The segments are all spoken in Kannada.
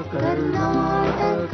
ಕರ್ನಾಟಕ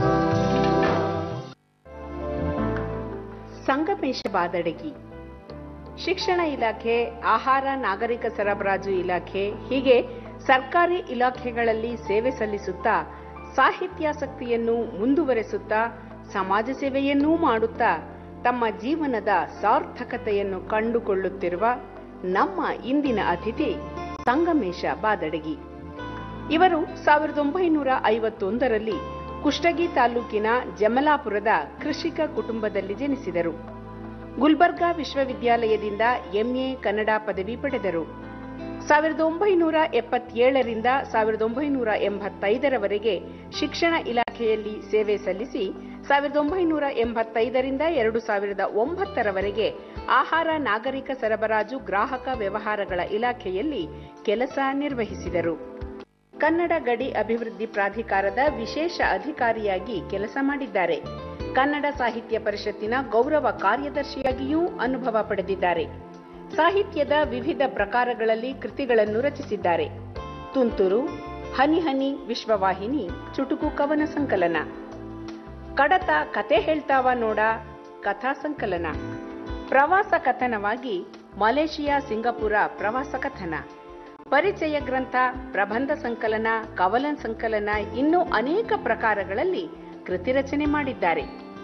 ಸಂಗಮೇಶ ಬಾದಡಗಿ ಶಿಕ್ಷಣ ಇಲಾಖೆ ಆಹಾರ ನಾಗರಿಕ ಸರಬರಾಜು ಇಲಾಖೆ ಹೀಗೆ ಸರ್ಕಾರಿ ಇಲಾಖೆಗಳಲ್ಲಿ ಸೇವೆ ಸಲ್ಲಿಸುತ್ತಾ ಸಾಹಿತ್ಯಾಸಕ್ತಿಯನ್ನು ಮುಂದುವರೆಸುತ್ತಾ ಸಮಾಜ ಸೇವೆಯನ್ನೂ ಮಾಡುತ್ತಾ ತಮ್ಮ ಜೀವನದ ಸಾರ್ಥಕತೆಯನ್ನು ಕಂಡುಕೊಳ್ಳುತ್ತಿರುವ ನಮ್ಮ ಇಂದಿನ ಅತಿಥಿ ಸಂಗಮೇಶ ಬಾದಡಗಿ ಇವರು ಸಾವಿರದ ಒಂಬೈನೂರ ಐವತ್ತೊಂದರಲ್ಲಿ ಕುಷ್ಟಗಿ ತಾಲೂಕಿನ ಜಮಲಾಪುರದ ಕೃಷಿಕ ಕುಟುಂಬದಲ್ಲಿ ಜನಿಸಿದರು ಗುಲ್ಬರ್ಗಾ ವಿಶ್ವವಿದ್ಯಾಲಯದಿಂದ ಎಂಎ ಕನ್ನಡ ಪದವಿ ಪಡೆದರು ಸಾವಿರದ ಒಂಬೈನೂರ ಎಪ್ಪತ್ತೇಳರಿಂದ ಸಾವಿರದ ಒಂಬೈನೂರ ಎಂಬತ್ತೈದರವರೆಗೆ ಶಿಕ್ಷಣ ಇಲಾಖೆಯಲ್ಲಿ ಸೇವೆ ಸಲ್ಲಿಸಿ ಸಾವಿರದ ಒಂಬೈನೂರ ಎಂಬತ್ತೈದರಿಂದ ಎರಡು ಸಾವಿರದ ಒಂಬತ್ತರವರೆಗೆ ಆಹಾರ ನಾಗರಿಕ ಸರಬರಾಜು ಗ್ರಾಹಕ ವ್ಯವಹಾರಗಳ ಇಲಾಖೆಯಲ್ಲಿ ಕೆಲಸ ನಿರ್ವಹಿಸಿದರು ಕನ್ನಡ ಗಡಿ ಅಭಿವೃದ್ಧಿ ಪ್ರಾಧಿಕಾರದ ವಿಶೇಷ ಅಧಿಕಾರಿಯಾಗಿ ಕೆಲಸ ಮಾಡಿದ್ದಾರೆ ಕನ್ನಡ ಸಾಹಿತ್ಯ ಪರಿಷತ್ತಿನ ಗೌರವ ಕಾರ್ಯದರ್ಶಿಯಾಗಿಯೂ ಅನುಭವ ಪಡೆದಿದ್ದಾರೆ ಸಾಹಿತ್ಯದ ವಿವಿಧ ಪ್ರಕಾರಗಳಲ್ಲಿ ಕೃತಿಗಳನ್ನು ರಚಿಸಿದ್ದಾರೆ ತುಂತುರು ಹನಿ ಹನಿ ವಿಶ್ವವಾಹಿನಿ ಚುಟುಕು ಕವನ ಸಂಕಲನ ಕಡತ ಕತೆ ಹೇಳ್ತಾವ ನೋಡ ಕಥಾ ಸಂಕಲನ ಪ್ರವಾಸ ಕಥನವಾಗಿ ಮಲೇಷಿಯಾ ಸಿಂಗಪುರ ಪ್ರವಾಸ ಕಥನ ಪರಿಚಯ ಗ್ರಂಥ ಪ್ರಬಂಧ ಸಂಕಲನ ಕವನ ಸಂಕಲನ ಇನ್ನೂ ಅನೇಕ ಪ್ರಕಾರಗಳಲ್ಲಿ ಕೃತಿ ರಚನೆ ಮಾಡಿದ್ದಾರೆ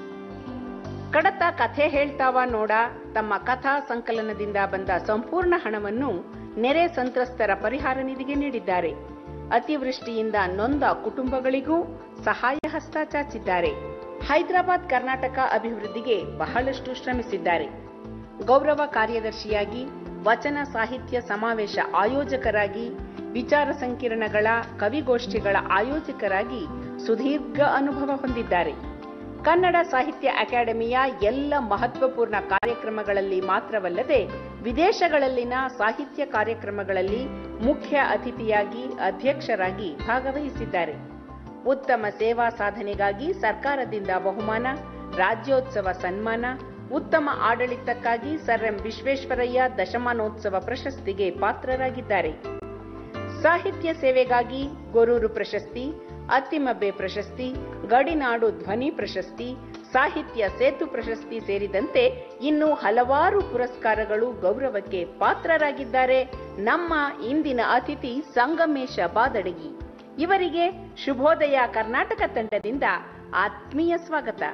ಕಡತ ಕಥೆ ಹೇಳ್ತಾವ ನೋಡ ತಮ್ಮ ಕಥಾ ಸಂಕಲನದಿಂದ ಬಂದ ಸಂಪೂರ್ಣ ಹಣವನ್ನು ನೆರೆ ಸಂತ್ರಸ್ತರ ಪರಿಹಾರ ನಿಧಿಗೆ ನೀಡಿದ್ದಾರೆ ಅತಿವೃಷ್ಟಿಯಿಂದ ನೊಂದ ಕುಟುಂಬಗಳಿಗೂ ಸಹಾಯ ಹಸ್ತ ಚಾಚಿದ್ದಾರೆ ಹೈದರಾಬಾದ್ ಕರ್ನಾಟಕ ಅಭಿವೃದ್ಧಿಗೆ ಬಹಳಷ್ಟು ಶ್ರಮಿಸಿದ್ದಾರೆ ಗೌರವ ಕಾರ್ಯದರ್ಶಿಯಾಗಿ ವಚನ ಸಾಹಿತ್ಯ ಸಮಾವೇಶ ಆಯೋಜಕರಾಗಿ ವಿಚಾರ ಸಂಕಿರಣಗಳ ಕವಿಗೋಷ್ಠಿಗಳ ಆಯೋಜಕರಾಗಿ ಸುದೀರ್ಘ ಅನುಭವ ಹೊಂದಿದ್ದಾರೆ ಕನ್ನಡ ಸಾಹಿತ್ಯ ಅಕಾಡೆಮಿಯ ಎಲ್ಲ ಮಹತ್ವಪೂರ್ಣ ಕಾರ್ಯಕ್ರಮಗಳಲ್ಲಿ ಮಾತ್ರವಲ್ಲದೆ ವಿದೇಶಗಳಲ್ಲಿನ ಸಾಹಿತ್ಯ ಕಾರ್ಯಕ್ರಮಗಳಲ್ಲಿ ಮುಖ್ಯ ಅತಿಥಿಯಾಗಿ ಅಧ್ಯಕ್ಷರಾಗಿ ಭಾಗವಹಿಸಿದ್ದಾರೆ ಉತ್ತಮ ಸೇವಾ ಸಾಧನೆಗಾಗಿ ಸರ್ಕಾರದಿಂದ ಬಹುಮಾನ ರಾಜ್ಯೋತ್ಸವ ಸನ್ಮಾನ ಉತ್ತಮ ಆಡಳಿತಕ್ಕಾಗಿ ಸರ್ ಎಂ ವಿಶ್ವೇಶ್ವರಯ್ಯ ದಶಮಾನೋತ್ಸವ ಪ್ರಶಸ್ತಿಗೆ ಪಾತ್ರರಾಗಿದ್ದಾರೆ ಸಾಹಿತ್ಯ ಸೇವೆಗಾಗಿ ಗೊರೂರು ಪ್ರಶಸ್ತಿ ಅತ್ತಿಮಬ್ಬೆ ಪ್ರಶಸ್ತಿ ಗಡಿನಾಡು ಧ್ವನಿ ಪ್ರಶಸ್ತಿ ಸಾಹಿತ್ಯ ಸೇತು ಪ್ರಶಸ್ತಿ ಸೇರಿದಂತೆ ಇನ್ನು ಹಲವಾರು ಪುರಸ್ಕಾರಗಳು ಗೌರವಕ್ಕೆ ಪಾತ್ರರಾಗಿದ್ದಾರೆ ನಮ್ಮ ಇಂದಿನ ಅತಿಥಿ ಸಂಗಮೇಶ ಬಾದಡಗಿ ಇವರಿಗೆ ಶುಭೋದಯ ಕರ್ನಾಟಕ ತಂಡದಿಂದ ಆತ್ಮೀಯ ಸ್ವಾಗತ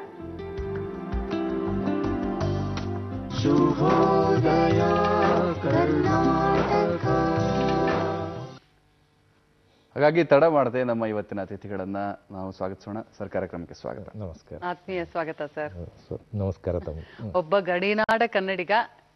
ಶುಭೋದಯ ಕರ್ನಾಟಕ ಹಾಗಾಗಿ ತಡ ಮಾಡದೆ ನಮ್ಮ ಇವತ್ತಿನ ಅತಿಥಿಗಳನ್ನ ನಾವು ಸ್ವಾಗತಿಸೋಣ ಸರ್ ಕಾರ್ಯಕ್ರಮಕ್ಕೆ ಸ್ವಾಗತ ನಮಸ್ಕಾರ ಆತ್ಮೀಯ ಸ್ವಾಗತ ಸರ್ ಸ- ನಮಸ್ಕಾರ ತಮ್ಮ ಹ್ಮ್. ಒಬ್ಬ ಗಡಿನಾಡ ಕನ್ನಡಿಗ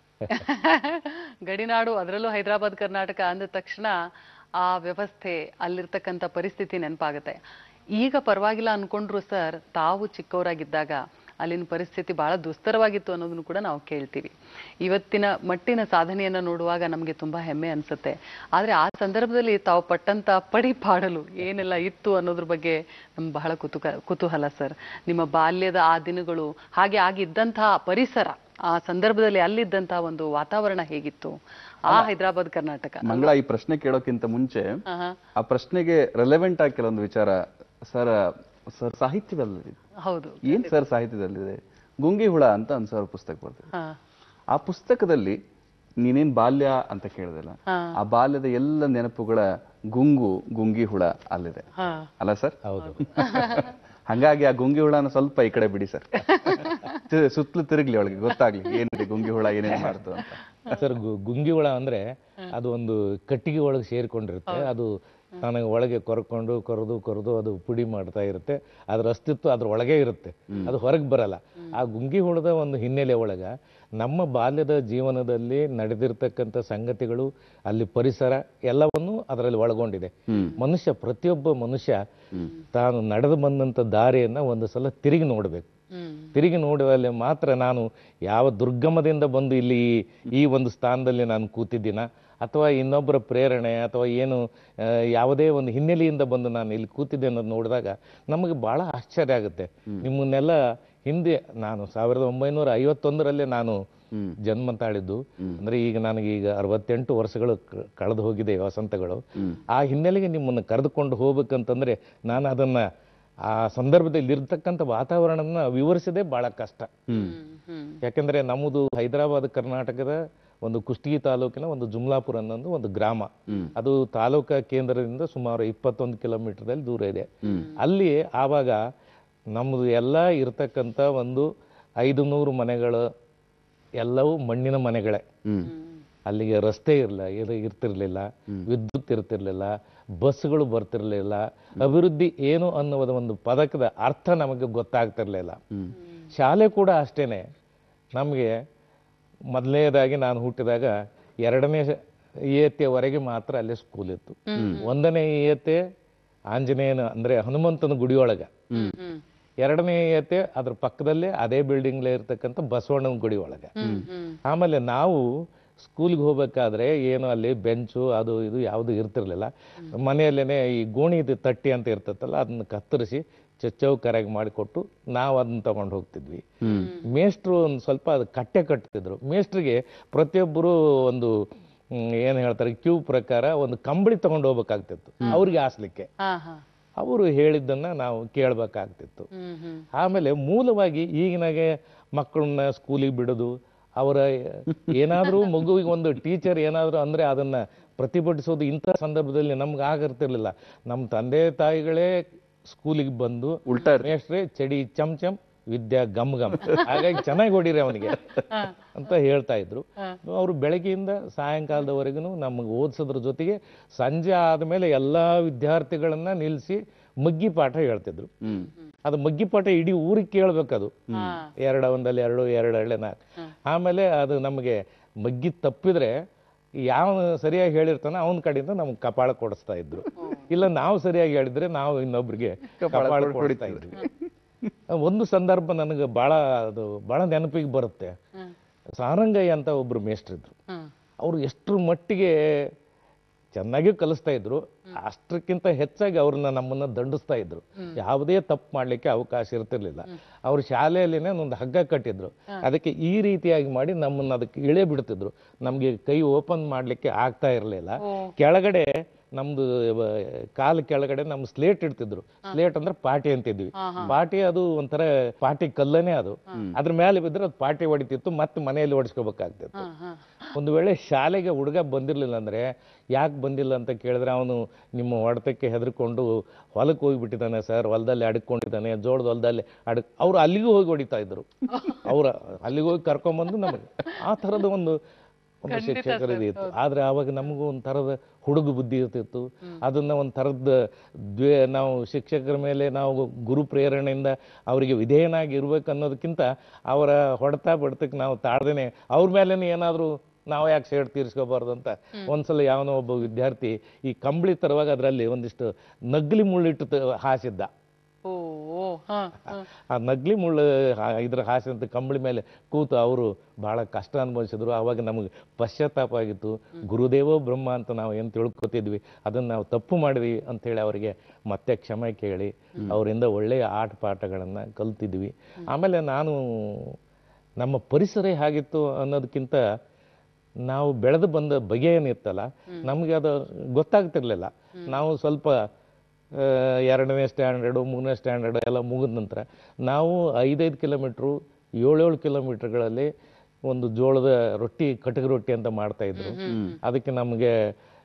ಗಡಿನಾಡು ಅದರಲ್ಲೂ ಹೈದರಾಬಾದ್ ಕರ್ನಾಟಕ ಅಂದ ತಕ್ಷಣ ಆ ವ್ಯವಸ್ಥೆ ಅಲ್ಲಿರ್ತಕ್ಕಂಥ ಪರಿಸ್ಥಿತಿ ನೆನಪಾಗುತ್ತೆ ಈಗ ಪರವಾಗಿಲ್ಲ ಅನ್ಕೊಂಡ್ರು ಸರ್ ತಾವು ಚಿಕ್ಕವರಾಗಿದ್ದಾಗ ಅಲ್ಲಿನ ಪರಿಸ್ಥಿತಿ ಬಹಳ ದುಸ್ತರವಾಗಿತ್ತು ಅನ್ನೋದನ್ನು ಕೂಡ ನಾವು ಕೇಳ್ತೀವಿ ಇವತ್ತಿನ ಮಟ್ಟಿನ ಸಾಧನೆಯನ್ನ ನೋಡುವಾಗ ನಮಗೆ ತುಂಬಾ ಹೆಮ್ಮೆ ಅನ್ಸುತ್ತೆ ಆದ್ರೆ ಆ ಸಂದರ್ಭದಲ್ಲಿ ತಾವು ಪಟ್ಟಂತ ಪಡಿಪಾಡಲು ಏನೆಲ್ಲ ಇತ್ತು ಅನ್ನೋದ್ರ ಬಗ್ಗೆ ನಮ್ಗೆ ಬಹಳ ಕುತೂಕ ಕುತೂಹಲ ಸರ್ ನಿಮ್ಮ ಬಾಲ್ಯದ ಆ ದಿನಗಳು ಹಾಗೆ ಆಗಿದ್ದಂತಹ ಪರಿಸರ ಆ ಸಂದರ್ಭದಲ್ಲಿ ಅಲ್ಲಿದ್ದಂತಹ ಒಂದು ವಾತಾವರಣ ಹೇಗಿತ್ತು ಆ ಹೈದರಾಬಾದ್ ಕರ್ನಾಟಕ ಮಂಗಳ ಈ ಪ್ರಶ್ನೆ ಕೇಳೋಕ್ಕಿಂತ ಮುಂಚೆ ಆಹಾ. ಆ ಪ್ರಶ್ನೆಗೆ ರೆಲೆವೆಂಟ್ ಆಗಿ ಕೆಲವೊಂದು ವಿಚಾರ ಸರ್ ಸರ್ ಸಾಹಿತ್ಯದಲ್ಲಿ ಹೌದು ಏನ್ ಸರ್ ಸಾಹಿತ್ಯದಲ್ಲಿದೆ ಗುಂಗಿ ಹುಳ ಅಂತ ಒಂದು ಸರ್ ಪುಸ್ತಕ ಬರ್ತದೆ ಹಾ ಆ ಪುಸ್ತಕದಲ್ಲಿ ನೀನೇನ್ ಬಾಲ್ಯ ಅಂತ ಕೇಳಿದಲ್ಲ ಹಾ. ಆ ಬಾಲ್ಯದ ಎಲ್ಲ ನೆನಪುಗಳ ಗುಂಗು ಗುಂಗಿ ಹುಳ ಅಲ್ಲಿದೆ ಹಾ ಅಲ್ಲ ಸರ್ ಹೌದು ಹಂಗಾಗಿ ಆ ಗುಂಗಿ ಹುಳನ ಸ್ವಲ್ಪ ಈ ಕಡೆ ಬಿಡಿ ಸರ್ ಸುತ್ತಲೂ ತಿರುಗ್ಲಿ ಒಳಗೆ ಗೊತ್ತಾಗ್ಲಿ ಏನಿದೆ ಗುಂಗಿ ಹುಳ ಏನೇನ್ ಮಾಡ್ತು ಅಂತ ಸರ್ ಗು- ಗುಂಗಿ ಹುಳ ಅಂದ್ರೆ ಅದು ಒಂದು ಕಟ್ಟಿಗೆ ಒಳಗೆ ಸೇರ್ಕೊಂಡಿರುತ್ತೆ ಅದು ನನಗೆ ಒಳಗೆ ಕೊರ್ಕೊಂಡು ಕೊರೆದು ಕೊರೆದು ಅದು ಪುಡಿ ಮಾಡ್ತಾ ಇರುತ್ತೆ ಅದ್ರ ಅಸ್ತಿತ್ವ ಅದ್ರ ಒಳಗೆ ಇರುತ್ತೆ ಅದು ಹೊರಗೆ ಬರಲ್ಲ ಆ ಗುಂಗಿ ಹುಳದ ಒಂದು ಹಿನ್ನೆಲೆ ಒಳಗ ನಮ್ಮ ಬಾಲ್ಯದ ಜೀವನದಲ್ಲಿ ನಡೆದಿರ್ತಕ್ಕಂಥ ಸಂಗತಿಗಳು ಅಲ್ಲಿ ಪರಿಸರ ಎಲ್ಲವನ್ನು ಅದರಲ್ಲಿ ಒಳಗೊಂಡಿದೆ ಮನುಷ್ಯ ಪ್ರತಿಯೊಬ್ಬ ಮನುಷ್ಯ ತಾನು ನಡೆದು ಬಂದಂತ ದಾರಿಯನ್ನ ಒಂದು ಸಲ ತಿರುಗಿ ನೋಡ್ಬೇಕು ಹ್ಮ್ ತಿರುಗಿ ನೋಡುವಲ್ಲಿ ಮಾತ್ರ ನಾನು ಯಾವ ದುರ್ಗಮದಿಂದ ಬಂದು ಇಲ್ಲಿ ಈ- ಈ ಒಂದು ಸ್ಥಾನದಲ್ಲಿ ನಾನು ಕೂತಿದ್ದೀನ ಅಥವಾ ಇನ್ನೊಬ್ಬರ ಪ್ರೇರಣೆ ಅಥವಾ ಏನು ಆ, ಯಾವುದೇ ಒಂದು ಹಿನ್ನೆಲೆಯಿಂದ ಬಂದು ನಾನು ಇಲ್ಲಿ ಕೂತಿದ್ದೆ ಅನ್ನೋದು ನೋಡಿದಾಗ ನಮಗೆ ಬಹಳ ಆಶ್ಚರ್ಯ ಆಗುತ್ತೆ ನಿಮ್ಮನ್ನೆಲ್ಲ ಹಿಂದೆ ನಾನು ಸಾವಿರದ ಒಂಬೈನೂರ ಐವತ್ತೊಂದರಲ್ಲೇ ನಾನು ಜನ್ಮ ತಾಳಿದ್ದು ಅಂದ್ರೆ ಈಗ ನನಗೆ ಈಗ ಅರವತ್ತೆಂಟು ವರ್ಷಗಳು ಕ- ಕಳೆದು ಹೋಗಿದೆ ವಸಂತಗಳು ಆ ಹಿನ್ನೆಲೆಗೆ ನಿಮ್ಮನ್ನು ಕರೆದುಕೊಂಡು ಹೋಗ್ಬೇಕಂತಂದ್ರೆ ನಾನು ಅದನ್ನ ಆ ಸಂದರ್ಭದಲ್ಲಿ ಇರ್ತಕ್ಕಂಥ ವಾತಾವರಣನ ವಿವರಿಸೋದೇ ಬಹಳ ಕಷ್ಟ ಹ್ಮ್ ಹ್ಮ್ ಯಾಕೆಂದ್ರೆ ನಮ್ಮದು ಹೈದರಾಬಾದ್ ಕರ್ನಾಟಕದ ಒಂದು ಕುಷ್ಟಗಿ ತಾಲೂಕಿನ ಒಂದು ಜುಮ್ಲಾಪುರ ಅನ್ನೋದು ಒಂದು ಗ್ರಾಮ ಹ್ಮ್. ಅದು ತಾಲೂಕಾ ಕೇಂದ್ರದಿಂದ ಸುಮಾರು ಇಪ್ಪತ್ತೊಂದು ಕಿಲೋಮೀಟರ್ದಲ್ಲಿ ದೂರ ಇದೆ ಹ್ಮ್. ಅಲ್ಲಿ ಆವಾಗ ನಮ್ಮದು ಎಲ್ಲ ಇರತಕ್ಕಂಥ ಒಂದು ಐದು ನೂರು ಮನೆಗಳು ಎಲ್ಲವೂ ಮಣ್ಣಿನ ಮನೆಗಳೇ ಹ್ಮ್ ಅಲ್ಲಿಗೆ ರಸ್ತೆ ಇರಲ್ಲ ಇದು ಇರ್ತಿರ್ಲಿಲ್ಲ ವಿದ್ಯುತ್ ಇರ್ತಿರ್ಲಿಲ್ಲ ಬಸ್ಗಳು ಬರ್ತಿರ್ಲಿಲ್ಲ ಅಭಿವೃದ್ಧಿ ಏನು ಅನ್ನುವುದ ಒಂದು ಪದಕದ ಅರ್ಥ ನಮಗೆ ಗೊತ್ತಾಗ್ತಿರ್ಲಿಲ್ಲ ಹ್ಮ್ ಶಾಲೆ ಕೂಡ ಅಷ್ಟೇನೆ ನಮಗೆ ಮೊದಲನೇದಾಗಿ ನಾನು ಹುಟ್ಟಿದಾಗ ಎರಡನೇ ಇಯತ್ತೆವರೆಗೆ ಮಾತ್ರ ಅಲ್ಲಿ ಸ್ಕೂಲ್ ಇತ್ತು ಒಂದನೇ ಇಯತ್ತೆ ಆಂಜನೇಯನ ಅಂದ್ರೆ ಹನುಮಂತನ ಗುಡಿಯೊಳಗ ಹ್ಮ್ ಹ್ಮ್ ಎರಡನೇ ಇಯತ್ತೆ ಅದ್ರ ಪಕ್ಕದಲ್ಲೇ ಅದೇ ಬಿಲ್ಡಿಂಗ್ಲೇ ಇರ್ತಕ್ಕಂಥ ಬಸವಣ್ಣನ ಗುಡಿ ಒಳಗ ಹ್ಮ್ ಹ್ಮ್ ಆಮೇಲೆ ನಾವು ಸ್ಕೂಲ್ಗೆ ಹೋಗ್ಬೇಕಾದ್ರೆ ಏನು ಅಲ್ಲಿ ಬೆಂಚು ಅದು ಇದು ಯಾವುದು ಇರ್ತಿರ್ಲಿಲ್ಲ ಮನೆಯಲ್ಲೇನೆ ಈ ಗೋಣಿದು ತಟ್ಟಿ ಅಂತ ಇರ್ತೈತಲ್ಲ ಅದನ್ನ ಕತ್ತರಿಸಿ ಚಚ್ಚೌಕರಾಗಿ ಮಾಡಿಕೊಟ್ಟು ನಾವು ಅದನ್ನ ತಗೊಂಡು ಹೋಗ್ತಿದ್ವಿ ಹ್ಮ್ ಮೇಷ್ಟ್ರು ಒಂದು ಸ್ವಲ್ಪ ಅದು ಕಟ್ಟೆ ಕಟ್ತಿದ್ರು ಮೇಷ್ಟ್ರಿಗೆ ಪ್ರತಿಯೊಬ್ಬರು ಒಂದು ಹ್ಮ್, ಏನ್ ಹೇಳ್ತಾರೆ ಕ್ಯೂ ಪ್ರಕಾರ ಒಂದು ಕಂಬಳಿ ತಗೊಂಡು ಹೋಗ್ಬೇಕಾಗ್ತಿತ್ತು ಅವ್ರಿಗೆ ಹಾಸ್ಲಿಕ್ಕೆ ಹಾ ಹಾ ಅವರು ಹೇಳಿದ್ದನ್ನ ನಾವು ಕೇಳ್ಬೇಕಾಗ್ತಿತ್ತು ಹ್ಮ್ ಹ್ಮ್ ಆಮೇಲೆ ಮೂಲವಾಗಿ ಈಗಿನಾಗೆ ಮಕ್ಕಳನ್ನ ಸ್ಕೂಲಿಗೆ ಬಿಡೋದು ಅವರ ಏನಾದರೂ ಮಗುವಿಗೆ ಒಂದು ಟೀಚರ್ ಏನಾದರೂ ಅಂದ್ರೆ ಅದನ್ನ ಪ್ರತಿಭಟಿಸೋದು ಇಂಥ ಸಂದರ್ಭದಲ್ಲಿ ನಮ್ಗೆ ಆಗಿರ್ತಿರ್ಲಿಲ್ಲ ನಮ್ಮ ತಂದೆ ತಾಯಿಗಳೇ ಸ್ಕೂಲಿಗೆ ಬಂದು ಉಲ್ಟಾ ಇರ್ತದೆ. ಮೇಷ್ಟ್ರೆ ಚಡಿ ಚಮ್ ಚಮ್ ವಿದ್ಯಾ ಗಮ್ ಗಮ್ ಹಾಗಾಗಿ ಚೆನ್ನಾಗಿ ಹೊಡೀರಿ ಅವನಿಗೆ ಅಂತ ಹೇಳ್ತಾ ಇದ್ರು ಅವರು ಬೆಳಗ್ಗೆಯಿಂದ ಸಾಯಂಕಾಲದವರೆಗೂ ನಮಗೆ ಓದಿಸೋದ್ರ ಜೊತೆಗೆ ಸಂಜೆ ಆದಮೇಲೆ ಎಲ್ಲಾ ವಿದ್ಯಾರ್ಥಿಗಳನ್ನ ನಿಲ್ಲಿಸಿ ಮಗ್ಗಿ ಪಾಠ ಹೇಳ್ತಿದ್ರು ಹ್ಮ್ ಅದು ಮಗ್ಗಿ ಪಾಠ ಇಡೀ ಊರಿಗೆ ಕೇಳ್ಬೇಕದು ಹಾ ಎರಡು ಒಂದಲ್ಲಿ ಎರಡು ಎರಡು ಎಳ್ಳೆ ನಾಲ್ಕು ಆಮೇಲೆ ಅದು ನಮಗೆ ಮಗ್ಗಿ ತಪ್ಪಿದ್ರೆ ಯಾವ ಸರಿಯಾಗಿ ಹೇಳಿರ್ತಾನೆ ಅವನ ಕಡೆಯಿಂದ ನಮ್ಗೆ ಕಪಾಳ ಕೊಡಿಸ್ತಾ ಇದ್ರು ಇಲ್ಲ ನಾವು ಸರಿಯಾಗಿ ಹೇಳಿದ್ರೆ ನಾವು ಇನ್ನೊಬ್ರಿಗೆ ಕಪಾಳ ಕೊಡಿಸ್ತಾ ಇದ್ವಿ ಒಂದು ಸಂದರ್ಭ ನನಗೆ ಬಹಳ ಅದು ಬಹಳ ನೆನಪಿಗೆ ಬರುತ್ತೆ ಸಾರಂಗಯ್ಯ ಅಂತ ಒಬ್ರು ಮೇಷ್ಟ್ರಿದ್ರು ಹ್ಮ್ ಅವರು ಎಷ್ಟರ ಮಟ್ಟಿಗೆ ಚೆನ್ನಾಗಿ ಕಲಿಸ್ತಾ ಇದ್ರು ಅಷ್ಟಕ್ಕಿಂತ ಹೆಚ್ಚಾಗಿ ಅವ್ರನ್ನ ನಮ್ಮನ್ನ ದಂಡಿಸ್ತಾ ಇದ್ರು ಯಾವುದೇ ತಪ್ಪು ಮಾಡ್ಲಿಕ್ಕೆ ಅವಕಾಶ ಇರ್ತಿರ್ಲಿಲ್ಲ ಅವ್ರ ಶಾಲೆಯಲ್ಲಿನೇ ಒಂದು ಹಗ್ಗ ಕಟ್ಟಿದ್ರು ಅದಕ್ಕೆ ಈ ರೀತಿಯಾಗಿ ಮಾಡಿ ನಮ್ಮನ್ನ ಅದಕ್ಕೆ ಇಳೆ ಬಿಡ್ತಿದ್ರು ನಮ್ಗೆ ಕೈ ಓಪನ್ ಮಾಡ್ಲಿಕ್ಕೆ ಆಗ್ತಾ ಇರಲಿಲ್ಲ ಕೆಳಗಡೆ ನಮ್ದು ವ- ಕಾಲು ಕೆಳಗಡೆ ನಮ್ ಸ್ಲೇಟ್ ಇಡ್ತಿದ್ರು ಸ್ಲೇಟ್ ಅಂದ್ರೆ ಪಾಟಿ ಅಂತಿದ್ವಿ ಪಾಟಿ ಅದು ಒಂಥರ ಪಾಟಿ ಕಲ್ಲನೇ ಅದು ಅದ್ರ ಮೇಲೆ ಬಿದ್ರೆ ಅದು ಪಾಟಿ ಹೊಡಿತಿತ್ತು ಮತ್ತೆ ಮನೆಯಲ್ಲಿ ಹೊಡಿಸ್ಕೋಬೇಕಾಗ್ತಿತ್ತು ಹಾ ಹಾ ಒಂದು ವೇಳೆ ಶಾಲೆಗೆ ಹುಡುಗ ಬಂದಿರಲಿಲ್ಲ ಅಂದ್ರೆ ಯಾಕೆ ಬಂದಿಲ್ಲ ಅಂತ ಕೇಳಿದ್ರೆ ಅವನು ನಿಮ್ಮ ಹೊಡೆತಕ್ಕೆ ಹೆದರ್ಕೊಂಡು ಹೊಲಕ್ಕೆ ಹೋಗಿಬಿಟ್ಟಿದ್ದಾನೆ ಸರ್ ಹೊಲದಲ್ಲಿ ಅಡ್ಕೊಂಡಿದ್ದಾನೆ ಜೋಳದ ಹೊಲದಲ್ಲಿ ಅಡ್ ಅವ್ರು ಅಲ್ಲಿಗೂ ಹೋಗಿ ಹೊಡಿತಾ ಇದ್ರು ಅವ್ರ ಅಲ್ಲಿಗೆ ಹೋಗಿ ಕರ್ಕೊಂಬಂದು ನಮಗೆ ಆ ಥರದ ಒಂದು ಒಂದು ಶಿಕ್ಷಕರದ್ದು ಇತ್ತು ಆದ್ರೆ ಆವಾಗ ನಮಗೂ ಒಂದು ಥರದ ಹುಡುಗ ಬುದ್ಧಿ ಇರ್ತಿತ್ತು ಅದನ್ನ ಒಂದು ಥರದ ದ್ವೇ ನಾವು ಶಿಕ್ಷಕರ ಮೇಲೆ ನಾವು ಗುರು ಪ್ರೇರಣೆಯಿಂದ ಅವರಿಗೆ ವಿಧೇಯನಾಗಿ ಇರ್ಬೇಕು ಅನ್ನೋದಕ್ಕಿಂತ ಅವರ ಹೊಡೆತ ಬಡ್ತಕ್ಕೆ ನಾವು ತಾಳ್ದೇನೆ ಅವ್ರ ಮೇಲೇನೆ ಏನಾದರೂ ನಾವು ಯಾಕೆ ಸೇಡ್ ತೀರಿಸ್ಕೋಬಾರ್ದು ಅಂತ ಒಂದ್ಸಲ ಯಾವನೋ ಒಬ್ಬ ವಿದ್ಯಾರ್ಥಿ ಈ ಕಂಬಳಿ ತರುವಾಗ ಅದರಲ್ಲಿ ಒಂದಿಷ್ಟು ನಗ್ಲಿ ಮುಳ್ಳಿಟ್ಟು ತ- ಹಾಸಿದ್ದ ಓ ಓ ಹಾ ಹಾ ಆ ನಗ್ಲಿ ಮುಳ್ಳು ಹಾ- ಇದ್ರ ಹಾಸಿದಂತ ಕಂಬಳಿ ಮೇಲೆ ಕೂತು ಅವರು ಬಹಳ ಕಷ್ಟ ಅನುಭವಿಸಿದ್ರು ಆವಾಗ ನಮಗೆ ಪಶ್ಚಾತ್ತಾಪ ಆಗಿತ್ತು ಗುರುದೇವೋ ಬ್ರಹ್ಮ ಅಂತ ನಾವು ಏನು ತಿಳ್ಕೊತಿದ್ವಿ ಅದನ್ನ ನಾವು ತಪ್ಪು ಮಾಡಿದ್ವಿ ಅಂತೇಳಿ ಅವರಿಗೆ ಮತ್ತೆ ಕ್ಷಮೆ ಕೇಳಿ ಅವರಿಂದ ಒಳ್ಳೆಯ ಆಟ ಪಾಠಗಳನ್ನ ಕಲ್ತಿದ್ವಿ ಆಮೇಲೆ ನಾನು ನಮ್ಮ ಪರಿಸರ ಹೇಗಿತ್ತು ಅನ್ನೋದಕ್ಕಿಂತ ನಾವು ಬೆಳೆದು ಬಂದ ಬಗೆ ಏನಿತ್ತಲ್ಲ ನಮಗೆ ಅದು ಗೊತ್ತಾಗ್ತಿರ್ಲಿಲ್ಲ ನಾವು ಸ್ವಲ್ಪ ಆ, ಎರಡನೇ ಸ್ಟ್ಯಾಂಡರ್ಡು ಮೂರನೇ ಸ್ಟ್ಯಾಂಡರ್ಡ್ ಎಲ್ಲ ಮುಗಿದ ನಂತರ ನಾವು ಐದೈದು ಕಿಲೋಮೀಟ್ರು ಏಳೇಳು ಕಿಲೋಮೀಟರ್ಗಳಲ್ಲಿ ಒಂದು ಜೋಳದ ರೊಟ್ಟಿ ಕಟಕ ರೊಟ್ಟಿ ಅಂತ ಮಾಡ್ತಾ ಇದ್ರು ಅದಕ್ಕೆ ನಮಗೆ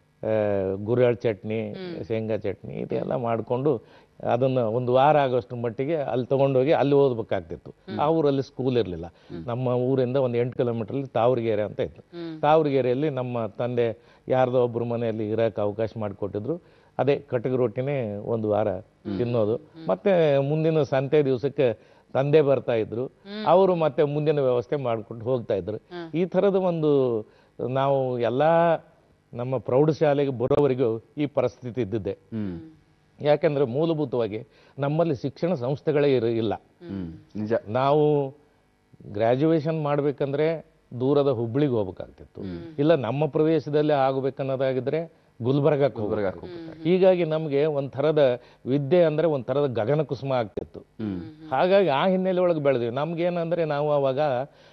ಗುರೆಳ್ ಚಟ್ನಿ ಶೇಂಗಾ ಚಟ್ನಿ ಇದೆಲ್ಲ ಮಾಡಿಕೊಂಡು ಅದನ್ನು ಒಂದು ವಾರ ಆಗೋಷ್ಟು ಮಟ್ಟಿಗೆ ಅಲ್ಲಿ ತಗೊಂಡೋಗಿ ಅಲ್ಲಿ ಓದ್ಬೇಕಾಗ್ತಿತ್ತು ಆ ಊರಲ್ಲಿ ಸ್ಕೂಲ್ ಇರಲಿಲ್ಲ ನಮ್ಮ ಊರಿಂದ ಒಂದು ಎಂಟು ಕಿಲೋಮೀಟರ್ಲಿ ತಾವರಿಗೆರೆ ಅಂತ ಇತ್ತು ತಾವರಿಗೆರೆಯಲ್ಲಿ ನಮ್ಮ ತಂದೆ ಯಾರ್ದೋ ಒಬ್ಬರು ಮನೆಯಲ್ಲಿ ಇರೋಕೆ ಅವಕಾಶ ಮಾಡಿಕೊಟ್ಟಿದ್ರು ಅದೇ ಕಟಕ ರೊಟ್ಟಿನೇ ಒಂದು ವಾರ ತಿನ್ನೋದು ಮತ್ತೆ ಮುಂದಿನ ಸಂತೆ ದಿವಸಕ್ಕೆ ತಂದೆ ಬರ್ತಾ ಇದ್ರು ಅವರು ಮತ್ತೆ ಮುಂದಿನ ವ್ಯವಸ್ಥೆ ಮಾಡ್ಕೊಂಡು ಹೋಗ್ತಾ ಇದ್ರು ಈ ಥರದ ಒಂದು ನಾವು ಎಲ್ಲಾ ನಮ್ಮ ಪ್ರೌಢಶಾಲೆಗೆ ಬರೋವರೆಗೂ ಈ ಪರಿಸ್ಥಿತಿ ಇದ್ದಿದ್ದೆ ಹ್ಮ್ ಯಾಕಂದ್ರೆ ಮೂಲಭೂತವಾಗಿ ನಮ್ಮಲ್ಲಿ ಶಿಕ್ಷಣ ಸಂಸ್ಥೆಗಳೇ ಇರ ಇಲ್ಲ ಹ್ಮ್ ನಿಜ ನಾವು ಗ್ರ್ಯಾಜುಯೇಷನ್ ಮಾಡ್ಬೇಕಂದ್ರೆ ದೂರದ ಹುಬ್ಳಿಗೆ ಹೋಗ್ಬೇಕಾಗ್ತಿತ್ತು ಇಲ್ಲ ನಮ್ಮ ಪ್ರದೇಶದಲ್ಲೇ ಆಗ್ಬೇಕನ್ನೋದಾಗಿದ್ರೆ ಗುಲ್ಬರ್ಗಕ್ಕೆ ಹೋಗ್ಬೇಕು ಹೀಗಾಗಿ ನಮಗೆ ಒಂಥರದ ವಿದ್ಯೆ ಅಂದ್ರೆ ಒಂಥರದ ಗಗನ ಕುಸುಮ ಆಗ್ತಿತ್ತು ಹಾಗಾಗಿ ಆ ಹಿನ್ನೆಲೆ ಒಳಗೆ ಬೆಳೆದ್ವಿ ನಮ್ಗೇನಂದ್ರೆ ನಾವು ಅವಾಗ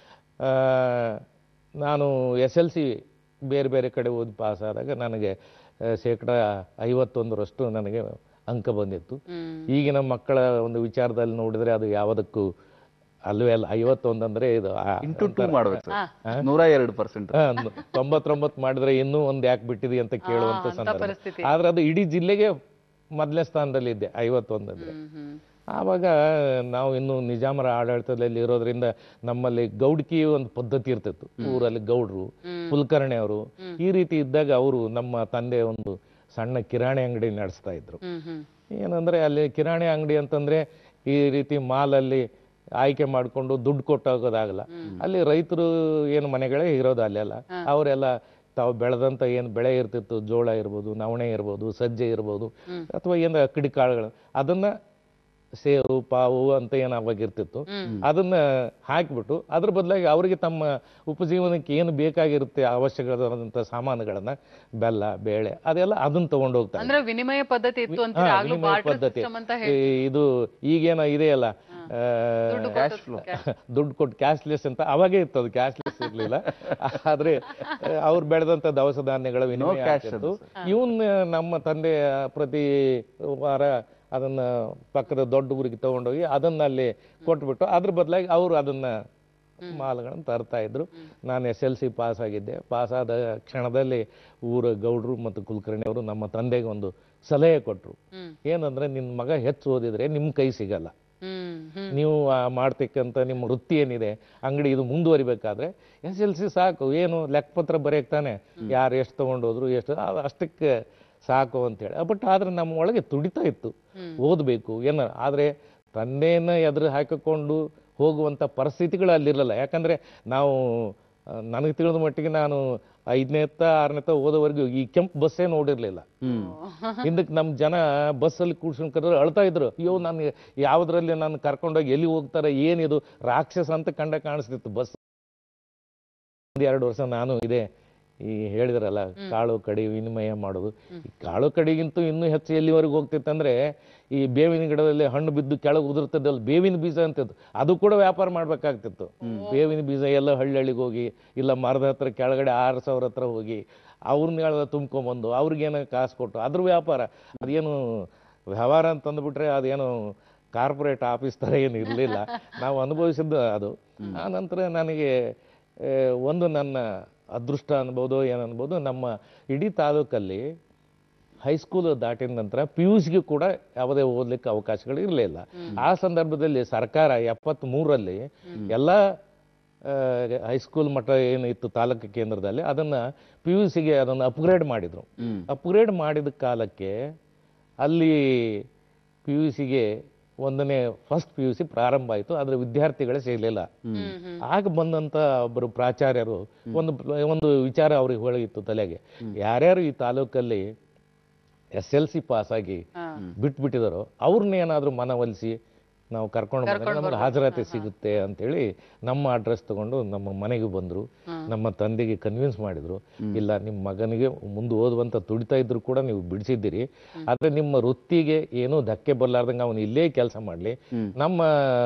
ಆ, ನಾನು ಎಸ್ ಎಲ್ ಸಿ ಬೇರೆ ಬೇರೆ ಕಡೆ ಓದಿ ಪಾಸ್ ಆದಾಗ ನನಗೆ ಆ, ಶೇಕಡ ಐವತ್ತೊಂದರಷ್ಟು ನನಗೆ ಅಂಕ ಬಂದಿತ್ತು ಹ್ಮ್ ಈಗಿನ ಮಕ್ಕಳ ಒಂದು ವಿಚಾರದಲ್ಲಿ ನೋಡಿದ್ರೆ ಅದು ಯಾವುದಕ್ಕೂ ಅಲ್ವೇ ಅಲ್ಲ ಐವತ್ತೊಂದು ಅಂದ್ರೆ ಇದು ಆ- ಇಂಟು ಟೂ ಮಾಡ್ಬೇಕು ಸರ್ ನೂರ ಎರಡು ಪರ್ಸೆಂಟ್ ಆ, ನ- ತೊಂಬತ್ತೊಂಬತ್ತು ಮಾಡಿದ್ರೆ ಇನ್ನೂ ಒಂದ್ ಯಾಕೆ ಬಿಟ್ಟಿದೆ ಅಂತ ಕೇಳುವಂತ ಅಂತ ಸಂದರ್ಭ ಪರಿಸ್ಥಿತಿ. ಆದ್ರೆ ಅದು ಇಡೀ ಜಿಲ್ಲೆಗೆ ಮೊದಲನೇ ಸ್ಥಾನದಲ್ಲಿ ಇದ್ದೆ ಐವತ್ತೊಂದಂದ್ರೆ ಹ್ಮ್ ಹ್ಮ್ ಆವಾಗ ನಾವು ಇನ್ನು ನಿಜಾಮರ ಆಡಳಿತದಲ್ಲಿ ಇರೋದ್ರಿಂದ ನಮ್ಮಲ್ಲಿ ಗೌಡ್ಕಿ ಒಂದು ಪದ್ಧತಿ ಇರ್ತಿತ್ತು ಊರಲ್ಲಿ ಗೌಡ್ರು ಕುಲಕರ್ಣಿ ಅವರು ಈ ರೀತಿ ಇದ್ದಾಗ ಅವರು ನಮ್ಮ ತಂದೆ ಒಂದು ಸಣ್ಣ ಕಿರಾಣಿ ಅಂಗಡಿ ನಡೆಸ್ತಾ ಇದ್ರು ಹ್ಮ್ ಹ್ಮ್ ಏನಂದ್ರೆ ಅಲ್ಲಿ ಕಿರಾಣಿ ಅಂಗಡಿ ಅಂತಂದ್ರೆ ಈ ರೀತಿ ಮಾಲಲ್ಲಿ ಆಯ್ಕೆ ಮಾಡಿಕೊಂಡು ದುಡ್ಡು ಕೊಟ್ಟು ಹೋಗೋದಾಗಲ್ಲ ಅಲ್ಲಿ ರೈತರು ಏನು ಮನೆಗಳೇ ಇರೋದು ಅಲ್ಲೆಲ್ಲ ಅವರೆಲ್ಲ ತಾವು ಬೆಳೆದಂತ ಏನು ಬೆಳೆ ಇರ್ತಿತ್ತು ಜೋಳ ಇರ್ಬೋದು ನವಣೆ ಇರ್ಬೋದು ಸಜ್ಜೆ ಇರ್ಬೋದು ಅಥವಾ ಏನು ಅಕ್ಕಡಿ ಕಾಳುಗಳು ಅದನ್ನ ಸೇರು ಪಾವು ಅಂತ ಏನು ಅವಾಗ ಇರ್ತಿತ್ತು ಅದನ್ನ ಹಾಕಿಬಿಟ್ಟು ಅದ್ರ ಬದಲಾಗಿ ಅವರಿಗೆ ತಮ್ಮ ಉಪಜೀವನಕ್ಕೆ ಏನು ಬೇಕಾಗಿರುತ್ತೆ ಅವಶ್ಯಕವಾದಂಥ ಸಾಮಾನುಗಳನ್ನ ಬೆಲ್ಲ ಬೇಳೆ ಅದೆಲ್ಲ ಅದನ್ನ ತಗೊಂಡು ಹೋಗ್ತಾರೆ ಅಂದ್ರೆ ವಿನಿಮಯ ಪದ್ಧತಿ ಇತ್ತು ಅಂತೀರಾ ಹಾ, ಆಗ್ಲೂ ವಿನಿಮಯ ಬಾರ್ಟರ್ ಪದ್ಧತಿ ಸಿಸ್ಟಮ್ ಅಂತ ಹೇಳಿ ಈ- ಇದು ಈಗೇನೋ ಇದೆಯಲ್ಲ ಆ, ಕ್ಯಾಶ್ ಫ್ಲೋ ದುಡ್ಡು ಕೊಟ್ಟು ಕ್ಯಾಶ್ಲೆಸ್ ಅಂತ ಅವಾಗೇ ಇತ್ತು ಅದು ಕ್ಯಾಶ್ಲೆಸ್ ಇರ್ಲಿಲ್ಲ ಆದ್ರೆ ಅವ್ರು ಬೆಳೆದಂತ ದವಸ ಧಾನ್ಯಗಳ ವಿನಿಮಯ cash ಆಗ್ತಿತ್ತು ಇವನ್ ನಮ್ಮ ತಂದೆ ಪ್ರತಿ ವಾರ ಅದನ್ನ ಪಕ್ಕದ ದೊಡ್ಡ ಊರಿಗೆ ತಗೊಂಡೋಗಿ ಅದನ್ನ ಅಲ್ಲಿ ಕೊಟ್ಬಿಟ್ಟು ಅದ್ರ ಬದಲಾಗಿ ಅವರು ಅದನ್ನ ಮಾಲುಗಳನ್ನು ತರ್ತಾ ಇದ್ರು ನಾನು ಎಸ್ ಎಲ್ ಸಿ ಪಾಸ್ ಆಗಿದ್ದೆ ಪಾಸ್ ಆದ ಕ್ಷಣದಲ್ಲಿ ಊರ ಗೌಡ್ರು ಮತ್ತು ಕುಲಕರ್ಣಿ ಅವರು ನಮ್ಮ ತಂದೆಗೆ ಒಂದು ಸಲಹೆ ಕೊಟ್ರು ಹ್ಮ್. ಏನಂದ್ರೆ ನಿನ್ನ ಮಗ ಹೆಚ್ಚು ಓದಿದ್ರೆ ನಿಮ್ಮ ಕೈ ಸಿಗಲ್ಲ ಹ್ಮ್ ಹ್ಮ್ ನೀವು ಆ ಮಾಡ್ತಕ್ಕಂಥ ನಿಮ್ಮ ವೃತ್ತಿ ಏನಿದೆ ಅಂಗಡಿ ಇದು ಮುಂದುವರಿಬೇಕಾದ್ರೆ ಎಸ್ ಎಲ್ ಸಿ ಸಾಕು ಏನು ಲೆಕ್ಕಪತ್ರ ಬರೆಯಕ್ ತಾನೆ ಯಾರು ಎಷ್ಟು ತಗೊಂಡೋದ್ರು ಎಷ್ಟು ಆ- ಅಷ್ಟಕ್ಕೆ ಸಾಕು ಅಂತೇಳಿ ಬಟ್ ಆದ್ರೆ ನಮ್ಮ ಒಳಗೆ ತುಡಿತಾ ಇತ್ತು ಓದಬೇಕು ಏನ ಆದ್ರೆ ತಂದೆಯನ್ನ ಎದುರು ಹಾಕಿಕೊಂಡು ಹೋಗುವಂಥ ಪರಿಸ್ಥಿತಿಗಳು ಅಲ್ಲಿರಲಿಲ್ಲ ಯಾಕಂದ್ರೆ ನಾವು ಆ, ನನಗೆ ತಿಳಿದ ಮಟ್ಟಿಗೆ ನಾನು ಐದನೇತ್ತ ಆರನೇತ್ತ ಓದೋವರೆಗೂ ಈ ಕೆಂಪು ಬಸ್ಸೇ ನೋಡಿರ್ಲಿಲ್ಲ ಹಿಂದಕ್ಕೆ ನಮ್ಮ ಜನ ಬಸ್ಸಲ್ಲಿ ಕೂಡ್ಸ್ಕೊಂಡು ಕರೆದ್ರೆ ಅಳ್ತಾ ಇದ್ರು ಅಯ್ಯೋ ನಾನು ಯಾವ್ದ್ರಲ್ಲಿ ನಾನು ಕರ್ಕೊಂಡೋಗಿ ಎಲ್ಲಿ ಹೋಗ್ತಾರೆ ಏನಿದು ರಾಕ್ಷಸ ಅಂತ ಕಂಡ ಕಾಣಿಸ್ತಿತ್ತು ಬಸ್ ಒಂದ್ ಎರಡು ವರ್ಷ ನಾನು ಇದೆ ಈ ಹೇಳಿದ್ರಲ್ಲ ಕಾಳು ಕಡಿ ವಿನಿಮಯ ಮಾಡೋದು ಈ ಕಾಳು ಕಡಿಗಿಂತೂ ಇನ್ನೂ ಹೆಚ್ಚು ಎಲ್ಲಿವರೆಗೂ ಹೋಗ್ತಿತ್ತಂದ್ರೆ ಈ ಬೇವಿನ ಗಿಡದಲ್ಲಿ ಹಣ್ಣು ಬಿದ್ದು ಕೆಳಗೆ ಉದುರ್ತದಲ್ಲ ಬೇವಿನ ಬೀಜ ಅಂತಿತ್ತು ಅದು ಕೂಡ ವ್ಯಾಪಾರ ಮಾಡ್ಬೇಕಾಗ್ತಿತ್ತು ಬೇವಿನ ಬೀಜ ಎಲ್ಲ ಹಳ್ಳಿಗೆ ಹೋಗಿ ಇಲ್ಲ ಮರದ ಹತ್ರ ಕೆಳಗಡೆ ಆರು ಸಾವಿರ ಹತ್ರ ಹೋಗಿ ಅವ್ರನ್ನ ಹೇಳ ತುಂಬ್ಕೊಂಬಂದು ಅವ್ರಿಗೇನೋ ಕಾಸು ಕೊಟ್ಟು ಅದ್ರ ವ್ಯಾಪಾರ ಅದೇನು ವ್ಯವಹಾರ ಅಂತಂದ್ಬಿಟ್ರೆ ಅದೇನು ಕಾರ್ಪೊರೇಟ್ ಆಫೀಸ್ ಥರ ಏನು ಇರಲಿಲ್ಲ ನಾವು ಅನುಭವಿಸಿದ್ದು ಅದು ಆ ನಂತರ ನನಗೆ ಆ, ಒಂದು ನನ್ನ ಅದೃಷ್ಟ ಅನ್ಬೋದು ಏನನ್ಬೋದು ನಮ್ಮ ಇಡೀ ತಾಲೂಕಲ್ಲಿ ಹೈಸ್ಕೂಲ್ ದಾಟಿದ ನಂತರ ಪಿ ಯು ಸಿಗೆ ಕೂಡ ಯಾವುದೇ ಓದ್ಲಿಕ್ಕೆ ಅವಕಾಶಗಳು ಇರಲಿಲ್ಲ ಆ ಸಂದರ್ಭದಲ್ಲಿ ಸರ್ಕಾರ ಎಪ್ಪತ್ತ್ ಮೂರರಲ್ಲಿ ಎಲ್ಲ ಹೈಸ್ಕೂಲ್ ಮಟ್ಟ ಏನು ಇತ್ತು ತಾಲೂಕು ಕೇಂದ್ರದಲ್ಲಿ ಅದನ್ನ ಪಿ ಯು ಸಿಗೆ ಅದನ್ನು ಅಪ್ಗ್ರೇಡ್ ಮಾಡಿದ್ರು ಅಪ್ಗ್ರೇಡ್ ಮಾಡಿದ ಕಾಲಕ್ಕೆ ಅಲ್ಲಿ ಪಿ ಯು ಸಿಗೆ ಒಂದನೇ ಫಸ್ಟ್ ಪಿ ಯು ಸಿ ಪ್ರಾರಂಭ ಆಯಿತು ಆದರೆ ವಿದ್ಯಾರ್ಥಿಗಳೇ ಸಿಗಲಿಲ್ಲ ಆಗ ಬಂದಂತ ಒಬ್ಬರು ಪ್ರಾಚಾರ್ಯರು ಒಂದು ಒಂದು ವಿಚಾರ ಅವ್ರಿಗೆ ಹೊಳಗಿತ್ತು ತಲೆಗೆ ಯಾರ್ಯಾರು ಈ ತಾಲೂಕಲ್ಲಿ ಎಸ್ ಎಲ್ ಸಿ ಪಾಸ್ ಆಗಿ ಬಿಟ್ಬಿಟ್ಟಿದಾರೋ ಅವ್ರನ್ನ ಏನಾದ್ರೂ ಮನವೊಲಿಸಿ ನಾವು ಕರ್ಕೊಂಡು ಬಂದ್ರೆ ನಮ್ಗೆ ಹಾಜರಾತಿ ಸಿಗುತ್ತೆ ಅಂತೇಳಿ ನಮ್ಮ ಅಡ್ರೆಸ್ ತಗೊಂಡು ನಮ್ಮ ಮನೆಗೆ ಬಂದ್ರು ನಮ್ಮ ತಂದೆಗೆ ಕನ್ವಿನ್ಸ್ ಮಾಡಿದ್ರು ಇಲ್ಲ ನಿಮ್ಮ ಮಗನಿಗೆ ಮುಂದೆ ಓದುವಂತ ತುಡಿತಾ ಇದ್ರು ಕೂಡ ನೀವು ಬಿಡಿಸಿದ್ದೀರಿ ಆದ್ರೆ ನಿಮ್ಮ ವೃತ್ತಿಗೆ ಏನೂ ಧಕ್ಕೆ ಬರಲಾರ್ದಂಗೆ ಅವನು ಇಲ್ಲೇ ಕೆಲಸ ಮಾಡಲಿ ನಮ್ಮ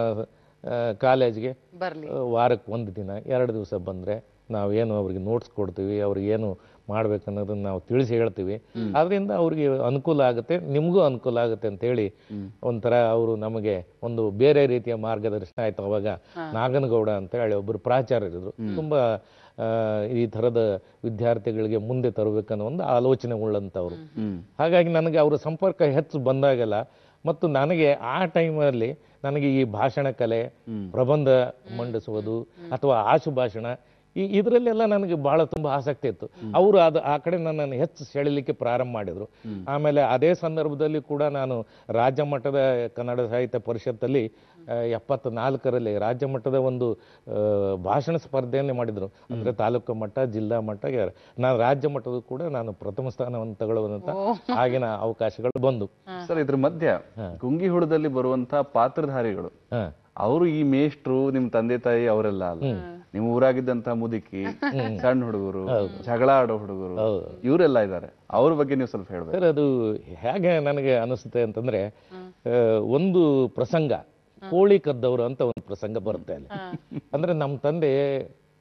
ಆ, ಕಾಲೇಜ್ಗೆ ಬರ್ಲಿ ವಾರಕ್ಕೆ ಒಂದು ದಿನ ಎರಡು ದಿವಸ ಬಂದ್ರೆ ನಾವೇನು ಅವ್ರಿಗೆ ನೋಟ್ಸ್ ಕೊಡ್ತೀವಿ ಅವ್ರಿಗೆ ಏನು ಮಾಡ್ಬೇಕು ಅನ್ನೋದನ್ನ ನಾವು ತಿಳಿಸಿ ಹೇಳ್ತೀವಿ ಅದರಿಂದ ಅವ್ರಿಗೆ ಅನುಕೂಲ ಆಗುತ್ತೆ ನಿಮಗೂ ಅನುಕೂಲ ಆಗುತ್ತೆ ಅಂತೇಳಿ ಒಂಥರ ಅವರು ನಮಗೆ ಒಂದು ಬೇರೆ ರೀತಿಯ ಮಾರ್ಗದರ್ಶನ ಆಯ್ತು ಅವಾಗ ನಾಗನಗೌಡ ಅಂತ ಹೇಳಿ ಒಬ್ಬರು ಪ್ರಾಚಾರ್ಯರಿದ್ರು ತುಂಬಾ ಆ, ಈ ಥರದ ವಿದ್ಯಾರ್ಥಿಗಳಿಗೆ ಮುಂದೆ ತರಬೇಕನ್ನೋ ಒಂದು ಆಲೋಚನೆ ಉಳ್ಳಂಥವ್ರು ಹಾಗಾಗಿ ನನಗೆ ಅವರ ಸಂಪರ್ಕ ಹೆಚ್ಚು ಬಂದಾಗೆಲ್ಲ ಮತ್ತು ನನಗೆ ಆ ಟೈಮಲ್ಲಿ ನನಗೆ ಈ ಭಾಷಣ ಕಲೆ ಪ್ರಬಂಧ ಮಂಡಿಸುವುದು ಅಥವಾ ಆಶು ಭಾಷಣ ಈ ಇದರಲ್ಲೆಲ್ಲ ನನಗೆ ಬಹಳ ತುಂಬಾ ಆಸಕ್ತಿ ಇತ್ತು ಅವರು ಅದು ಆ ಕಡೆ ನನ್ನನ್ನು ಹೆಚ್ಚು ಸೆಳೆಯಲಿಕ್ಕೆ ಪ್ರಾರಂಭ ಮಾಡಿದ್ರು ಆಮೇಲೆ ಅದೇ ಸಂದರ್ಭದಲ್ಲಿ ಕೂಡ ನಾನು ರಾಜ್ಯ ಮಟ್ಟದ ಕನ್ನಡ ಸಾಹಿತ್ಯ ಪರಿಷತ್ತಲ್ಲಿ ಎಪ್ಪತ್ನಾಲ್ಕರಲ್ಲಿ ರಾಜ್ಯ ಮಟ್ಟದ ಒಂದು ಆ, ಭಾಷಣ ಸ್ಪರ್ಧೆಯನ್ನೇ ಮಾಡಿದ್ರು ಅಂದ್ರೆ ತಾಲೂಕು ಮಟ್ಟ ಜಿಲ್ಲಾ ಮಟ್ಟ ಯ- ನಾನು ರಾಜ್ಯ ಮಟ್ಟದ ಕೂಡ ನಾನು ಪ್ರಥಮ ಸ್ಥಾನವನ್ನು ತಗೊಳ್ಳುವಂತ ಆಗಿನ ಅವಕಾಶಗಳು ಬಂದು ಸರ್ ಇದ್ರ ಮಧ್ಯ ಗುಂಗಿಹುಳದಲ್ಲಿ ಬರುವಂತ ಪಾತ್ರಧಾರಿಗಳು ಹಾ ಅವರು ಈ ಮೇಷ್ಟ್ರು ನಿಮ್ ತಂದೆ ತಾಯಿ ಅವರೆಲ್ಲ ಅಲ್ಲ ನಿಮ್ ಊರಾಗಿದ್ದಂತ ಮುದುಕಿ ಸಣ್ಣ ಹುಡುಗರು ಜಗಳ ಆಡೋ ಹುಡುಗರು ಇವರೆಲ್ಲ ಇದ್ದಾರೆ ಅವ್ರ ಬಗ್ಗೆ ನೀವು ಸ್ವಲ್ಪ ಹೇಳ್ಬೇಕು ಸರ್ ಅದು ಹೇಗೆ ನನಗೆ ಅನಿಸುತ್ತೆ ಅಂತಂದ್ರೆ ಆ, ಒಂದು ಪ್ರಸಂಗ ಕೋಳಿ ಕದ್ದವರು ಅಂತ ಒಂದು ಪ್ರಸಂಗ ಬರುತ್ತೆ ಅಲ್ಲಿ ಅಂದ್ರೆ ನಮ್ಮ ತಂದೆ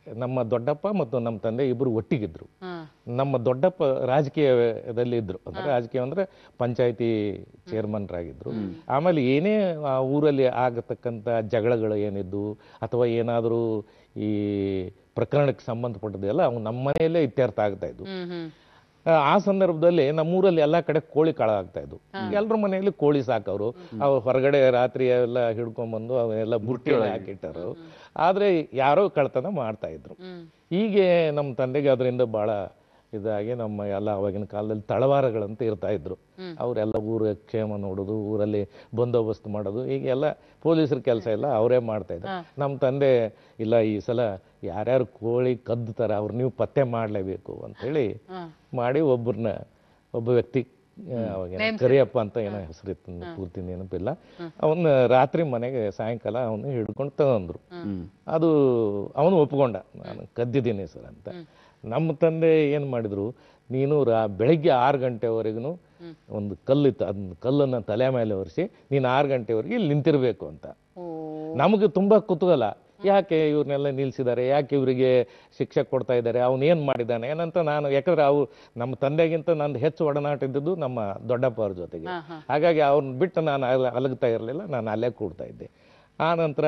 ನಮ್ಮ ದೊಡ್ಡಪ್ಪ ಮತ್ತು ನಮ್ಮ ತಂದೆ ಇಬ್ಬರು ಒಟ್ಟಿಗಿದ್ರು ಹ್ಮ್ ನಮ್ಮ ದೊಡ್ಡಪ್ಪ ರಾಜಕೀಯದಲ್ಲಿ ಇದ್ರು ಅಂದ್ರೆ ರಾಜಕೀಯ ಅಂದ್ರೆ ಪಂಚಾಯತಿ ಚೇರ್ಮನ್ರಾಗಿದ್ರು ಆಮೇಲೆ ಏನೇ ಆ ಊರಲ್ಲಿ ಆಗತಕ್ಕಂಥ ಜಗಳಗಳು ಏನಿದ್ದು ಅಥವಾ ಏನಾದರೂ ಈ ಪ್ರಕರಣಕ್ಕೆ ಸಂಬಂಧಪಟ್ಟದೆಲ್ಲ ಅವು ನಮ್ಮ ಮನೆಯಲ್ಲೇ ಇತ್ಯರ್ಥ ಆಗ್ತಾ ಇದ್ವು ಹ್ಮ್ ಹ್ಮ್ ಆ, ಆ ಸಂದರ್ಭದಲ್ಲಿ ನಮ್ಮೂರಲ್ಲಿ ಎಲ್ಲಾ ಕಡೆ ಕೋಳಿ ಕಾಳ ಆಗ್ತಾ ಇದ್ವು ಎಲ್ರ ಮನೆಯಲ್ಲಿ ಕೋಳಿ ಸಾಕವ್ರು ಅವು ಹೊರಗಡೆ ರಾತ್ರಿ ಎಲ್ಲ ಹಿಡ್ಕೊಂಡ್ಬಂದು ಅವನ್ನೆಲ್ಲ ಬುಟ್ಟಿ ಹಾಕಿಟ್ಟರು ಆದ್ರೆ ಯಾರೋ ಕಳ್ತನ ಮಾಡ್ತಾ ಇದ್ರು ಹ್ಮ್ ಹೀಗೆ ನಮ್ಮ ತಂದೆಗೆ ಅದರಿಂದ ಬಹಳ ಇದಾಗಿ ನಮ್ಮ ಎಲ್ಲ ಅವಾಗಿನ ಕಾಲದಲ್ಲಿ ತಳವಾರಗಳಂತ ಇರ್ತಾ ಇದ್ರು ಅವರೆಲ್ಲ ಊರ ಕ್ಷೇಮ ನೋಡೋದು ಊರಲ್ಲಿ ಬಂದೋಬಸ್ತ್ ಮಾಡೋದು ಹೀಗೆಲ್ಲ ಪೊಲೀಸರ ಕೆಲಸ ಎಲ್ಲ ಅವರೇ ಮಾಡ್ತಾ ಇದ್ರು ನಮ್ಮ ತಂದೆ ಇಲ್ಲ ಈ ಸಲ ಯಾರ್ಯಾರು ಕೋಳಿ ಕದ್ದುತ್ತಾರ ಅವ್ರು ನೀವು ಪತ್ತೆ ಮಾಡಲೇಬೇಕು ಅಂತೇಳಿ ಮಾಡಿ ಒಬ್ಬರನ್ನ ಒಬ್ಬ ವ್ಯಕ್ತಿ ಆ, ಅವಾಗ ಕರಿಯಪ್ಪ ಅಂತ ಏನೋ ಹೆಸರಿತ್ತು ನಂಗೆ ಪೂರ್ತಿ ನೆನಪಿಲ್ಲ ಅವನ್ನ ರಾತ್ರಿ ಮನೆಗೆ ಸಾಯಂಕಾಲ ಅವನು ಹಿಡ್ಕೊಂಡು ತಗೊಂಡ್ರು ಅದು ಅವನು ಒಪ್ಕೊಂಡ ನಾನು ಕದ್ದಿದ್ದೀನಿ ಸರ್ ಅಂತ ನಮ್ಮ ತಂದೆ ಏನು ಮಾಡಿದ್ರು ನೀನು ರಾ ಬೆಳಿಗ್ಗೆ ಆರು ಗಂಟೆವರೆಗೂ ಒಂದು ಕಲ್ಲಿತ್ತು ಅದನ್ನ ಕಲ್ಲನ್ನು ತಲೆ ಮೇಲೆ ಒರೆಸಿ ನೀನು ಆರು ಗಂಟೆವರೆಗೆ ಇಲ್ಲಿ ನಿಂತಿರ್ಬೇಕು ಅಂತ ಓ ನಮಗೆ ತುಂಬಾ ಕುತೂಹಲ ಯಾಕೆ ಇವ್ರನ್ನೆಲ್ಲ ನಿಲ್ಸಿದ್ದಾರೆ ಯಾಕೆ ಇವರಿಗೆ ಶಿಕ್ಷೆ ಕೊಡ್ತಾ ಇದ್ದಾರೆ ಅವನು ಏನು ಮಾಡಿದ್ದಾನೆ ಏನಂತ ನಾನು ಯಾಕಂದ್ರೆ ಅವು ನಮ್ಮ ತಂದೆಗಿಂತ ನಂದು ಹೆಚ್ಚು ಒಡನಾಟ ಇದ್ದದ್ದು ನಮ್ಮ ದೊಡ್ಡಪ್ಪ ಅವ್ರ ಜೊತೆಗೆ ಹಾಗಾಗಿ ಅವ್ರನ್ನ ಬಿಟ್ಟು ನಾನು ಅಲ- ಅಲಗ್ತಾ ಇರಲಿಲ್ಲ ನಾನು ಅಲ್ಲೇ ಕೂಡ್ತಾ ಇದ್ದೆ ಆ ನಂತರ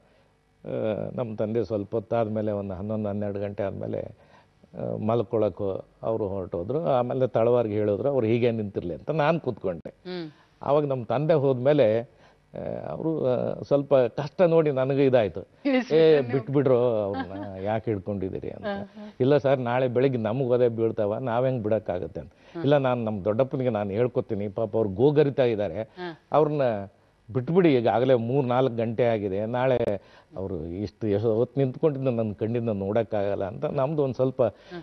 ಆ, ನಮ್ಮ ತಂದೆ ಸ್ವಲ್ಪ ಹೊತ್ತಾದ್ಮೇಲೆ ಒಂದು ಹನ್ನೊಂದು ಹನ್ನೆರಡು ಗಂಟೆ ಆದಮೇಲೆ ಮಲ್ಕೊಳಕ್ಕೆ ಅವರು ಹೊರಟೋದ್ರು ಆಮೇಲೆ ತಳವಾರ್ಗೆ ಹೇಳಿದ್ರು ಅವ್ರು ಹೀಗೆ ನಿಂತಿರ್ಲಿ ಅಂತ ನಾನು ಕೂತ್ಕೊಂಡೆ ಹ್ಮ್ ಆವಾಗ ನಮ್ಮ ತಂದೆ ಹೋದ್ಮೇಲೆ ಅವರು ಸ್ವಲ್ಪ ಕಷ್ಟ ನೋಡಿ ನನಗೆ ಇದಾಯ್ತು ಏ ಬಿಟ್ಬಿಡ್ರು ಅವ್ರನ್ನ ಯಾಕೆ ಹಿಡ್ಕೊಂಡಿದ್ದೀರಿ ಅಂತ ಇಲ್ಲ ಸರ್ ನಾಳೆ ಬೆಳಿಗ್ಗೆ ನಮಗೆ ಅದೇ ಬೀಳ್ತಾವ ನಾವ್ ಹೆಂಗ್ ಬಿಡಕ್ಕಾಗತ್ತೆ ಅಂತ ಇಲ್ಲ ನಾನು ನಮ್ಮ ದೊಡ್ಡಪ್ಪನಿಗೆ ನಾನು ಹೇಳ್ಕೊತೀನಿ ಪಾಪ ಅವ್ರು ಗೋಗರಿತಾ ಇದ್ದಾರೆ ಅವ್ರನ್ನ ಬಿಟ್ಬಿಡಿ ಈಗಾಗಲೇ ಮೂರ್ ನಾಲ್ಕು ಗಂಟೆ ಆಗಿದೆ ನಾಳೆ ಅವರು ಇಷ್ಟು ಎಷ್ಟು ಹೊತ್ತು ನಿಂತ್ಕೊಂಡಿದ್ದು ನನ್ನ ಕಣ್ಣಿಂದ ನೋಡೋಕ್ಕಾಗಲ್ಲ ಅಂತ ನಮ್ದು ಒಂದು ಸ್ವಲ್ಪ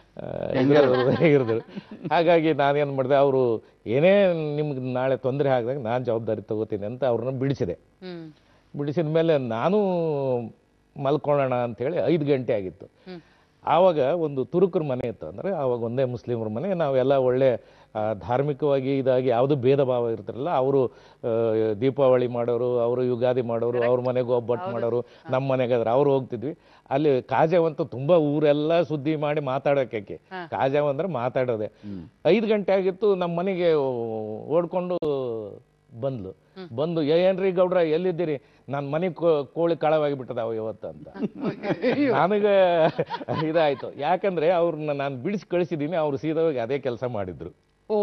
ಇರಿದ್ರು ಹಾಗಾಗಿ ನಾನೇನು ಮಾಡಿದೆ ಅವರು ಏನೇ ನಿಮ್ಗೆ ನಾಳೆ ತೊಂದರೆ ಆಗದಾಗ ನಾನು ಜವಾಬ್ದಾರಿ ತಗೋತೀನಿ ಅಂತ ಅವ್ರನ್ನ ಬಿಡಿಸಿದೆ ಹ್ಮ್ ಬಿಡಿಸಿದ ಮೇಲೆ ನಾನು ಮಲ್ಕೊಳ್ಳೋಣ ಅಂತೇಳಿ ಐದು ಗಂಟೆ ಆಗಿತ್ತು ಆವಾಗ ಒಂದು ತುರುಕರ ಮನೆ ಇತ್ತು ಅಂದ್ರೆ ಆವಾಗ ಒಂದೇ ಮುಸ್ಲಿಮರ ಮನೆ ನಾವೆಲ್ಲ ಒಳ್ಳೆ ಆ, ಧಾರ್ಮಿಕವಾಗಿ ಇದಾಗಿ ಯಾವುದು ಭೇದ ಭಾವ ಇರ್ತಿರಲ್ಲ ಅವರು ದೀಪಾವಳಿ ಮಾಡೋರು ಅವರು ಯುಗಾದಿ ಮಾಡೋರು ಅವ್ರ ಮನೆಗೆ ಒಬ್ಬಟ್ಟು ಮಾಡೋರು ನಮ್ಮ ಮನೆಗಾದ್ರೆ ಅವ್ರು ಹೋಗ್ತಿದ್ವಿ ಅಲ್ಲಿ ಕಾಜಾವಂತೂ ತುಂಬಾ ಊರೆಲ್ಲ ಸುದ್ದಿ ಮಾಡಿ ಮಾತಾಡೋಕೆ ಕಾಜಾವ್ ಅಂದ್ರೆ ಮಾತಾಡೋದೆ ಐದು ಗಂಟೆ ಆಗಿತ್ತು ನಮ್ಮ ಮನೆಗೆ ಓಡ್ಕೊಂಡು ಬಂದ್ಲು ಬಂದು ಏನ್ರಿ ಗೌಡ್ರ ಎಲ್ಲಿದ್ದೀರಿ ನನ್ನ ಮನೆ ಕೋಳಿ ಕಾಳವಾಗಿ ಬಿಟ್ಟದಾವ ಇವತ್ತು ಅಂತ ನನಗೆ ಇದಾಯ್ತು ಯಾಕಂದ್ರೆ ಅವ್ರನ್ನ ನಾನು ಬಿಡಿಸಿ ಕಳಿಸಿದ್ದೀನಿ ಅವ್ರು ಸೀದಾ ಹೋಗಿ ಅದೇ ಕೆಲಸ ಮಾಡಿದ್ರು ಓ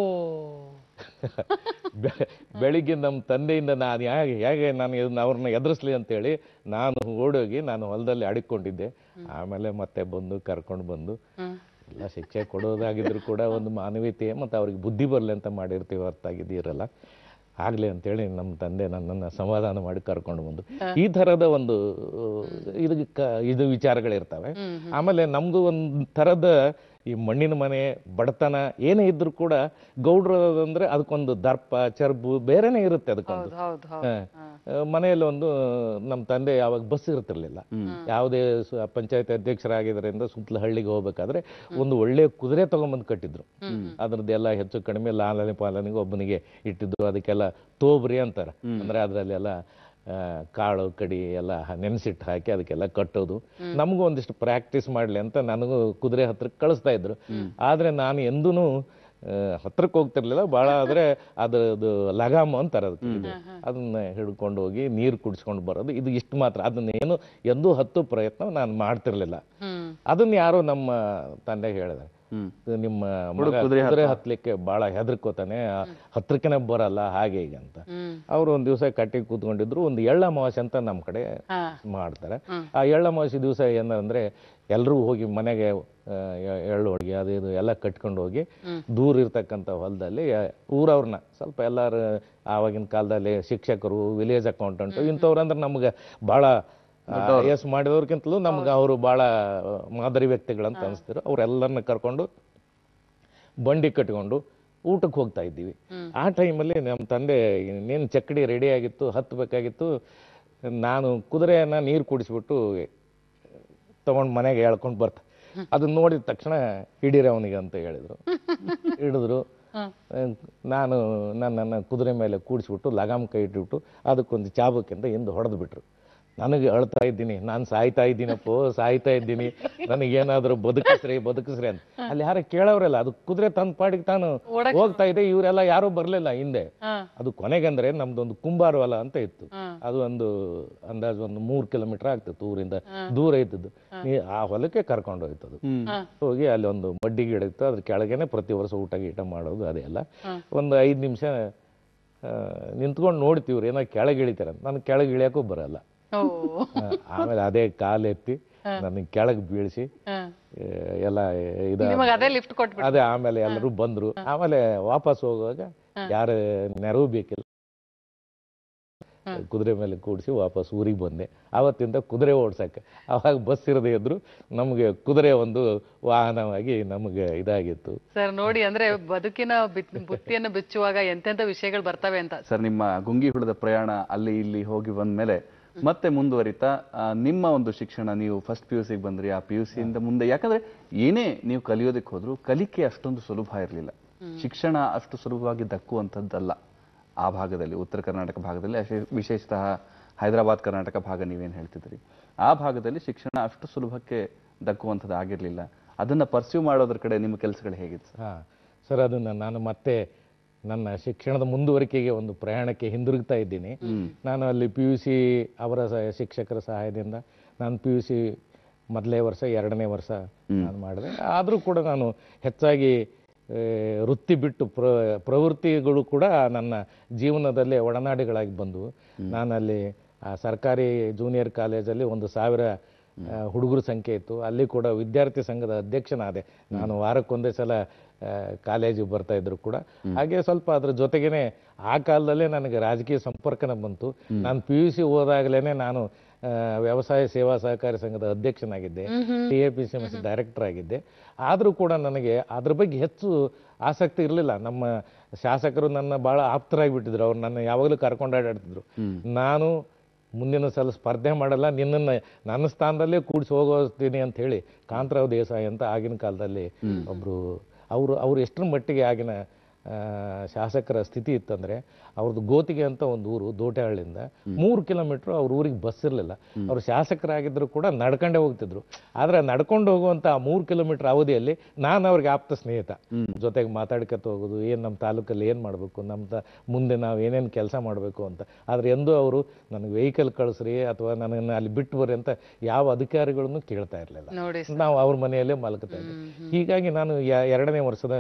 ಬೆ- ಬೆಳಿಗ್ಗೆ ನಮ್ಮ ತಂದೆಯಿಂದ ನಾನು ಹೇಗೆ ಹೇಗೆ ನಾನು ಇದನ್ನ ಅವ್ರನ್ನ ಎದುರಿಸ್ಲಿ ಅಂತೇಳಿ ನಾನು ಓಡೋಗಿ ನಾನು ಹೊಲದಲ್ಲಿ ಅಡಿಕೊಂಡಿದ್ದೆ ಆಮೇಲೆ ಮತ್ತೆ ಬಂದು ಕರ್ಕೊಂಡು ಬಂದು ಎಲ್ಲ ಶಿಕ್ಷೆ ಕೊಡೋದಾಗಿದ್ರು ಕೂಡ ಒಂದು ಮಾನವೀಯತೆ ಮತ್ತು ಅವ್ರಿಗೆ ಬುದ್ಧಿ ಬರಲಿ ಅಂತ ಮಾಡಿರ್ತೀವಿ ಹೊರ್ತಾಗಿದ್ದೀರಲ್ಲ ಆಗ್ಲಿ ಅಂತೇಳಿ ನಮ್ಮ ತಂದೆ ನನ್ನನ್ನು ಸಮಾಧಾನ ಮಾಡಿ ಕರ್ಕೊಂಡು ಬಂದು ಈ ಥರದ ಒಂದು ಇದು ಕ- ಇದು ವಿಚಾರಗಳಿರ್ತವೆ ಆಮೇಲೆ ನಮ್ದು ಒಂದು ಥರದ ಈ ಮಣ್ಣಿನ ಮನೆ ಬಡತನ ಏನೇ ಇದ್ರೂ ಕೂಡ ಗೌಡ್ರು ಅಂದ್ರೆ ಅದಕ್ಕೊಂದು ದರ್ಪ ಚರ್ಬು ಬೇರೆನೇ ಇರುತ್ತೆ ಅದಕ್ಕೊಂದು ಹೌದು ಹೌದು ಹೌದು ಆ, ಮನೆಯಲ್ಲಿ ಒಂದು ನಮ್ಮ ತಂದೆ ಯಾವಾಗ ಬಸ್ ಇರ್ತಿರ್ಲಿಲ್ಲ ಯಾವುದೇ ಸ- ಪಂಚಾಯತ್ ಅಧ್ಯಕ್ಷರಾಗಿದ್ದರಿಂದ ಸುತ್ತಲ ಹಳ್ಳಿಗೆ ಹೋಗ್ಬೇಕಾದ್ರೆ ಒಂದು ಒಳ್ಳೆ ಕುದುರೆ ತಗೊಂಬಂದು ಕಟ್ಟಿದ್ರು ಅದ್ರದ್ದೆಲ್ಲ ಹೆಚ್ಚು ಕಡಿಮೆ ಲಾಲನೆ ಪಾಲನೆಗೆ ಒಬ್ಬನಿಗೆ ಇಟ್ಟಿದ್ದು ಅದಕ್ಕೆಲ್ಲ ತೋಬ್ರಿ ಅಂತಾರ ಅಂದ್ರೆ ಅದ್ರಲ್ಲೆಲ್ಲ ಆ, ಕಾಳು ಕಡಿ ಎಲ್ಲ ಹ- ನೆನೆಸಿಟ್ಟು ಹಾಕಿ ಅದಕ್ಕೆಲ್ಲ ಕಟ್ಟೋದು ನಮಗೂ ಒಂದಿಷ್ಟು ಪ್ರಾಕ್ಟೀಸ್ ಮಾಡ್ಲಿ ಅಂತ ನನಗೂ ಕುದುರೆ ಹತ್ರಕ್ಕೆ ಕಳಿಸ್ತಾ ಇದ್ರು ಆದ್ರೆ ನಾನು ಎಂದೂ ಹತ್ರಕ್ಕೆ ಹೋಗ್ತಿರ್ಲಿಲ್ಲ ಭಾಳ ಆದ್ರೆ ಅದ್ರದ್ದು ಲಗಾಮ ಅಂತಾರೆ ಅದಕ್ಕೆ ಇದು. ಅದನ್ನ ಹಿಡ್ಕೊಂಡು ಹೋಗಿ ನೀರು ಕುಡಿಸ್ಕೊಂಡು ಬರೋದು ಇದು ಇಷ್ಟು ಮಾತ್ರ ಅದನ್ನ ಏನು ಎಂದೂ ಹತ್ತು ಪ್ರಯತ್ನ ನಾನು ಮಾಡ್ತಿರ್ಲಿಲ್ಲ ಹ್ಮ್ ಅದನ್ನ ಯಾರೋ ನಮ್ಮ ತಂದೆ ಹೇಳಿದ್ದಾರೆ ಇದು ನಿಮ್ಮ ಮಗ ಕುದುರೆ ಹತ್ಲಿಕ್ಕೆ ಬಹಳ ಹೆದರ್ಕೋತಾನೆ ಆ, ಹತ್ರಕ್ಕೆನೆ ಬರಲ್ಲ ಹಾಗೆ ಹೀಗೆ ಅಂತ ಹ್ಮ್ ಅವ್ರು ಒಂದ್ ದಿವಸ ಕಟ್ಟಿಗೆ ಕೂತ್ಕೊಂಡಿದ್ರು ಒಂದು ಎಳ್ಳ ಅಮಾವಾಸ್ಯೆ ಅಂತ ನಮ್ಮ ಕಡೆ ಹಾ ಮಾಡ್ತಾರೆ ಆ ಎಳ್ಳ ಅಮಾವಾಸ್ಯೆ ದಿವಸ ಏನಂದ್ರೆ ಎಲ್ಲರೂ ಹೋಗಿ ಮನೆಗೆ ಆ, ಎ- ಎಳ್ಳು ಹೋಳಿಗೆ ಅದು ಇದು ಎಲ್ಲ ಕಟ್ಕೊಂಡು ಹೋಗಿ ದೂರ ಇರ್ತಕ್ಕಂಥ ಹೊಲದಲ್ಲಿ ಊರವ್ರನ್ನ ಸ್ವಲ್ಪ ಎಲ್ಲಾರು ಆವಾಗಿನ ಕಾಲದಲ್ಲಿ ಶಿಕ್ಷಕರು ವಿಲೇಜ್ ಅಕೌಂಟೆಂಟ್ ಇಂಥವ್ರಂದ್ರೆ ನಮ್ಗೆ ಭಾಳ ಎಸ್ ಮಾಡಿದವ್ರಿಗಿಂತಲೂ ನಮ್ಗೆ ಅವರು ಭಾಳ ಮಾದರಿ ವ್ಯಕ್ತಿಗಳಂತ ಅನಿಸ್ತಿರು ಅವ್ರೆಲ್ಲರನ್ನ ಕರ್ಕೊಂಡು ಬಂಡಿ ಕಟ್ಕೊಂಡು ಊಟಕ್ಕೆ ಹೋಗ್ತಾ ಇದ್ದೀವಿ ಆ ಟೈಮಲ್ಲಿ ನಮ್ಮ ತಂದೆ ಇನ್ನೇನು ಚಕ್ಕಡಿ ರೆಡಿ ಆಗಿತ್ತು ಹತ್ತಬೇಕಾಗಿತ್ತು ನಾನು ಕುದುರೆಯನ್ನ ನೀರು ಕುಡಿಸ್ಬಿಟ್ಟು ತಗೊಂಡು ಮನೆಗೆ ಎಳ್ಕೊಂಡು ಬರ್ತ ಅದನ್ನ ನೋಡಿದ ತಕ್ಷಣ ಹಿಡೀರಿ ಅವನಿಗೆ ಅಂತ ಹೇಳಿದ್ರು ಹಿಡಿದ್ರು ನಾನು ನನ್ನನ್ನು ಕುದುರೆ ಮೇಲೆ ಕೂಡಿಸ್ಬಿಟ್ಟು ಲಗಾಮ್ ಕೈ ಇಟ್ಬಿಟ್ಟು ಅದಕ್ಕೊಂದು ಚಾಬಕ್ಕಿಂತ ಹಿಂದೆ ಹೊಡೆದು ಬಿಟ್ರು ನನಗೆ ಅಳ್ತಾ ಇದ್ದೀನಿ ನಾನು ಸಾಯ್ತಾ ಇದ್ದೀನಪ್ಪೋ ಸಾಯ್ತಾ ಇದ್ದೀನಿ ನನಗೇನಾದ್ರೂ ಬದುಕಿಸ್ರಿ ಬದುಕಿಸ್ರಿ ಅಂತ ಅಲ್ಲಿ ಯಾರು ಕೇಳೋರಲ್ಲ ಅದು ಕುದುರೆ ತನ್ನ ಪಾಡಿಗೆ ತಾನು ಹೋಗ್ತಾ ಇದೆ ಇವರೆಲ್ಲ ಯಾರೂ ಬರ್ಲಿಲ್ಲ ಹಿಂದೆ ಹಾ ಅದು ಕೊನೆಗಂದ್ರೆ ನಮ್ದೊಂದು ಕುಂಬಾರ ಹೊಲ ಅಂತ ಇತ್ತು ಅದು ಒಂದು ಅಂದಾಜು ಒಂದು ಮೂರು ಕಿಲೋಮೀಟರ್ ಆಗ್ತಿತ್ತು ಊರಿಂದ ದೂರ ಇದ್ದದ್ದು ಈ ಆ ಹೊಲಕ್ಕೆ ಕರ್ಕೊಂಡು ಹೋಯ್ತು ಅದು ಹೋಗಿ ಅಲ್ಲಿ ಒಂದು ಮಡ್ಡಿ ಗಿಡ ಇತ್ತು ಅದ್ರ ಕೆಳಗೇನೆ ಪ್ರತಿ ವರ್ಷ ಊಟ ಗೀಟ ಮಾಡೋದು ಅದೆಲ್ಲ ಒಂದು ಐದು ನಿಮಿಷ ನಿಂತ್ಕೊಂಡು ನೋಡ್ತೀವ್ರಿ ಏನೋ ಕೆಳಗೆ ಇಳಿತಾರೆ ನನಗೆ ಕೆಳಗೆ ಇಳಿಯೋಕ್ಕೂ ಬರಲ್ಲ ಓ ಆ, ಆಮೇಲೆ ಅದೇ ಕಾಲೆತ್ತಿ ನನಗೆ ಕೆಳಗೆ ಬೀಳಿಸಿ ಹಾ. ಎಲ್ಲ ಇದು ನಿಮಗೆ ಅದೇ ಲಿಫ್ಟ್ ಕೊಟ್ಬಿಟ್ಟು ಅದೇ ಆಮೇಲೆ ಎಲ್ಲರೂ ಬಂದ್ರು ಆಮೇಲೆ ವಾಪಸ್ ಹೋಗುವಾಗ ಯಾರ ನೆರವು ಬೇಕಿಲ್ಲ ಕುದುರೆ ಮೇಲೆ ಕೂಡಿಸಿ ವಾಪಸ್ ಊರಿಗೆ ಬಂದೆ ಆವತ್ತಿಂದ ಕುದುರೆ ಓಡ್ಸಕ್ಕೆ ಅವಾಗ ಬಸ್ ಇರದೇ ಇದ್ರು ನಮಗೆ ಕುದುರೆ ಒಂದು ವಾಹನವಾಗಿ ನಮಗೆ ಇದಾಗಿತ್ತು ಸರ್ ನೋಡಿ ಅಂದ್ರೆ ಬದುಕಿನ ಬಿತ್- ಬುತ್ತಿಯನ್ನು ಬಿಚ್ಚುವಾಗ ಎಂತೆಂತ ವಿಷಯಗಳು ಬರ್ತವೆ ಅಂತ ಸರ್ ನಿಮ್ಮ ಗುಂಗಿ ಹುಳದ ಪ್ರಯಾಣ ಅಲ್ಲಿ ಇಲ್ಲಿ ಹೋಗಿ ಬಂದ್ಮೇಲೆ ಮತ್ತೆ ಮುಂದುವರಿತಾ ಆ, ನಿಮ್ಮ ಒಂದು ಶಿಕ್ಷಣ ನೀವು ಫಸ್ಟ್ ಪಿ ಯು ಸಿಗೆ ಬಂದ್ರಿ ಆ ಪಿ ಯು ಸಿಯಿಂದ ಮುಂದೆ ಯಾಕಂದ್ರೆ ಏನೇ ನೀವು ಕಲಿಯೋದಕ್ಕೆ ಹೋದ್ರು ಕಲಿಕೆ ಅಷ್ಟೊಂದು ಸುಲಭ ಇರಲಿಲ್ಲ ಶಿಕ್ಷಣ ಅಷ್ಟು ಸುಲಭವಾಗಿ ದಕ್ಕುವಂಥದ್ದಲ್ಲ ಆ ಭಾಗದಲ್ಲಿ ಉತ್ತರ ಕರ್ನಾಟಕ ಭಾಗದಲ್ಲಿ ಅಶೇ- ವಿಶೇಷತಃ ಹೈದರಾಬಾದ್ ಕರ್ನಾಟಕ ಭಾಗ ನೀವೇನು ಹೇಳ್ತಿದ್ರಿ ಆ ಭಾಗದಲ್ಲಿ ಶಿಕ್ಷಣ ಅಷ್ಟು ಸುಲಭಕ್ಕೆ ದಕ್ಕುವಂಥದ್ದು ಆಗಿರಲಿಲ್ಲ ಅದನ್ನ ಪರ್ಸ್ಯೂ ಮಾಡೋದ್ರ ಕಡೆ ನಿಮ್ಮ ಕೆಲಸಗಳು ಹೇಗಿತ್ತು ಸರ್ ಹಾ ಸರ್ ಅದನ್ನ ನಾನು ಮತ್ತೆ ನನ್ನ ಶಿಕ್ಷಣದ ಮುಂದುವರಿಕೆಗೆ ಒಂದು ಪ್ರಯಾಣಕ್ಕೆ ಹಿಂದಿರುಗ್ತಾ ಇದ್ದೀನಿ ನಾನು ಅಲ್ಲಿ ಪಿ ಯು ಸಿ ಅವರ ಸ- ಶಿಕ್ಷಕರ ಸಹಾಯದಿಂದ ನಾನು ಪಿ ಯು ಸಿ ಮೊದಲನೇ ವರ್ಷ ಎರಡನೇ ವರ್ಷ ನಾನು ಮಾಡಿದೆ ಆದರೂ ಕೂಡ ನಾನು ಹೆಚ್ಚಾಗಿ ಆ, ವೃತ್ತಿ ಬಿಟ್ಟು ಪ್ರ ಪ್ರವೃತ್ತಿಗಳು ಕೂಡ ನನ್ನ ಜೀವನದಲ್ಲಿ ಒಡನಾಡಿಗಳಾಗಿ ಬಂದವು ನಾನಲ್ಲಿ ಆ ಸರ್ಕಾರಿ ಜೂನಿಯರ್ ಕಾಲೇಜಲ್ಲಿ ಒಂದು ಸಾವಿರ ಹುಡುಗರ ಸಂಖ್ಯೆ ಇತ್ತು ಅಲ್ಲಿ ಕೂಡ ವಿದ್ಯಾರ್ಥಿ ಸಂಘದ ಅಧ್ಯಕ್ಷನಾದೆ ನಾನು ವಾರಕ್ಕೊಂದೇ ಸಲ ಆ, ಕಾಲೇಜಿಗೆ ಬರ್ತಾ ಇದ್ರು ಕೂಡ ಹಾಗೆ ಸ್ವಲ್ಪ ಅದ್ರ ಜೊತೆಗೇನೆ ಆ ಕಾಲದಲ್ಲೇ ನನಗೆ ರಾಜಕೀಯ ಸಂಪರ್ಕನ ಬಂತು ನಾನು ಪಿ ಯು ಸಿ ಹೋದಾಗಲೇ ನಾನು ಆ, ವ್ಯವಸಾಯ ಸೇವಾ ಸಹಕಾರಿ ಸಂಘದ ಅಧ್ಯಕ್ಷನಾಗಿದ್ದೆ T A P C M S director ಆಗಿದ್ದೆ ಆದರೂ ಕೂಡ ನನಗೆ ಅದ್ರ ಬಗ್ಗೆ ಹೆಚ್ಚು ಆಸಕ್ತಿ ಇರಲಿಲ್ಲ ನಮ್ಮ ಶಾಸಕರು ನನ್ನ ಭಾಳ ಆಪ್ತರಾಗಿ ಬಿಟ್ಟಿದ್ರು ಅವ್ರು ನನ್ನ ಯಾವಾಗಲೂ ಕರ್ಕೊಂಡು ಆಡಾಡ್ತಿದ್ರು ನಾನು ಮುಂದಿನ ಸಲ ಸ್ಪರ್ಧೆ ಮಾಡಲ್ಲ ನಿನ್ನನ್ನು ನನ್ನ ಸ್ಥಾನದಲ್ಲೇ ಕೂಡಿಸಿ ಹೋಗೋಸ್ತೀನಿ ಅಂತ ಹೇಳಿ ಕಾಂತರಾವ್ ದೇಸಾಯಿ ಅಂತ ಆಗಿನ ಕಾಲದಲ್ಲಿ ಒಬ್ರು ಅವರು ಅವ್ರು ಎಷ್ಟರ ಮಟ್ಟಿಗೆ ಆಗಿನ ಆ, ಶಾಸಕರ ಸ್ಥಿತಿ ಇತ್ತಂದ್ರೆ ಅವ್ರದ್ದು ಗೋತಿಗೆ ಅಂತ ಒಂದು ಊರು ದೋಟೆಹಳ್ಳಿಯಿಂದ ಮೂರು ಕಿಲೋಮೀಟ್ರ್ ಅವ್ರ ಊರಿಗೆ ಬಸ್ ಇರಲಿಲ್ಲ ಅವ್ರು ಶಾಸಕರಾಗಿದ್ರು ಕೂಡ ನಡ್ಕೊಂಡೇ ಹೋಗ್ತಿದ್ರು ಆದ್ರೆ ನಡ್ಕೊಂಡು ಹೋಗುವಂತ ಆ ಮೂರು ಕಿಲೋಮೀಟರ್ ಅವಧಿಯಲ್ಲಿ ನಾನು ಅವ್ರಿಗೆ ಆಪ್ತ ಸ್ನೇಹಿತ ಜೊತೆಗೆ ಮಾತಾಡ್ಕೊತ ಹೋಗೋದು ಏನು ನಮ್ಮ ತಾಲೂಕಲ್ಲಿ ಏನು ಮಾಡಬೇಕು ನಮ್ಮ ತ ಮುಂದೆ ನಾವು ಏನೇನು ಕೆಲಸ ಮಾಡಬೇಕು ಅಂತ ಆದ್ರೆ ಎಂದೂ ಅವರು ನನಗೆ ವೆಹಿಕಲ್ ಕಳಿಸ್ರಿ ಅಥವಾ ನನನ್ನು ಅಲ್ಲಿ ಬಿಟ್ಟು ಬರ್ರಿ ಅಂತ ಯಾವ ಅಧಿಕಾರಿಗಳನ್ನು ಕೇಳ್ತಾ ಇರಲಿಲ್ಲ ನೋಡಿ ನಾವು ಅವ್ರ ಮನೆಯಲ್ಲೇ ಮಲಗ್ತಾ ಇದ್ದೆ ಹೀಗಾಗಿ ನಾನು ಯ- ಎರಡನೇ ವರ್ಷದ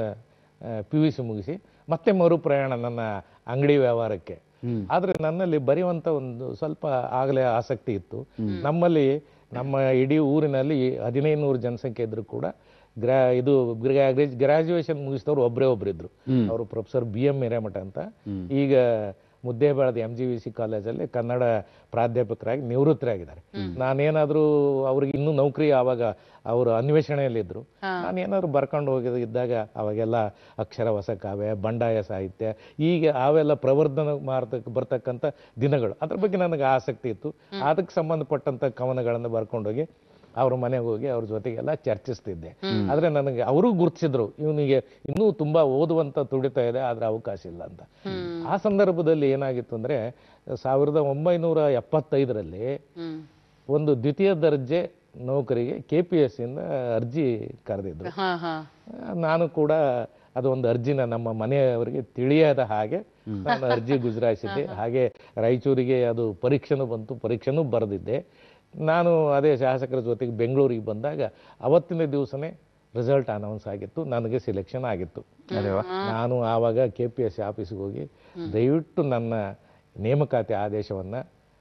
ಪಿ ಯು ಸಿ ಮುಗಿಸಿ ಮತ್ತೆ ಮರು ಪ್ರಯಾಣ ನನ್ನ ಅಂಗಡಿ ವ್ಯವಹಾರಕ್ಕೆ ಆದ್ರೆ ನನ್ನಲ್ಲಿ ಬರೆಯುವಂತ ಒಂದು ಸ್ವಲ್ಪ ಆಗಲೇ ಆಸಕ್ತಿ ಇತ್ತು ನಮ್ಮಲ್ಲಿ ನಮ್ಮ ಇಡೀ ಊರಿನಲ್ಲಿ ಹದಿನೈದು ನೂರು ಜನಸಂಖ್ಯೆ ಇದ್ರು ಕೂಡ ಗ್ರಾ ಇದು ಗ್ರಾಜುಯೇಷನ್ ಮುಗಿಸಿದವರು ಒಬ್ಬರೇ ಒಬ್ಬರಿದ್ರು ಅವರು ಪ್ರೊಫೆಸರ್ ಬಿ ಎಂ ಹಿರೇಮಠ ಅಂತ ಈಗ ಮುದ್ದೇಬೇಳದ ಎಂ ಜಿ ವಿ ಸಿ ಕಾಲೇಜಲ್ಲಿ ಕನ್ನಡ ಪ್ರಾಧ್ಯಾಪಕರಾಗಿ ನಿವೃತ್ತರಾಗಿದ್ದಾರೆ ನಾನೇನಾದ್ರೂ ಅವ್ರಿಗೆ ಇನ್ನೂ ನೌಕರಿ ಆವಾಗ ಅವರು ಅನ್ವೇಷಣೆಯಲ್ಲಿದ್ದರು ನಾನೇನಾದ್ರು ಬರ್ಕೊಂಡು ಹೋಗಿದ ಇದ್ದಾಗ ಅವಾಗೆಲ್ಲ ಅಕ್ಷರ ಹೊಸ ಕಾವ್ಯ ಬಂಡಾಯ ಸಾಹಿತ್ಯ ಹೀಗೆ ಅವೆಲ್ಲ ಪ್ರವರ್ಧನ ಮಾರ್ತಕ್ ಬರ್ತಕ್ಕಂಥ ದಿನಗಳು ಅದ್ರ ಬಗ್ಗೆ ನನಗೆ ಆಸಕ್ತಿ ಇತ್ತು ಅದಕ್ಕೆ ಸಂಬಂಧಪಟ್ಟಂತ ಕವನಗಳನ್ನು ಬರ್ಕೊಂಡೋಗಿ ಅವ್ರ ಮನೆಗೆ ಹೋಗಿ ಅವ್ರ ಜೊತೆಗೆಲ್ಲ ಚರ್ಚಿಸ್ತಿದ್ದೆ ಆದ್ರೆ ನನಗೆ ಅವರು ಗುರುತಿಸಿದ್ರು ಇವನಿಗೆ ಇನ್ನೂ ತುಂಬಾ ಓದುವಂತ ತುಡಿತ ಇದೆ ಆದ್ರೆ ಅವಕಾಶ ಇಲ್ಲ ಅಂತ ಆ ಸಂದರ್ಭದಲ್ಲಿ ಏನಾಗಿತ್ತು ಅಂದ್ರೆ ಸಾವಿರದ ಒಂಬೈನೂರ ಎಪ್ಪತ್ತೈದರಲ್ಲಿ ಹ್ಮ್ ಒಂದು ದ್ವಿತೀಯ ದರ್ಜೆ ನೌಕರಿಗೆ ಕೆ ಪಿ ಎಸ್ ಇಂದ ಅರ್ಜಿ ಕರೆದಿದ್ರು ಹಾ ಹಾ ನಾನು ಕೂಡ ಅದು ಒಂದು ಅರ್ಜಿನ ನಮ್ಮ ಮನೆಯವರಿಗೆ ತಿಳಿಯದ ಹಾಗೆ ನಾನು ಅರ್ಜಿ ಗುಜರಾಯಿಸಿದ್ದೆ ಹಾಗೆ ರಾಯಚೂರಿಗೆ ಅದು ಪರೀಕ್ಷೆನೂ ಬಂತು ಪರೀಕ್ಷೆನೂ ಬರೆದಿದ್ದೆ ನಾನು ಅದೇ ಶಾಸಕರ ಜೊತೆಗೆ ಬೆಂಗಳೂರಿಗೆ ಬಂದಾಗ ಅವತ್ತಿನ ದಿವಸನೇ ರಿಸಲ್ಟ್ ಅನೌನ್ಸ್ ಆಗಿತ್ತು ನನಗೆ ಸಿಲೆಕ್ಷನ್ ಆಗಿತ್ತು ನಾನು ಆವಾಗ ಕೆ ಪಿ ಎಸ್ ಆಫೀಸ್ಗೆ ಹೋಗಿ ದಯವಿಟ್ಟು ನನ್ನ ನೇಮಕಾತಿ ಆದೇಶವನ್ನ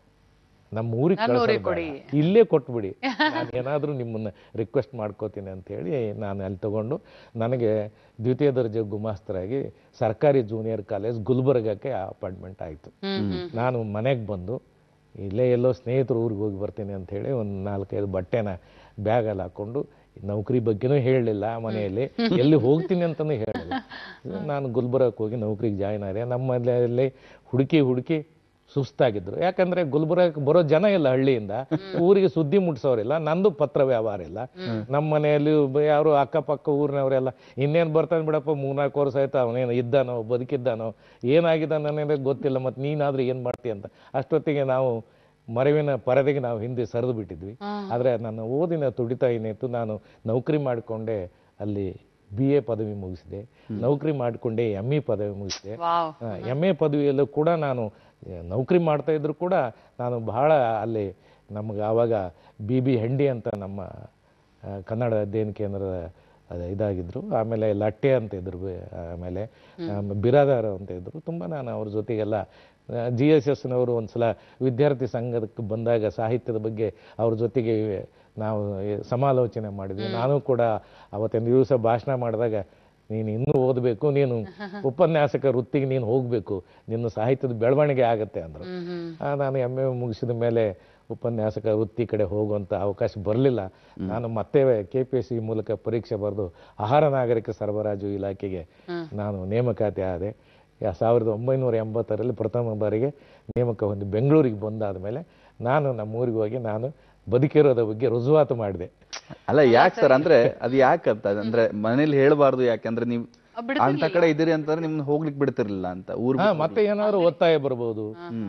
ನಮ್ಮ ಊರಿಗೆ ಕಳ್ಸೋದು ಬೇಡ. ಇಲ್ಲೇ ಕೊಟ್ಬಿಡಿ ನಾನು ಏನಾದರೂ ನಿಮ್ಮನ್ನ ರಿಕ್ವೆಸ್ಟ್ ಮಾಡ್ಕೋತೀನಿ ಅಂತ ಹೇಳಿ ನಾನು ಅಲ್ಲಿ ತಗೊಂಡು ನನಗೆ ದ್ವಿತೀಯ ದರ್ಜೆ ಗುಮಾಸ್ತರಾಗಿ ಸರ್ಕಾರಿ ಜೂನಿಯರ್ ಕಾಲೇಜ್ ಗುಲ್ಬರ್ಗಕ್ಕೆ ಅಪಾಯಿಂಟ್ಮೆಂಟ್ ಆಯಿತು ನಾನು ಮನೆಗೆ ಬಂದು ಇಲ್ಲೇ ಎಲ್ಲೋ ಸ್ನೇಹಿತರು ಊರಿಗೆ ಹೋಗಿ ಬರ್ತೀನಿ ಅಂತ ಹೇಳಿ ಒಂದು ನಾಲ್ಕೈದು ಬಟ್ಟೆನ ಬ್ಯಾಗಲ್ಲಿ ಹಾಕೊಂಡು ನೌಕರಿ ಬಗ್ಗೆನೂ ಹೇಳಲಿಲ್ಲ ಮನೆಯಲ್ಲಿ ಎಲ್ಲಿ ಹೋಗ್ತೀನಿ ಅಂತಲೂ ಹೇಳಲಿಲ್ಲ ನಾನು ಗುಲ್ಬರ್ಗಕ್ಕೆ ಹೋಗಿ ನೌಕರಿಗೆ ಜಾಯ್ನ್ ಆದೆ ನಮ್ಮ ಮನೆಯಲ್ಲಿ ಹುಡುಕಿ ಹುಡುಕಿ ಸುಸ್ತಾಗಿದ್ರು ಯಾಕಂದ್ರೆ ಗುಲ್ಬರ್ಗಕ್ಕೆ ಬರೋ ಜನ ಇಲ್ಲ ಹಳ್ಳಿಯಿಂದ ಊರಿಗೆ ಸುದ್ದಿ ಮುಟ್ಸೋರಿಲ್ಲ ನಂದು ಪತ್ರ ವ್ಯವಹಾರ ಇಲ್ಲ ನಮ್ಮ ಮನೆಯಲ್ಲಿ ಒಬ್ಬ ಯಾರು ಅಕ್ಕಪಕ್ಕ ಊರಿನವರೆಲ್ಲ ಇನ್ನೇನು ಬರ್ತಾನೆ ಬಿಡಪ್ಪ ಮೂರ್ನಾಲ್ಕು ವರ್ಷ ಆಯ್ತು ಅವನೇನು ಇದ್ದಾನೋ ಬದುಕಿದ್ದಾನೋ ಏನಾಗಿದ್ದಾನೆ ಅನ್ನೋದೇ ಗೊತ್ತಿಲ್ಲ ಮತ್ತೆ ನೀನಾದ್ರೂ ಏನು ಮಾಡ್ತೀಯ ಅಂತ ಅಷ್ಟೊತ್ತಿಗೆ ನಾವು ಮರವಿನ ಪರದೆಗೆ ನಾವು ಹಿಂದೆ ಸರಿದು ಬಿಟ್ಟಿದ್ವಿ ಆದರೆ ನನ್ನ ಓದಿನ ತುಡಿತ ಏನಿತ್ತು ನಾನು ನೌಕರಿ ಮಾಡಿಕೊಂಡೆ ಅಲ್ಲಿ ಬಿ ಎ ಪದವಿ ಮುಗಿಸಿದೆ ನೌಕರಿ ಮಾಡಿಕೊಂಡೆ ಎಮ್ ಇ ಪದವಿ ಮುಗಿಸಿದೆ ವಾವ್ ಎಮ್ ಎ ಪದವಿಯಲ್ಲೂ ಕೂಡ ನಾನು ಆ, ನೌಕರಿ ಮಾಡ್ತಾ ಇದ್ರು ಕೂಡ ನಾನು ಬಹಳ ಅಲ್ಲಿ ನಮ್ಗೆ ಆವಾಗ ಬಿ ಬಿ ಹೆಂಡಿ ಅಂತ ನಮ್ಮ ಆ, ಕನ್ನಡ ಅಧ್ಯಯನ ಕೇಂದ್ರದ ಅದು ಇದಾಗಿದ್ರು ಆಮೇಲೆ ಲಟ್ಟೆ ಅಂತ ಇದ್ರು ಬೆ- ಆಮೇಲೆ ಆಮೇಲೆ ಬಿರಾದಾರ ಅಂತ ಇದ್ರು ತುಂಬ ನಾನು ಅವ್ರ ಜೊತೆಗೆಲ್ಲ ಜಿ ಎಸ್ ಎಸ್ನವರು ಒಂದ್ಸಲ ವಿದ್ಯಾರ್ಥಿ ಸಂಘದಕ್ಕೆ ಬಂದಾಗ ಸಾಹಿತ್ಯದ ಬಗ್ಗೆ ಅವ್ರ ಜೊತೆಗೆ ನಾವು ಸಮಾಲೋಚನೆ ಮಾಡಿದ್ವಿ ನಾನು ಕೂಡ ಅವತ್ತಿನ ದಿವಸ ಭಾಷಣ ಮಾಡಿದಾಗ ನೀನು ಇನ್ನೂ ಓದಬೇಕು ನೀನು ಉಪನ್ಯಾಸಕ ವೃತ್ತಿಗೆ ನೀನು ಹೋಗಬೇಕು ನಿನ್ನ ಸಾಹಿತ್ಯದ ಬೆಳವಣಿಗೆ ಆಗತ್ತೆ ಅಂದರು ಆ, ನಾನು ಎಮ್ ಎ ಮುಗಿಸಿದ ಮೇಲೆ ಉಪನ್ಯಾಸಕ ವೃತ್ತಿ ಕಡೆ ಹೋಗುವಂಥ ಅವಕಾಶ ಬರಲಿಲ್ಲ ನಾನು ಮತ್ತೆ ಕೆ ಪಿ ಎಸ್ ಸಿ ಮೂಲಕ ಪರೀಕ್ಷೆ ಬರೆದು ಆಹಾರ ನಾಗರಿಕ ಸರಬರಾಜು ಇಲಾಖೆಗೆ ನಾನು ನೇಮಕಾತಿ ಆದೆ ಯಾ- ಸಾವಿರದ ಒಂಬೈನೂರ ಎಂಬತ್ತರಲ್ಲಿ ಪ್ರಥಮ ಬಾರಿಗೆ ನೇಮಕ ಹೊಂದಿ ಬೆಂಗಳೂರಿಗೆ ಬಂದಾದ ಮೇಲೆ ನಾನು ನಮ್ಮೂರಿಗೆ ಹೋಗಿ ನಾನು ಬದುಕಿರೋದ ಬಗ್ಗೆ ರುಜುವಾತು ಮಾಡಿದೆ ಅಲ್ಲ ಯಾಕೆ ಸರ್ ಅಂದ್ರೆ ಅದು ಯಾಕಂತ ಅಂದ್ರೆ ಮನೇಲಿ ಹೇಳ್ಬಾರ್ದು ಯಾಕಂದ್ರೆ ನೀವು ಅಂತ ಕಡೆ ಇದೀರಿ ಅಂತಂದ್ರೆ ನಿಮ್ನ ಹೋಗ್ಲಿಕ್ಕೆ ಬಿಡ್ತಿರ್ಲಿಲ್ಲ ಅಂತ ಊರ್ ಹಾ ಮತ್ತೆ ಏನಾದ್ರು ಒತ್ತಾಯ ಬರ್ಬೋದು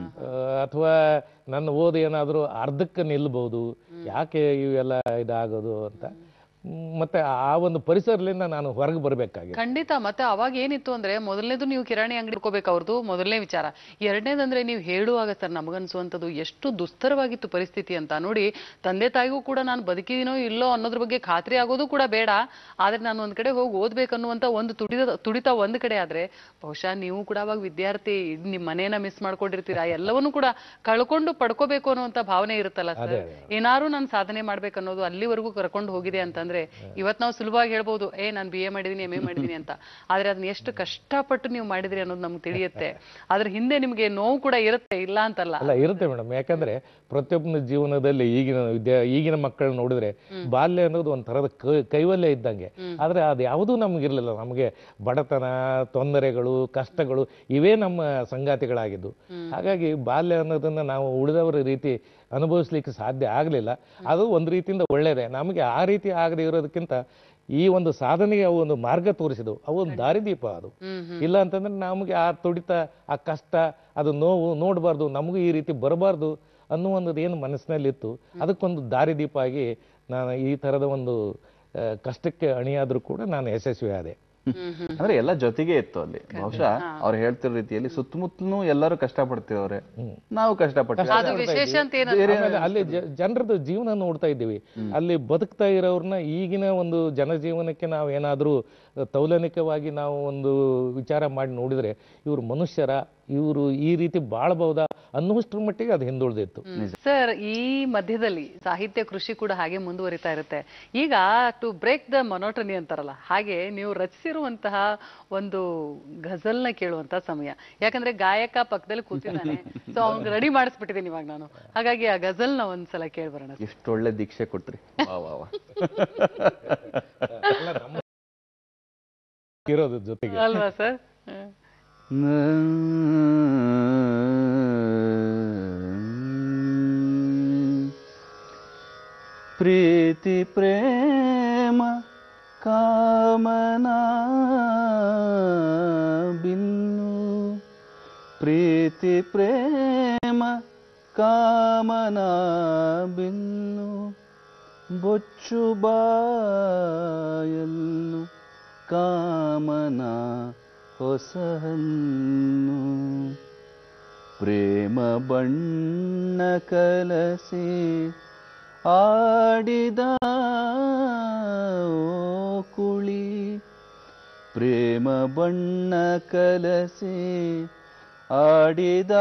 ಅಥವಾ ನನ್ನ ಓದು ಏನಾದ್ರು ಅರ್ಧಕ್ಕೆ ನಿಲ್ಬಹುದು ಯಾಕೆ ಇವೆಲ್ಲ ಇದಾಗೋದು ಅಂತ ಹ್ಮ್, ಮತ್ತೆ ಆ ಒಂದು ಪರಿಸರದಿಂದ ನಾನು ಹೊರಗೆ ಬರಬೇಕಾಗಿದೆ ಖಂಡಿತ ಮತ್ತೆ ಅವಾಗ ಏನಿತ್ತು ಅಂದ್ರೆ ಮೊದಲನೇದು ನೀವು ಕಿರಾಣಿ ಅಂಗಡಿ ಇಟ್ಕೋಬೇಕು ಅವ್ರದ್ದು ಮೊದಲನೇ ವಿಚಾರ ಎರಡನೇದಂದ್ರೆ ನೀವು ಹೇಳುವಾಗ ಸರ್ ನಮಗನ್ಸುವಂಥದ್ದು ಎಷ್ಟು ದುಸ್ತರವಾಗಿತ್ತು ಪರಿಸ್ಥಿತಿ ಅಂತ ನೋಡಿ ತಂದೆ ತಾಯಿಗೂ ಕೂಡ ನಾನು ಬದುಕಿದೀನೋ ಇಲ್ಲೋ ಅನ್ನೋದ್ರ ಬಗ್ಗೆ ಖಾತ್ರಿ ಆಗೋದು ಕೂಡ ಬೇಡ ಆದ್ರೆ ನಾನು ಒಂದ್ ಕಡೆ ಹೋಗಿ ಓದ್ಬೇಕನ್ನುವಂತ ಒಂದು ತುಡಿದ ತುಡಿತ ಒಂದ್ ಕಡೆ ಆದ್ರೆ ಬಹುಶಃ ನೀವು ಕೂಡ ಅವಾಗ ವಿದ್ಯಾರ್ಥಿ ನಿಮ್ ಮನೇನ ಮಿಸ್ ಮಾಡ್ಕೊಂಡಿರ್ತೀರಾ ಎಲ್ಲವನ್ನೂ ಕೂಡ ಕಳ್ಕೊಂಡು ಪಡ್ಕೋಬೇಕು ಅನ್ನುವಂತ ಭಾವನೆ ಇರುತ್ತಲ್ಲ ಸರ್ ಏನಾರು ನಾನು ಸಾಧನೆ ಮಾಡ್ಬೇಕು ಅನ್ನೋದು ಅಲ್ಲಿವರೆಗೂ ಕರ್ಕೊಂಡು ಹೋಗಿದೆ ಅಂತಂದ್ರೆ ಇವತ್ ನಾವು ಸುಲಭವಾಗಿ ಹೇಳ್ಬೋದು ಏ ನಾನು ಬಿ ಎ ಮಾಡಿದೀನಿ ಎಂ ಎ ಮಾಡಿದೀನಿ ಅಂತ ಆದ್ರೆ ಅದನ್ನ ಎಷ್ಟು ಕಷ್ಟಪಟ್ಟು ನೀವು ಮಾಡಿದ್ರಿ ಅನ್ನೋದು ನಮ್ಗೆ ತಿಳಿಯುತ್ತೆ ಅದ್ರ ಹಿಂದೆ ನಿಮ್ಗೆ ನೋವು ಕೂಡ ಇರುತ್ತೆ ಇಲ್ಲ ಅಂತಲ್ಲ ಅಲ್ಲ ಇರುತ್ತೆ ಮೇಡಮ್ ಯಾಕಂದ್ರೆ ಪ್ರತಿಯೊಬ್ಬನ ಜೀವನದಲ್ಲಿ ಈಗಿನ ವಿದ್ಯಾ ಈಗಿನ ಮಕ್ಕಳು ನೋಡಿದ್ರೆ ಬಾಲ್ಯ ಅನ್ನೋದು ಒಂದ್ ತರದ ಕ- ಕೈವಲ್ಯ ಇದ್ದಂಗೆ ಆದ್ರೆ ಅದು ಯಾವುದೂ ನಮಗಿರ್ಲಿಲ್ಲ ನಮಗೆ ಬಡತನ ತೊಂದರೆಗಳು ಕಷ್ಟಗಳು ಇವೇ ನಮ್ಮ ಸಂಗಾತಿಗಳಾಗಿದ್ದು ಹಾಗಾಗಿ ಬಾಲ್ಯ ಅನ್ನೋದನ್ನ ನಾವು ಉಳಿದವರ ರೀತಿ ಅನುಭವಿಸ್ಲಿಕ್ಕೆ ಸಾಧ್ಯ ಆಗಲಿಲ್ಲ ಅದು ಒಂದು ರೀತಿಯಿಂದ ಒಳ್ಳೇದೇ ನಮಗೆ ಆ ರೀತಿ ಆಗದೆ ಇರೋದಕ್ಕಿಂತ ಈ ಒಂದು ಸಾಧನೆಗೆ ಅವು ಒಂದು ಮಾರ್ಗ ತೋರಿಸಿದವು ಅವು ಒಂದು ದಾರಿದೀಪ ಅದು ಇಲ್ಲ ಅಂತಂದ್ರೆ ನಮಗೆ ಆ ತುಡಿತ ಆ ಕಷ್ಟ ಅದು ನೋವು ನೋಡಬಾರ್ದು ನಮಗೂ ಈ ರೀತಿ ಬರಬಾರ್ದು ಅನ್ನುವಂಥದ್ದು ಏನು ಮನಸ್ಸಿನಲ್ಲಿತ್ತು ಅದಕ್ಕೊಂದು ದಾರಿದೀಪ ಆಗಿ ನಾನು ಈ ಥರದ ಒಂದು ಆ, ಕಷ್ಟಕ್ಕೆ ಅಣಿಯಾದರೂ ಕೂಡ ನಾನು ಯಶಸ್ವಿ ಆದೆ ಅಂದ್ರೆ ಎಲ್ಲ ಜೊತೆಗೆ ಇತ್ತು ಅಲ್ಲಿ ಬಹುಶಃ ಅವ್ರು ಹೇಳ್ತಿರೋ ರೀತಿಯಲ್ಲಿ ಸುತ್ತಮುತ್ತಲೂ ಎಲ್ಲರೂ ಕಷ್ಟಪಡ್ತಿರೋರೆ ನಾವು ಕಷ್ಟಪಡ್ತೀವಿ ಅದು ವಿಶೇಷ ಅಂತ ಏನು ಆಮೇಲೆ ಅಲ್ಲಿ ಜ- ಜನರದ್ದು ಜೀವನ ನೋಡ್ತಾ ಇದ್ದೀವಿ ಅಲ್ಲಿ ಬದುಕ್ತಾ ಇರೋರ್ನ ಈಗಿನ ಒಂದು ಜನಜೀವನಕ್ಕೆ ನಾವು ಏನಾದ್ರೂ ತೌಲನಿಕವಾಗಿ ನಾವು ಒಂದು ವಿಚಾರ ಮಾಡಿ ನೋಡಿದ್ರೆ ಇವರು ಮನುಷ್ಯರ ಇವರು ಈ ರೀತಿ ಬಾಳ್ಬಹುದಾ ಅನ್ನುವಷ್ಟರ ಮಟ್ಟಿಗೆ ಅದು ಹಿಂದುಳಿದಿತ್ತು ಸರ್ ಈ ಮಧ್ಯದಲ್ಲಿ ಸಾಹಿತ್ಯ ಕೃಷಿ ಕೂಡ ಹಾಗೆ ಮುಂದುವರಿತಾ ಇರುತ್ತೆ ಈಗ ಟು ಬ್ರೇಕ್ ದ ಮೊನೋಟನಿ ಅಂತಾರಲ್ಲ ಹಾಗೆ ನೀವು ರಚಿಸಿರುವಂತಹ ಒಂದು ಘಜಲ್ನ ಕೇಳುವಂತ ಸಮಯ ಯಾಕಂದ್ರೆ ಗಾಯಕ ಪಕ್ಕದಲ್ಲಿ ಕೂತಿದ್ದಾನೆ ಸೊ ಅವ್ನ್ ರೆಡಿ ಮಾಡಿಸ್ಬಿಟ್ಟಿದ್ದೀನಿ ಇವಾಗ ನಾನು ಹಾಗಾಗಿ ಆ ಗಜಲ್ನ ಒಂದ್ಸಲ ಕೇಳ್ಬರೋಣ ಎಷ್ಟು ಒಳ್ಳೆ ದೀಕ್ಷೆ ಕೊಟ್ರಿ ವಾ ವಾ ವಾ ಇರೋದ್ರ ಜೊತೆಗೆ ಅಲ್ವಾ ಸರ್ ಪ್ರೀತಿ ಪ್ರೇಮ ಕಾಮನಾ ಬಿನ್ನು ಪ್ರೀತಿ ಪ್ರೇಮ ಕಾಮನಾ ಬಿನ್ನು ಬೊಚ್ಚು ಬಾಯಲ್ಲು ಕಾಮನ ಹೊಸಹನ್ನು ಪ್ರೇಮ ಬಣ್ಣ ಕಲಸಿ ಆಡಿದ ಓ ಕುಳಿ ಪ್ರೇಮ ಬಣ್ಣ ಕಲಸಿ ಆಡಿದ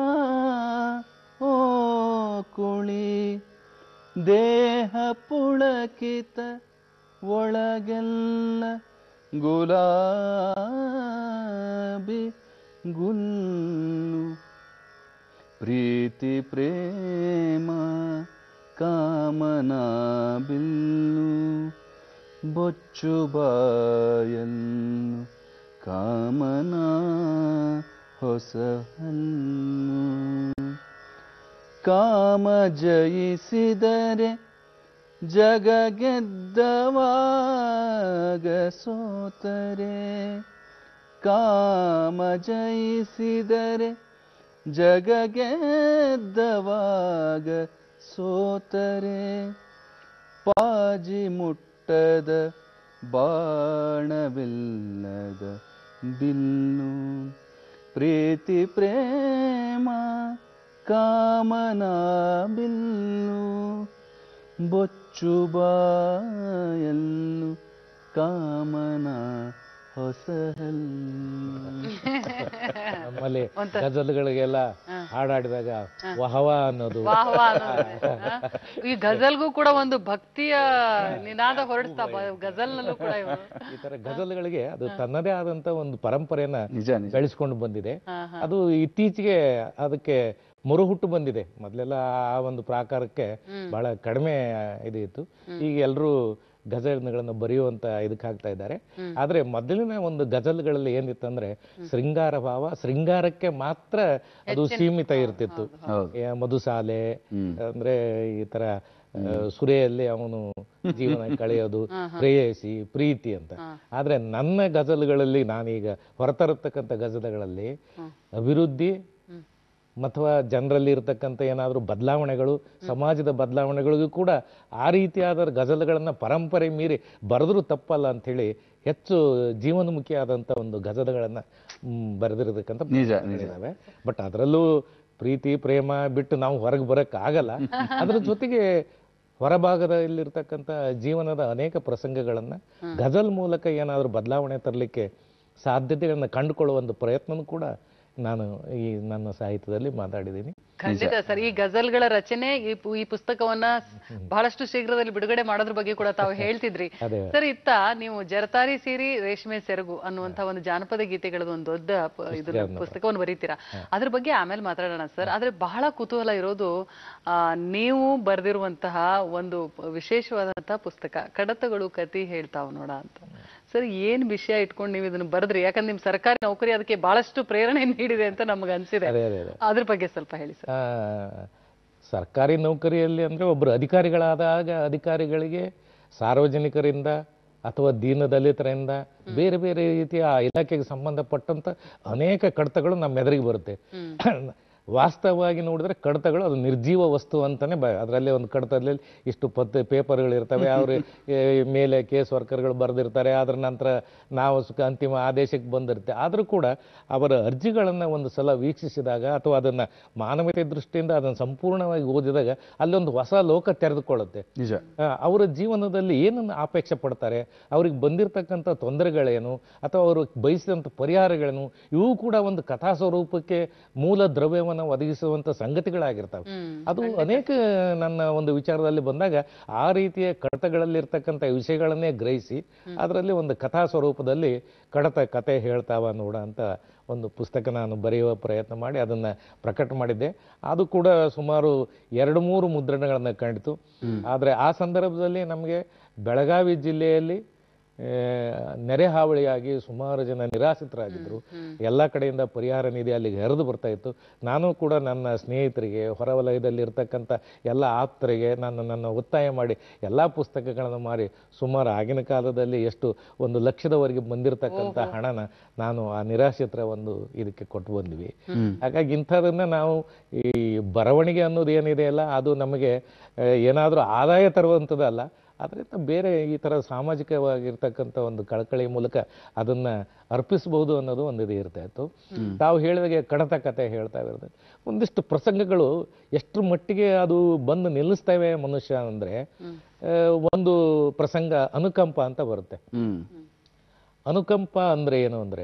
ಓ ಕುಳಿ ದೇಹ ಪುಳಕಿತ ಒಳಗೆಲ್ಲ ಗುಲಾಬಿ ಗುಲ್ಲು ಪ್ರೀತಿ ಪ್ರೇಮ ಕಾಮನಾ ಬಿಲ್ಲು ಬೊಚ್ಚು ಬಾಯನ್ನು ಕಾಮನಾ ಹೊಸ ಹನ್ನು ಕಾಮ ಜಯಿಸಿದರೆ ಜಗ ಗೆದ್ದವಾಗ ಸೋತರೆ ಕಾಮ ಜಯಿಸಿದರೆ ಜಗ ಗೆದ್ದವಾಗ ಸೋತರೆ ಪಾಜಿ ಮುಟ್ಟದ ಬಾಣವಿಲ್ಲದ ಬಿಲ್ಲು ಪ್ರೀತಿ ಪ್ರೇಮ ಕಾಮನ ಬಿಲ್ಲು ಬೊಚ್ಚು ಬಾಯಲ್ಲು ಕಾಮನ ಹೊಸಹಲ್ಲು ನಮ್ಮಲ್ಲಿ ಗಜಲ್ಗಳಿಗೆಲ್ಲ ಹಾಡಾಡಿದಾಗ ವಹವ ಅನ್ನೋದು ವಾಹ್ ವಾಹ್ ಅನ್ನೋದು. ಹಾ? ಈ ಗಜಲ್ಗೂ ಕೂಡ ಒಂದು ಭಕ್ತಿಯ ನಿನಾದ ಹೊರಡಿಸ್ತಾ ಬ- ಗಜಲ್ನಲ್ಲೂ ಕೂಡ ಇವರು ಈ ತರ ಗಜಲ್ಗಳಿಗೆ ಅದು ತನ್ನದೇ ಆದಂತ ಒಂದು ಪರಂಪರೆಯನ್ನ ನಿಜ ನಿಜ ಬೆಳೆಸ್ಕೊಂಡು ಬಂದಿದೆ ಅದು ಇತ್ತೀಚೆಗೆ ಅದಕ್ಕೆ ಮರುಹುಟ್ಟು ಬಂದಿದೆ ಮೊದಲೆಲ್ಲ ಆ ಒಂದು ಪ್ರಾಕಾರಕ್ಕೆ ಬಹಳ ಕಡಿಮೆ ಇದು ಇತ್ತು ಈಗ ಎಲ್ಲರೂ ಗಜಲ್ಗಳನ್ನ ಬರೆಯುವಂತ ಇದಕ್ಕೆ ಹಾಕ್ತಾ ಇದ್ದಾರೆ ಆದ್ರೆ ಮೊದಲಿನ ಒಂದು ಗಜಲ್ಗಳಲ್ಲಿ ಏನಿತ್ತಂದ್ರೆ ಶೃಂಗಾರ ಭಾವ ಶೃಂಗಾರಕ್ಕೆ ಮಾತ್ರ ಅದು ಸೀಮಿತ ಇರ್ತಿತ್ತು ಹೌದು. ಏ, ಮಧುಸಾಲೆ ಅಂದ್ರೆ ಈ ತರ ಆ, ಸುರೆಯಲ್ಲಿ ಅವನು ಜೀವನ ಕಳೆಯೋದು ಪ್ರೇಯಸಿ ಪ್ರೀತಿ ಅಂತ ಆದ್ರೆ ನನ್ನ ಗಜಲ್ಗಳಲ್ಲಿ ನಾನೀಗ ಹೊರತರತಕ್ಕಂಥ ಗಜಲ್ಗಳಲ್ಲಿ ಅಭಿವೃದ್ಧಿ ಅಥವಾ ಜನರಲ್ಲಿ ಇರತಕ್ಕಂಥ ಏನಾದರೂ ಬದಲಾವಣೆಗಳು ಸಮಾಜದ ಬದಲಾವಣೆಗಳಿಗೂ ಕೂಡ ಆ ರೀತಿಯಾದ ಗಜಲ್ಗಳನ್ನ ಪರಂಪರೆ ಮೀರಿ ಬರೆದ್ರೂ ತಪ್ಪಲ್ಲ ಅಂಥೇಳಿ ಹೆಚ್ಚು ಜೀವನಮುಖಿಯಾದಂಥ ಒಂದು ಗಜಲ್ಗಳನ್ನ ಮ್, ಬರೆದಿರತಕ್ಕಂಥ ನಿಜ, ನಿಜ. ಇದಾವೆ ಬಟ್ ಅದರಲ್ಲೂ ಪ್ರೀತಿ ಪ್ರೇಮ ಬಿಟ್ಟು ನಾವು ಹೊರಗೆ ಬರಕ್ ಆಗಲ್ಲ ಅದ್ರ ಜೊತೆಗೆ ಹೊರಭಾಗದಲ್ಲಿರ್ತಕ್ಕಂಥ ಜೀವನದ ಅನೇಕ ಪ್ರಸಂಗಗಳನ್ನ ಗಜಲ್ ಮೂಲಕ ಏನಾದರೂ ಬದಲಾವಣೆ ತರಲಿಕ್ಕೆ ಸಾಧ್ಯತೆಗಳನ್ನ ಕಂಡುಕೊಳ್ಳುವ ಒಂದು ಪ್ರಯತ್ನನೂ ಕೂಡ ನಾನು ಈ ನನ್ನ ಸಾಹಿತ್ಯದಲ್ಲಿ ಮಾತಾಡಿದ್ದೀನಿ ಖಂಡಿತ ಸರ್ ಈ ಗಜಲ್ಗಳ ರಚನೆ ಈ ಪು- ಈ ಪುಸ್ತಕವನ್ನ ಬಹಳಷ್ಟು ಶೀಘ್ರದಲ್ಲಿ ಬಿಡುಗಡೆ ಮಾಡೋದ್ರ ಬಗ್ಗೆ ಕೂಡ ತಾವು ಹೇಳ್ತಿದ್ರಿ ಅದೇ. ಸರ್ ಇತ್ತ ನೀವು ಜರತಾರಿ ಸೀರಿ ರೇಷ್ಮೆ ಸೆರಗು ಅನ್ನುವಂತ ಒಂದು ಜಾನಪದ ಗೀತೆಗಳದ ಒಂದು ದೊಡ್ಡ ಪ- ಇದನ್ನ ಪುಸ್ತಕವನ್ನು ಬರೀತೀರಾ ಅದ್ರ ಬಗ್ಗೆ ಆಮೇಲೆ ಮಾತಾಡೋಣ ಸರ್ ಆದ್ರೆ ಬಹಳ ಕುತೂಹಲ ಇರೋದು ಆ, ನೀವು ಬರೆದಿರುವಂತಹ ಒಂದು ಪ- ವಿಶೇಷವಾದಂತಹ ಪುಸ್ತಕ ಕಡತಗಳು ಕತಿ ಹೇಳ್ತಾವ್ ನೋಡ ಅಂತ ಸರ್ ಏನ್ ವಿಷಯ ಇಟ್ಕೊಂಡು ನೀವು ಇದನ್ನ ಬರೆದ್ರಿ ಯಾಕಂದ್ರೆ ನಿಮ್ ಸರ್ಕಾರಿ ನೌಕರಿ ಅದಕ್ಕೆ ಬಹಳಷ್ಟು ಪ್ರೇರಣೆ ನೀಡಿದೆ ಅಂತ ನಮ್ಗೆ ಅನ್ಸಿದೆ ಅದೇ ಅದೇ ಅದೇ ಅದ್ರ ಬಗ್ಗೆ ಸ್ವಲ್ಪ ಹೇಳಿ ಸರ್ ಆ, ಸರ್ಕಾರಿ ನೌಕರಿಯಲ್ಲಿ ಅಂದ್ರೆ ಒಬ್ಬರು ಅಧಿಕಾರಿಗಳಾದಾಗ ಅಧಿಕಾರಿಗಳಿಗೆ ಸಾರ್ವಜನಿಕರಿಂದ ಅಥವಾ ದೀನ ದಲಿತರಿಂದ ಬೇರೆ ಬೇರೆ ರೀತಿಯ ಆ ಇಲಾಖೆಗೆ ಸಂಬಂಧಪಟ್ಟಂತ ಅನೇಕ ಕಡತಗಳು ನಮ್ಮ ಎದುರಿಗೆ ಬರುತ್ತೆ ವಾಸ್ತವವಾಗಿ ನೋಡಿದ್ರೆ ಕಡತಗಳು ಅದು ನಿರ್ಜೀವ ವಸ್ತು ಅಂತಾನೆ ಬ ಅದರಲ್ಲೇ ಒಂದು ಕಡತದಲ್ಲಿ ಇಷ್ಟು ಪತ್ತೆ ಪೇಪರ್ಗಳು ಇರ್ತವೆ ಅವ್ರ ಮೇಲೆ ಕೇಸ್ ವರ್ಕರ್ಗಳು ಬರೆದಿರ್ತಾರೆ ಅದ್ರ ನಂತರ ನಾವು ಸುಖ ಅಂತಿಮ ಆದೇಶಕ್ಕೆ ಬಂದಿರುತ್ತೆ ಆದರೂ ಕೂಡ ಅವರ ಅರ್ಜಿಗಳನ್ನು ಒಂದು ಸಲ ವೀಕ್ಷಿಸಿದಾಗ ಅಥವಾ ಅದನ್ನ ಮಾನವೀಯತೆ ದೃಷ್ಟಿಯಿಂದ ಅದನ್ನು ಸಂಪೂರ್ಣವಾಗಿ ಓದಿದಾಗ ಅಲ್ಲೊಂದು ಹೊಸ ಲೋಕ ತೆರೆದುಕೊಳ್ಳುತ್ತೆ ನಿಜ ಆ, ಅವರ ಜೀವನದಲ್ಲಿ ಏನನ್ನು ಅಪೇಕ್ಷೆ ಪಡ್ತಾರೆ ಅವ್ರಿಗೆ ಬಂದಿರತಕ್ಕಂಥ ತೊಂದರೆಗಳೇನು ಅಥವಾ ಅವರು ಬಯಸಿದಂಥ ಪರಿಹಾರಗಳೇನು ಇವು ಕೂಡ ಒಂದು ಕಥಾ ಸ್ವರೂಪಕ್ಕೆ ಮೂಲ ದ್ರವ್ಯವನ್ನು ಒದಗಿಸುವಂಥ ಸಂಗತಿಗಳಾಗಿರ್ತವೆ ಅದು ಅನೇಕ ನನ್ನ ಒಂದು ವಿಚಾರದಲ್ಲಿ ಬಂದಾಗ ಆ ರೀತಿಯ ಕಡತಗಳಲ್ಲಿರ್ತಕ್ಕಂಥ ವಿಷಯಗಳನ್ನೇ ಗ್ರಹಿಸಿ ಅದರಲ್ಲಿ ಒಂದು ಕಥಾ ಸ್ವರೂಪದಲ್ಲಿ ಕಡತ ಕತೆ ಹೇಳ್ತಾವ ನೋಡ ಅಂತ ಒಂದು ಪುಸ್ತಕ ನಾನು ಬರೆಯುವ ಪ್ರಯತ್ನ ಮಾಡಿ ಅದನ್ನ ಪ್ರಕಟ ಮಾಡಿದ್ದೆ ಅದು ಕೂಡ ಸುಮಾರು ಎರಡು ಮೂರು ಮುದ್ರಣಗಳನ್ನ ಕಂಡಿತು ಆದರೆ ಆ ಸಂದರ್ಭದಲ್ಲಿ ನಮಗೆ ಬೆಳಗಾವಿ ಜಿಲ್ಲೆಯಲ್ಲಿ ಆ, ನೆರೆ ಹಾವಳಿಯಾಗಿ ಸುಮಾರು ಜನ ನಿರಾಶ್ರಿತರಾಗಿದ್ದರು ಎಲ್ಲ ಕಡೆಯಿಂದ ಪರಿಹಾರ ನಿಧಿ ಅಲ್ಲಿಗೆ ಹರಿದು ಬರ್ತಾ ಇತ್ತು ನಾನು ಕೂಡ ನನ್ನ ಸ್ನೇಹಿತರಿಗೆ ಹೊರವಲಯದಲ್ಲಿ ಇರ್ತಕ್ಕಂಥ ಎಲ್ಲ ಆಪ್ತರಿಗೆ ನಾನು ನನ್ನ ಒತ್ತಾಯ ಮಾಡಿ ಎಲ್ಲ ಪುಸ್ತಕಗಳನ್ನು ಮಾರಿ ಸುಮಾರು ಆಗಿನ ಕಾಲದಲ್ಲಿ ಎಷ್ಟು ಒಂದು ಲಕ್ಷದವರೆಗೆ ಬಂದಿರತಕ್ಕಂಥ ಹಣನ ನಾನು ಆ ನಿರಾಶ್ರಿತರ ಒಂದು ಇದಕ್ಕೆ ಕೊಟ್ಟು ಬಂದ್ವಿ ಹಾಗಾಗಿ ಇಂಥದನ್ನ ನಾವು ಈ ಬರವಣಿಗೆ ಅನ್ನೋದು ಏನಿದೆ ಅಲ್ಲ ಅದು ನಮಗೆ ಆ, ಏನಾದರೂ ಆದಾಯ ತರುವಂಥದ್ದಲ್ಲ ಅದರಿಂದ ಬೇರೆ ಈ ಥರ ಸಾಮಾಜಿಕವಾಗಿರ್ತಕ್ಕಂಥ ಒಂದು ಕಳಕಳಿ ಮೂಲಕ ಅದನ್ನ ಅರ್ಪಿಸಬಹುದು ಅನ್ನೋದು ಒಂದು ಇದು ಇರ್ತಾ ಇತ್ತು ತಾವು ಹೇಳಿದಾಗೆ ಕಡತ ಕತೆ ಹೇಳ್ತಾ ಇರೋದು ಒಂದಿಷ್ಟು ಪ್ರಸಂಗಗಳು ಎಷ್ಟು ಮಟ್ಟಿಗೆ ಅದು ಬಂದು ನಿಲ್ಲಿಸ್ತವೆ ಮನುಷ್ಯ ಅಂದ್ರೆ ಆ, ಒಂದು ಪ್ರಸಂಗ ಅನುಕಂಪ ಅಂತ ಬರುತ್ತೆ ಹ್ಮ್ ಅನುಕಂಪ ಅಂದ್ರೆ ಏನು ಅಂದ್ರೆ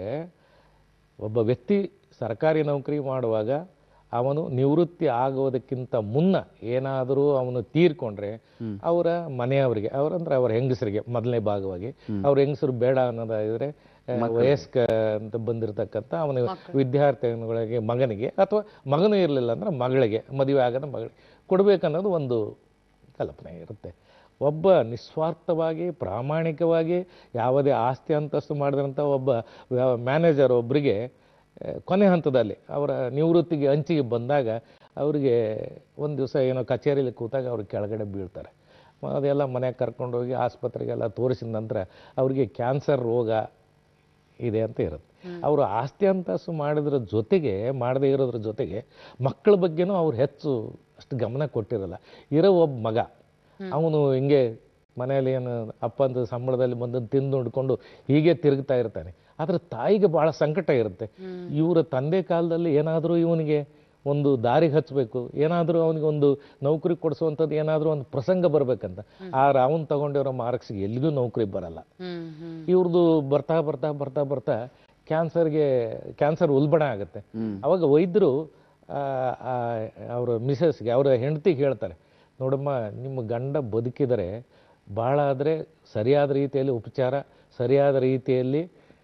ಒಬ್ಬ ವ್ಯಕ್ತಿ ಸರ್ಕಾರಿ ನೌಕರಿ ಮಾಡುವಾಗ ಅವನು ನಿವೃತ್ತಿ ಆಗೋದಕ್ಕಿಂತ ಮುನ್ನ ಏನಾದರೂ ಅವನು ತೀರ್ಕೊಂಡ್ರೆ ಅವರ ಮನೆಯವರಿಗೆ ಅವರಂದ್ರೆ ಅವರ ಹೆಂಗಸರಿಗೆ ಮೊದಲನೇ ಭಾಗವಾಗಿ ಅವ್ರ ಹೆಂಗಸರು ಬೇಡ ಅನ್ನೋದಾದ್ರೆ ಆ, ವಯಸ್ಕ ಅಂತ ಬಂದಿರತಕ್ಕಂಥ ಅವನ ವಿದ್ಯಾರ್ಥಿಗಳಿಗೆ ಮಗನಿಗೆ ಅಥವಾ ಮಗನೂ ಇರಲಿಲ್ಲ ಅಂದ್ರೆ ಮಗಳಿಗೆ ಮದುವೆ ಆಗದ ಮಗಳಿಗೆ ಕೊಡ್ಬೇಕನ್ನೋದು ಒಂದು ಕಲ್ಪನೆ ಇರುತ್ತೆ ಒಬ್ಬ ನಿಸ್ವಾರ್ಥವಾಗಿ ಪ್ರಾಮಾಣಿಕವಾಗಿ ಯಾವುದೇ ಆಸ್ತಿ ಅಂತಸ್ತು ಮಾಡಿದಂಥ ಒಬ್ಬ ಮ್ಯಾನೇಜರ್ ಒಬ್ಬರಿಗೆ ಆ, ಕೊನೆ ಹಂತದಲ್ಲಿ ಅವರ ನಿವೃತ್ತಿಗೆ ಅಂಚಿಗೆ ಬಂದಾಗ ಅವರಿಗೆ ಒಂದು ದಿವಸ ಏನೋ ಕಚೇರಿಯಲ್ಲಿ ಕೂತಾಗ ಅವ್ರು ಕೆಳಗಡೆ ಬೀಳ್ತಾರೆ ಅದೆಲ್ಲ ಮನೆಗೆ ಕರ್ಕೊಂಡೋಗಿ ಆಸ್ಪತ್ರೆಗೆಲ್ಲ ತೋರಿಸಿದ ನಂತರ ಅವರಿಗೆ ಕ್ಯಾನ್ಸರ್ ರೋಗ ಇದೆ ಅಂತ ಇರುತ್ತೆ ಅವರು ಆಸ್ತಿ ಅಂತಸ್ತು ಮಾಡಿದ್ರ ಜೊತೆಗೆ ಮಾಡದೇ ಇರೋದ್ರ ಜೊತೆಗೆ ಮಕ್ಕಳ ಬಗ್ಗೆನೂ ಅವ್ರು ಹೆಚ್ಚು ಅಷ್ಟು ಗಮನ ಕೊಟ್ಟಿರಲ್ಲ ಇರೋ ಒಬ್ಬ ಮಗ ಅವನು ಹಿಂಗೆ ಮನೆಯಲ್ಲಿ ಏನು ಅಪ್ಪಂದು ಸಂಬಳದಲ್ಲಿ ಬಂದು ತಿಂದು ನೋಡ್ಕೊಂಡು ಹೀಗೆ ತಿರುಗ್ತಾ ಇರ್ತಾನೆ ಆದ್ರೆ ತಾಯಿಗೆ ಬಹಳ ಸಂಕಟ ಇರುತ್ತೆ ಇವರ ತಂದೆ ಕಾಲದಲ್ಲಿ ಏನಾದರೂ ಇವನಿಗೆ ಒಂದು ದಾರಿಗೆ ಹಚ್ಚಬೇಕು ಏನಾದರೂ ಅವನಿಗೆ ಒಂದು ನೌಕರಿ ಕೊಡಿಸುವಂಥದ್ದು ಏನಾದರೂ ಒಂದು ಪ್ರಸಂಗ ಬರ್ಬೇಕಂತ ಆದ್ರೆ ಅವನು ತಗೊಂಡಿರೋ ಮಾರ್ಕ್ಸ್ಗೆ ಎಲ್ಲಿಗೂ ನೌಕರಿ ಬರಲ್ಲ ಹ್ಮ್ ಹ್ಮ್ ಇವ್ರದ್ದು ಬರ್ತಾ ಬರ್ತಾ ಬರ್ತಾ ಬರ್ತಾ ಕ್ಯಾನ್ಸರ್ಗೆ ಕ್ಯಾನ್ಸರ್ ಉಲ್ಬಣ ಆಗುತ್ತೆ ಅವಾಗ ವೈದ್ಯರು ಅವರ ಮಿಸಸ್ಗೆ ಅವರ ಹೆಂಡತಿಗೆ ಹೇಳ್ತಾರೆ ನೋಡಮ್ಮ ನಿಮ್ಮ ಗಂಡ ಬದುಕಿದರೆ ಭಾಳ ಆದರೆ ಸರಿಯಾದ ರೀತಿಯಲ್ಲಿ ಉಪಚಾರ ಸರಿಯಾದ ರೀತಿಯಲ್ಲಿ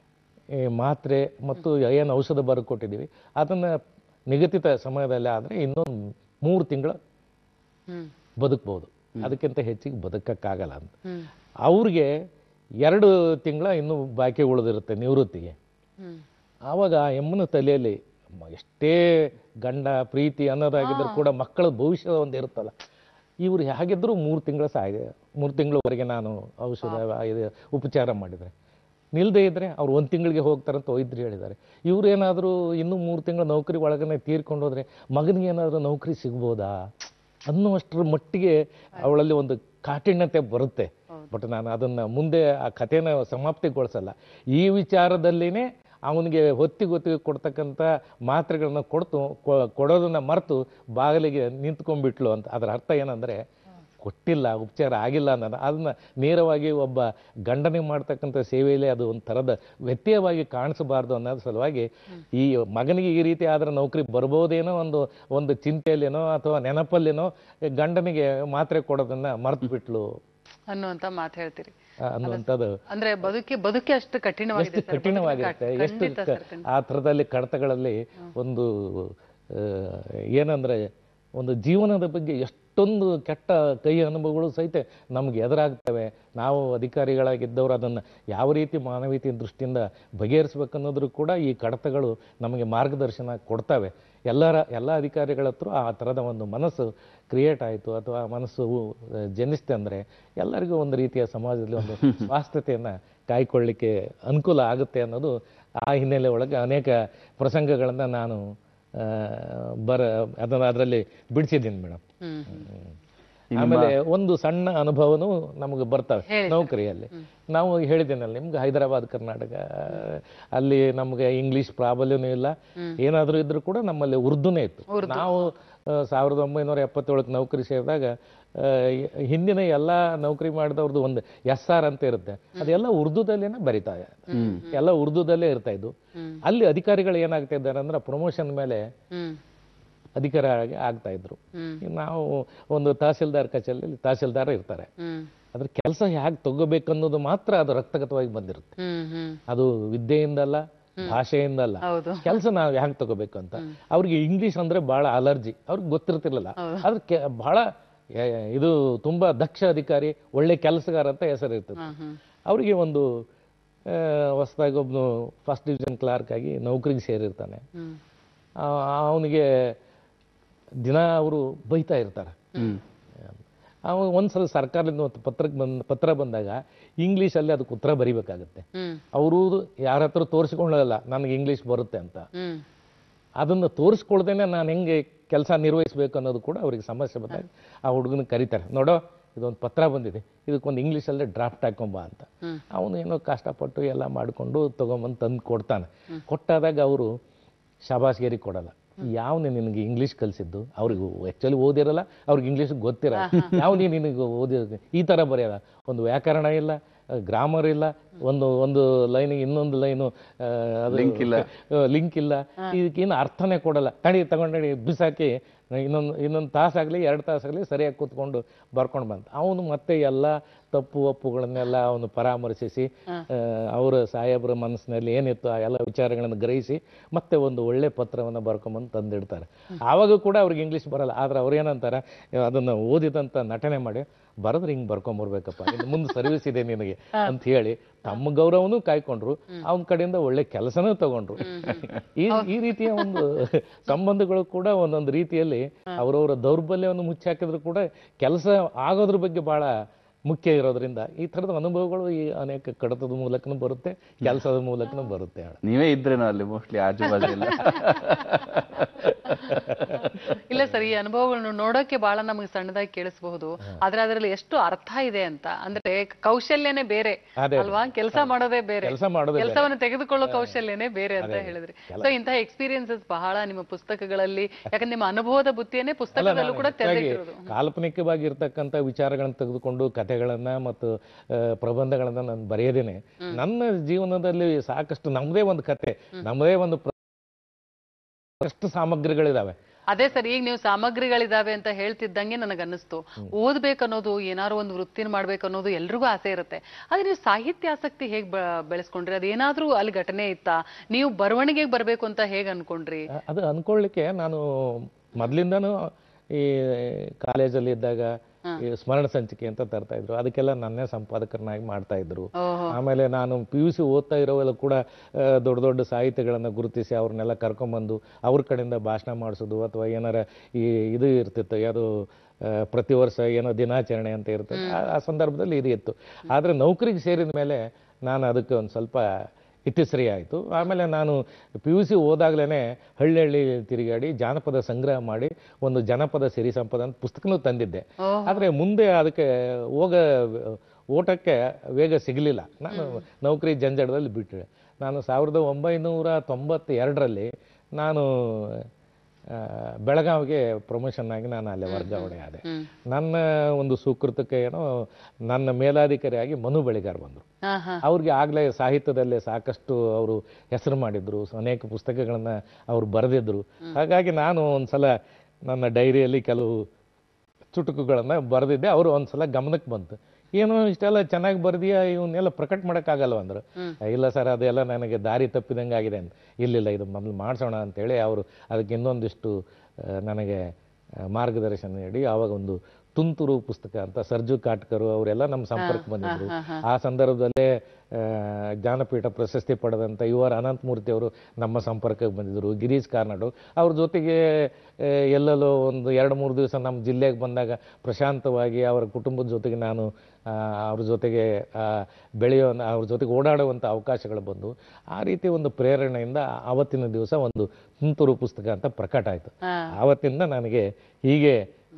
ಈ ಮಾತ್ರೆ ಮತ್ತು ಏನು ಔಷಧ ಬರ್ಕೊಟ್ಟಿದ್ದೀವಿ ಅದನ್ನು ನಿಗದಿತ ಸಮಯದಲ್ಲಿ ಆದರೆ ಇನ್ನೊಂದು ಮೂರು ತಿಂಗಳು ಹ್ಮ್ ಬದುಕ್ಬೋದು ಅದಕ್ಕಿಂತ ಹೆಚ್ಚಿಗೆ ಬದುಕಕ್ಕಾಗಲ್ಲ ಅಂತ ಹ್ಮ್ ಅವ್ರಿಗೆ ಎರಡು ತಿಂಗಳ ಇನ್ನೂ ಬಾಕಿ ಉಳಿದಿರುತ್ತೆ ನಿವೃತ್ತಿಗೆ ಹ್ಮ್ ಆವಾಗ ಆ ಎಮ್ಮನ ತಲೆಯಲ್ಲಿ ಮ- ಎಷ್ಟೇ ಗಂಡ ಪ್ರೀತಿ ಅನ್ನೋದಾಗಿದ್ರು ಕೂಡ ಮಕ್ಕಳ ಭವಿಷ್ಯದ ಒಂದು ಇರುತ್ತಲ್ಲ ಇವ್ರು ಹೇಗಿದ್ರು ಮೂರು ತಿಂಗಳ ಸಾಯ ಮೂರು ತಿಂಗಳವರೆಗೆ ನಾನು ಔಷಧ ಇದು ಉಪಚಾರ ಮಾಡಿದರೆ ನಿಲ್ಲದೆ ಇದ್ರೆ ಅವ್ರು ಒಂದು ತಿಂಗಳಿಗೆ ಹೋಗ್ತಾರಂತ ವೈದ್ಯರು ಹೇಳಿದ್ದಾರೆ ಇವ್ರು ಏನಾದರೂ ಇನ್ನೂ ಮೂರು ತಿಂಗಳ ನೌಕರಿ ಒಳಗನೆ ತೀರ್ಕೊಂಡು ಹೋದ್ರೆ ಮಗನಿಗೆ ಏನಾದರೂ ನೌಕರಿ ಸಿಗ್ಬೋದಾ ಅನ್ನುವಷ್ಟರ ಮಟ್ಟಿಗೆ ಅವಳಲ್ಲಿ ಒಂದು ಕಾಠಿಣ್ಯತೆ ಬರುತ್ತೆ ಬಟ್ ನಾನು ಅದನ್ನ ಮುಂದೆ ಆ ಕಥೆನ ಸಮಾಪ್ತಿಗೊಳಿಸಲ್ಲ ಈ ವಿಚಾರದಲ್ಲಿನೇ ಅವನಿಗೆ ಹೊತ್ತಿಗೆ ಹೊತ್ತಿಗೆ ಕೊಡ್ತಕ್ಕಂಥ ಮಾತ್ರೆಗಳನ್ನ ಕೊಡ್ತು ಕೊ- ಕೊಡೋದನ್ನ ಮರೆತು ಬಾಗಿಲಿಗೆ ನಿಂತ್ಕೊಂಡ್ಬಿಟ್ಲು ಅಂತ ಅದರ ಅರ್ಥ ಏನಂದ್ರೆ ಕೊಟ್ಟಿಲ್ಲ ಉಪಚಾರ ಆಗಿಲ್ಲ ಅನ್ನೋದು ಅದನ್ನ ನೇರವಾಗಿ ಒಬ್ಬ ಗಂಡನಿಗೆ ಮಾಡ್ತಕ್ಕಂಥ ಸೇವೆಯಲ್ಲಿ ಅದು ಒಂದು ಥರದ ವ್ಯತ್ಯಯವಾಗಿ ಕಾಣಿಸಬಾರ್ದು ಅನ್ನೋದ್ರ ಸಲುವಾಗಿ ಈ ಮಗನಿಗೆ ಈ ರೀತಿ ಆದ್ರೆ ನೌಕರಿ ಬರ್ಬೋದೇನೋ ಒಂದು ಒಂದು ಚಿಂತೆಯಲ್ಲೇನೋ ಅಥವಾ ನೆನಪಲ್ಲೇನೋ ಈ ಗಂಡನಿಗೆ ಮಾತ್ರೆ ಕೊಡೋದನ್ನ ಮರ್ತು ಬಿಟ್ಲು ಅನ್ನುವಂತ ಮಾತು ಹೇಳ್ತೀರಿ ಅನ್ನುವಂಥದ್ದು ಅಂದ್ರೆ ಬದುಕಿ ಬದುಕಿ ಅಷ್ಟು ಕಠಿಣವಾಗಿದೆ ಎಷ್ಟು ಸರ್. ಕಠಿಣವಾಗಿರುತ್ತೆ ಬದುಕಿನ ಎಷ್ಟು ಖಂಡಿತ ಕ- ಸರ್, ಖಂಡಿತ. ಆ ಥರದಲ್ಲಿ ಕಡತಗಳಲ್ಲಿ ಒಂದು ಆ, ಏನಂದ್ರೆ ಒಂದು ಜೀವನದ ಬಗ್ಗೆ ಎಷ್ಟೊಂದು ಕೆಟ್ಟ ಕೈ ಅನುಭವಗಳು ಸಹಿತ ನಮ್ಗೆ ಎದುರಾಗ್ತವೆ ನಾವು ಅಧಿಕಾರಿಗಳಾಗಿದ್ದವರು ಅದನ್ನು ಯಾವ ರೀತಿ ಮಾನವೀಯತೆ ದೃಷ್ಟಿಯಿಂದ ಬಗೆಹರಿಸ್ಬೇಕನ್ನೋದ್ರು ಕೂಡ ಈ ಕಡತಗಳು ನಮಗೆ ಮಾರ್ಗದರ್ಶನ ಕೊಡ್ತವೆ ಎಲ್ಲರ ಎಲ್ಲ ಅಧಿಕಾರಿಗಳ ಹತ್ರ ಆ ಥರದ ಒಂದು ಮನಸ್ಸು ಕ್ರಿಯೇಟ್ ಆಯಿತು ಅಥವಾ ಆ ಮನಸ್ಸು ಆ, ಜನಿಸ್ತೆ ಅಂದರೆ ಎಲ್ಲರಿಗೂ ಒಂದು ರೀತಿಯ ಸಮಾಜದಲ್ಲಿ ಒಂದು ಸ್ವಾಸ್ಥ್ಯತೆಯನ್ನು ಕಾಯ್ಕೊಳ್ಳಿಕ್ಕೆ ಅನುಕೂಲ ಆಗುತ್ತೆ ಅನ್ನೋದು ಆ ಹಿನ್ನೆಲೆ ಒಳಗೆ ಅನೇಕ ಪ್ರಸಂಗಗಳನ್ನು ನಾನು ಆ, ಬರ ಅದನ್ನು ಅದರಲ್ಲಿ ಬಿಡಿಸಿದ್ದೀನಿ ಮೇಡಮ್ ಹ್ಮ್ ಆಮೇಲೆ ಒಂದು ಸಣ್ಣ ಅನುಭವನೂ ನಮಗೆ ಬರ್ತವೆ ನೌಕರಿಯಲ್ಲಿ ನಾವು ಹೇಳಿದ್ದೇನಲ್ಲ ನಿಮ್ಗೆ ಹೈದರಾಬಾದ್ ಕರ್ನಾಟಕ ಅಲ್ಲಿ ನಮ್ಗೆ ಇಂಗ್ಲಿಷ್ ಪ್ರಾಬಲ್ಯನೂ ಇಲ್ಲ ಏನಾದರೂ ಇದ್ರೂ ಕೂಡ ನಮ್ಮಲ್ಲಿ ಉರ್ದುನೇ ಇತ್ತು ನಾವು ಆ, ಸಾವಿರದ ಒಂಬೈನೂರ ಎಪ್ಪತ್ತೇಳಕ್ಕೆ ನೌಕರಿ ಸೇರಿದಾಗ ಆ, ಹಿಂದಿನ ಎಲ್ಲ ನೌಕರಿ ಮಾಡಿದವ್ರದ್ದು ಒಂದು ಎಸ್ ಆರ್ ಅಂತ ಇರುತ್ತೆ ಅದೆಲ್ಲ ಉರ್ದುದಲ್ಲೇನೆ ಬರಿತಾ ಎಲ್ಲ ಉರ್ದುದಲ್ಲೇ ಇರ್ತಾ ಇದ್ದು ಅಲ್ಲಿ ಅಧಿಕಾರಿಗಳು ಏನಾಗ್ತಾ ಇದ್ದಾರೆ ಅಂದ್ರೆ ಪ್ರಮೋಷನ್ ಮೇಲೆ ಹ್ಮ್ ಅಧಿಕಾರ ಆಗಿ ಆಗ್ತಾ ಇದ್ರು ಹ್ಮ್. ನಾವು ಒಂದು ತಹಸೀಲ್ದಾರ್ ಕಚೇರಿಯಲ್ಲಿ ತಹಸೀಲ್ದಾರ್ ಇರ್ತಾರೆ ಹ್ಮ್ ಅದ್ರ ಕೆಲಸ ಹೇಗೆ ತಗೋಬೇಕನ್ನೋದು ಮಾತ್ರ ಅದು ರಕ್ತಗತವಾಗಿ ಬಂದಿರುತ್ತೆ ಹ್ಮ್ ಹ್ಮ್ ಅದು ವಿದ್ಯೆಯಿಂದಲ್ಲ ಭಾಷೆಯಿಂದಲ್ಲ ಹೌದು ಕೆಲಸ ನಾವು ಹೇಗೆ ತಗೋಬೇಕು ಅಂತ ಅವ್ರಿಗೆ ಇಂಗ್ಲಿಷ್ ಅಂದ್ರೆ ಬಹಳ ಅಲರ್ಜಿ ಅವ್ರಿಗೆ ಗೊತ್ತಿರ್ತಿರ್ಲಿಲ್ಲ ಆದ್ರೆ ಕೆ- ಬಹಳ ಎ- ಇದು ತುಂಬಾ ದಕ್ಷ ಅಧಿಕಾರಿ ಒಳ್ಳೆ ಕೆಲಸಗಾರ ಅಂತ ಹೆಸರು ಇರ್ತದೆ ಹ್ಮ್ ಹ್ಮ್ ಅವರಿಗೆ ಒಂದು ಹೊಸದಾಗಿ ಒಬ್ಬನು ಫಸ್ಟ್ ಡಿವಿಷನ್ ಕ್ಲಾರ್ಕ್ ಆಗಿ ನೌಕರಿಗೆ ಸೇರಿರ್ತಾನೆ ಹ್ಮ್ ಅವನಿಗೆ ದಿನ ಅವರು ಬೈತಾ ಇರ್ತಾರೆ ಅವ ಒಂದ್ಸಲ ಸರ್ಕಾರದಿಂದ ಒಂದು ಪತ್ರಕ್ಕೆ ಬಂದ ಪತ್ರ ಬಂದಾಗ ಇಂಗ್ಲೀಷಲ್ಲಿ ಅದಕ್ಕೆ ಉತ್ತರ ಬರಿಬೇಕಾಗತ್ತೆ ಹ್ಮ್ ಅವರು ಯಾರ ಹತ್ರ ತೋರಿಸ್ಕೊಳ್ಳಲ್ಲ ನನಗೆ ಇಂಗ್ಲೀಷ್ ಬರುತ್ತೆ ಅಂತ ಹ್ಮ್ ಅದನ್ನು ತೋರಿಸ್ಕೊಳ್ದೇನೆ ನಾನು ಹೆಂಗೆ ಕೆಲಸ ನಿರ್ವಹಿಸಬೇಕು ಅನ್ನೋದು ಕೂಡ ಅವ್ರಿಗೆ ಸಮಸ್ಯೆ ಬಂದಾಗ ಆ ಹುಡುಗನ ಕರೀತಾರೆ ನೋಡೋ ಇದೊಂದು ಪತ್ರ ಬಂದಿದೆ ಇದಕ್ಕೊಂದು ಇಂಗ್ಲೀಷಲ್ಲೇ ಡ್ರಾಫ್ಟ್ ಹಾಕೊಂಬ ಅಂತ ಅವನು ಏನೋ ಕಷ್ಟಪಟ್ಟು ಎಲ್ಲ ಮಾಡಿಕೊಂಡು ತೊಗೊಂಬಂದು ತಂದು ಕೊಡ್ತಾನೆ ಕೊಟ್ಟಾದಾಗ ಅವರು ಶಾಬಾಸ್ಗೇರಿ ಕೊಡಲ್ಲ ಯಾವನೇ ನಿನಗೆ ಇಂಗ್ಲೀಷ್ ಕಲಿಸಿದ್ದು ಅವ್ರಿಗೆ ಆ್ಯಕ್ಚುಲಿ ಓದಿರಲ್ಲ ಅವ್ರಿಗೆ ಇಂಗ್ಲೀಷ್ ಗೊತ್ತಿರಲ್ಲ ಯಾವನೇ ನಿನಗೆ ಓದಿರೋದು ಈ ಥರ ಬರೆಯಲ್ಲ ಒಂದು ವ್ಯಾಕರಣ ಇಲ್ಲ ಗ್ರಾಮರ್ ಇಲ್ಲ ಒಂದು ಒಂದು ಲೈನಿಗೆ ಇನ್ನೊಂದು ಲೈನು ಅದು Link ಇಲ್ಲ. ಲಿಂಕ್ ಇಲ್ಲ ಇದಕ್ಕೇನು ಅರ್ಥನೇ ಕೊಡಲ್ಲ ತಡಿ ತಗೊಂಡು ಬಿಸಾಕಿ ಇನ್ನೊಂದು ಇನ್ನೊಂದು ತಾಸಾಗಲಿ ಎರಡು ತಾಸಾಗಲಿ ಸರಿಯಾಗಿ ಕೂತ್ಕೊಂಡು ಬರ್ಕೊಂಡು ಬಂದ ಅವನು ಮತ್ತೆ ಎಲ್ಲ ತಪ್ಪು ಒಪ್ಪುಗಳನ್ನೆಲ್ಲ ಅವನು ಪರಾಮರ್ಶಿಸಿ ಅವರ ಸಾಹೇಬರ ಮನಸ್ಸಿನಲ್ಲಿ ಏನಿತ್ತು ಆ ಎಲ್ಲ ವಿಚಾರಗಳನ್ನು ಗ್ರಹಿಸಿ ಮತ್ತೆ ಒಂದು ಒಳ್ಳೆ ಪತ್ರವನ್ನು ಬರ್ಕೊಂಬಂದು ತಂದಿಡ್ತಾರೆ ಆವಾಗ ಕೂಡ ಅವ್ರಿಗೆ ಇಂಗ್ಲೀಷ್ ಬರಲ್ಲ ಆದ್ರೆ ಅವ್ರು ಏನಂತಾರೆ ಅದನ್ನು ಓದಿದಂತ ನಟನೆ ಮಾಡಿ ಬರೆದ್ರೆ ಹಿಂಗೆ ಬರ್ಕೊಂಬರ್ಬೇಕಪ್ಪ ಇನ್ನು ಮುಂದೆ ಸರ್ವಿಸ್ ಇದೆ ನಿನಗೆ ಅಂತ ಹೇಳಿ ತಮ್ಮ ಗೌರವನೂ ಕಾಯ್ಕೊಂಡ್ರು ಅವನ ಕಡೆಯಿಂದ ಒಳ್ಳೆ ಕೆಲಸನೂ ತಗೊಂಡ್ರು ಈ ಈ ರೀತಿಯ ಒಂದು ಸಂಬಂಧಗಳು ಕೂಡ ಒಂದೊಂದು ರೀತಿಯಲ್ಲಿ ಅವರವರ ದೌರ್ಬಲ್ಯವನ್ನು ಮುಚ್ಚಾಕಿದ್ರು ಕೂಡ ಕೆಲಸ ಆಗೋದ್ರ ಬಗ್ಗೆ ಬಹಳ ಮುಖ್ಯ ಇರೋದ್ರಿಂದ ಈ ಥರದ ಅನುಭವಗಳು ಈ ಅನೇಕ ಕಡತದ ಮೂಲಕನೂ ಬರುತ್ತೆ ಕೆಲಸದ ಮೂಲಕನೂ ಬರುತ್ತೆ ಹೇಳ ನೀವೇ ಇದ್ರೇನೋ ಅಲ್ಲಿ ಮೋಸ್ಟ್ಲಿ ಆಜು ಬಾಜು ಎಲ್ಲ ಇಲ್ಲ ಸರ್ ಈ ಅನುಭವಗಳನ್ನು ನೋಡೋಕೆ ಬಹಳ ನಮಗೆ ಸಣ್ಣದಾಗಿ ಕೇಳಿಸಬಹುದು ಆದ್ರೆ ಅದರಲ್ಲಿ ಎಷ್ಟು ಅರ್ಥ ಇದೆ ಅಂತ ಅಂದ್ರೆ ಕೌಶಲ್ಯನೇ ಬೇರೆ ಅದೇ. ಅಲ್ವಾ ಕೆಲಸ ಮಾಡೋದೇ ಬೇರೆ ಕೆಲಸ ಮಾಡೋದೇ ಬೇರೆ. ಕೆಲಸವನ್ನು ತೆಗೆದುಕೊಳ್ಳೋ ಕೌಶಲ್ಯನೇ ಬೇರೆ ಅಂತ ಹೇಳಿದ್ರಿ ಸೊ ಇಂತಹ ಎಕ್ಸ್ಪೀರಿಯನ್ಸಸ್ ಬಹಳ ನಿಮ್ಮ ಪುಸ್ತಕಗಳಲ್ಲಿ ಯಾಕಂದ್ರೆ ನಿಮ್ಮ ಅನುಭವದ ಬುತ್ತಿಯನ್ನೇ ಪುಸ್ತಕದಲ್ಲೂ ಕೂಡ ತೆರೆದಿರೋದು ಕಾಲ್ಪನಿಕವಾಗಿ ಇರ್ತಕ್ಕಂಥ ವಿಚಾರಗಳನ್ನ ತೆಗೆದುಕೊಂಡು ಕಥೆಗಳನ್ನ ಮತ್ತು ಆ, ಪ್ರಬಂಧಗಳನ್ನ ನಾನು ಬರೆಯದೇನೆ ನನ್ನ ಜೀವನದಲ್ಲಿ ಸಾಕಷ್ಟು ನಮ್ಮದೇ ಒಂದು ಕತೆ ನಮ್ಮದೇ ಒಂದು ಪ್ರ- ಸಾಕಷ್ಟು ಸಾಮಗ್ರಿಗಳಿದಾವೆ ಅದೇ ಸರ್ ಈಗ ನೀವು ಸಾಮಗ್ರಿಗಳಿದಾವೆ ಅಂತ ಹೇಳ್ತಿದ್ದಂಗೆ ನನಗೆ ಅನ್ನಿಸ್ತು ಓದ್ಬೇಕನ್ನೋದು ಏನಾದ್ರು ಒಂದು ವೃತ್ತಿನ ಮಾಡ್ಬೇಕನ್ನೋದು ಎಲ್ರಿಗೂ ಆಸೆ ಇರುತ್ತೆ ಆದ್ರೆ ನೀವು ಸಾಹಿತ್ಯ ಆಸಕ್ತಿ ಹೇಗ್ ಬ- ಬೆಳೆಸ್ಕೊಂಡ್ರಿ ಅದೇನಾದ್ರೂ ಅಲ್ಲಿ ಘಟನೆ ಇತ್ತಾ ನೀವು ಬರವಣಿಗೆಗೆ ಬರ್ಬೇಕು ಅಂತ ಹೇಗ್ ಅನ್ಕೊಂಡ್ರಿ ಅ- ಅದು ಅನ್ಕೊಳ್ಳಿಕ್ಕೆ ನಾನು ಮೊದ್ಲಿಂದನೂ ಈ ಕಾಲೇಜಲ್ಲಿ ಇದ್ದಾಗ ಈ ಸ್ಮರಣ ಸಂಚಿಕೆ ಅಂತ ತರ್ತಾ ಇದ್ರು ಅದಕ್ಕೆಲ್ಲ ನನ್ನೇ ಸಂಪಾದಕರನ್ನಾಗಿ ಮಾಡ್ತಾ ಇದ್ರು ಓಹೋ ಆಮೇಲೆ ನಾನು ಪಿ ಯು ಸಿ ಓದ್ತಾ ಇರೋವೆಲ್ಲ ಕೂಡ ಆ, ದೊಡ್ಡ ದೊಡ್ಡ ಸಾಹಿತ್ಯಗಳನ್ನು ಗುರುತಿಸಿ ಅವ್ರನ್ನೆಲ್ಲ ಕರ್ಕೊಂಬಂದು ಅವ್ರ ಕಡೆಯಿಂದ ಭಾಷಣ ಮಾಡಿಸೋದು ಅಥವಾ ಏನಾರ ಈ ಇದು ಇರ್ತಿತ್ತು ಯಾವುದು ಆ, ಪ್ರತಿ ವರ್ಷ ಏನೋ ದಿನಾಚರಣೆ ಅಂತ ಇರ್ತದೆ ಆ- ಆ ಸಂದರ್ಭದಲ್ಲಿ ಇದು ಇತ್ತು ಆದರೆ ನೌಕರಿಗೆ ಸೇರಿದ ಮೇಲೆ ನಾನು ಅದಕ್ಕೆ ಒಂದು ಸ್ವಲ್ಪ ಇತಿಶ್ರೀ ಆಯಿತು ಆಮೇಲೆ ನಾನು ಪಿ ಯು ಸಿ ಓದಾಗ್ಲೇ ಹಳ್ಳಿ ಹಳ್ಳಿ ತಿರುಗಾಡಿ ಜಾನಪದ ಸಂಗ್ರಹ ಮಾಡಿ ಒಂದು ಜನಪದ ಸಿರಿ ಸಂಪದ ಅಂತ ಪುಸ್ತಕನೂ ತಂದಿದ್ದೆ ಆದರೆ ಮುಂದೆ ಅದಕ್ಕೆ ಹೋಗ ಓಟಕ್ಕೆ ವೇಗ ಸಿಗಲಿಲ್ಲ ನಾನು ನೌಕರಿ ಜಂಜಡದಲ್ಲಿ ಬಿಟ್ಟೆ ನಾನು ಸಾವಿರದ ಒಂಬೈನೂರ ತೊಂಬತ್ತೆರಡರಲ್ಲಿ ನಾನು ಆ, ಬೆಳಗಾವಿಗೆ ಪ್ರಮೋಷನ್ ಆಗಿ ನಾನು ಅಲ್ಲೇ ವರ್ಗಾವಣೆ ಆದೆ ನನ್ನ ಒಂದು ಸುಕೃತಕ್ಕೆ ಏನೋ ನನ್ನ ಮೇಲಾಧಿಕಾರಿಯಾಗಿ ಮನು ಬೆಳಿಗಾರ್ ಬಂದರು ಹಾ ಹಾ ಅವ್ರಿಗೆ ಆಗಲೇ ಸಾಹಿತ್ಯದಲ್ಲೇ ಸಾಕಷ್ಟು ಅವರು ಹೆಸರು ಮಾಡಿದ್ರು ಅನೇಕ ಪುಸ್ತಕಗಳನ್ನ ಅವ್ರು ಬರೆದಿದ್ರು ಹಾಗಾಗಿ ನಾನು ಒಂದ್ಸಲ ನನ್ನ ಡೈರಿಯಲ್ಲಿ ಕೆಲವು ಚುಟುಕುಗಳನ್ನ ಬರೆದಿದ್ದೆ ಅವರು ಒಂದ್ಸಲ ಗಮನಕ್ಕೆ ಬಂತು ಏನು ಇಷ್ಟೆಲ್ಲ ಚೆನ್ನಾಗಿ ಬರ್ದಿಯಾ ಇವನ್ನೆಲ್ಲ ಪ್ರಕಟ ಮಾಡೋಕ್ಕಾಗಲ್ವ ಅಂದ್ರು ಇಲ್ಲ ಸರ್ ಅದೆಲ್ಲ ನನಗೆ ದಾರಿ ತಪ್ಪಿದಂಗೆ ಆಗಿದೆ ಅಂತ ಇಲ್ಲಿಲ್ಲ ಇದು ಮೊದಲು ಮಾಡಿಸೋಣ ಅಂತೇಳಿ ಅವರು ಅದಕ್ಕೆ ಇನ್ನೊಂದಿಷ್ಟು ಆ, ನನಗೆ ಆ, ಮಾರ್ಗದರ್ಶನ ನೀಡಿ ಆವಾಗ ಒಂದು ತುಂತುರು ಪುಸ್ತಕ ಅಂತ ಸರ್ಜು ಕಾಟ್ಕರು ಅವರೆಲ್ಲ ನಮ್ಮ ಸಂಪರ್ಕ ಬಂದಿದ್ರು ಆ ಸಂದರ್ಭದಲ್ಲೇ ಆ, ಜ್ಞಾನಪೀಠ ಪ್ರಶಸ್ತಿ ಪಡೆದಂಥ ಯು ಆರ್ ಅನಂತಮೂರ್ತಿ ಅವರು ನಮ್ಮ ಸಂಪರ್ಕಕ್ಕೆ ಬಂದಿದ್ರು ಗಿರೀಶ್ ಕಾರ್ನಾಡು ಅವ್ರ ಜೊತೆಗೆ ಆ, ಎಲ್ಲೆಲ್ಲೋ ಒಂದು ಎರಡು ಮೂರು ದಿವಸ ನಮ್ಮ ಜಿಲ್ಲೆಗೆ ಬಂದಾಗ ಪ್ರಶಾಂತವಾಗಿ ಅವರ ಕುಟುಂಬದ ಜೊತೆಗೆ ನಾನು ಆ, ಅವ್ರ ಜೊತೆಗೆ ಆ, ಬೆಳೆಯೋ ಅವ್ರ ಜೊತೆಗೆ ಓಡಾಡುವಂಥ ಅವಕಾಶಗಳು ಬಂದು ಆ ರೀತಿ ಒಂದು ಪ್ರೇರಣೆಯಿಂದ ಆವತ್ತಿನ ದಿವಸ ಒಂದು ತುಂತುರು ಪುಸ್ತಕ ಅಂತ ಪ್ರಕಟ ಆಯಿತು ಆವತ್ತಿಂದ ನನಗೆ ಹೀಗೆ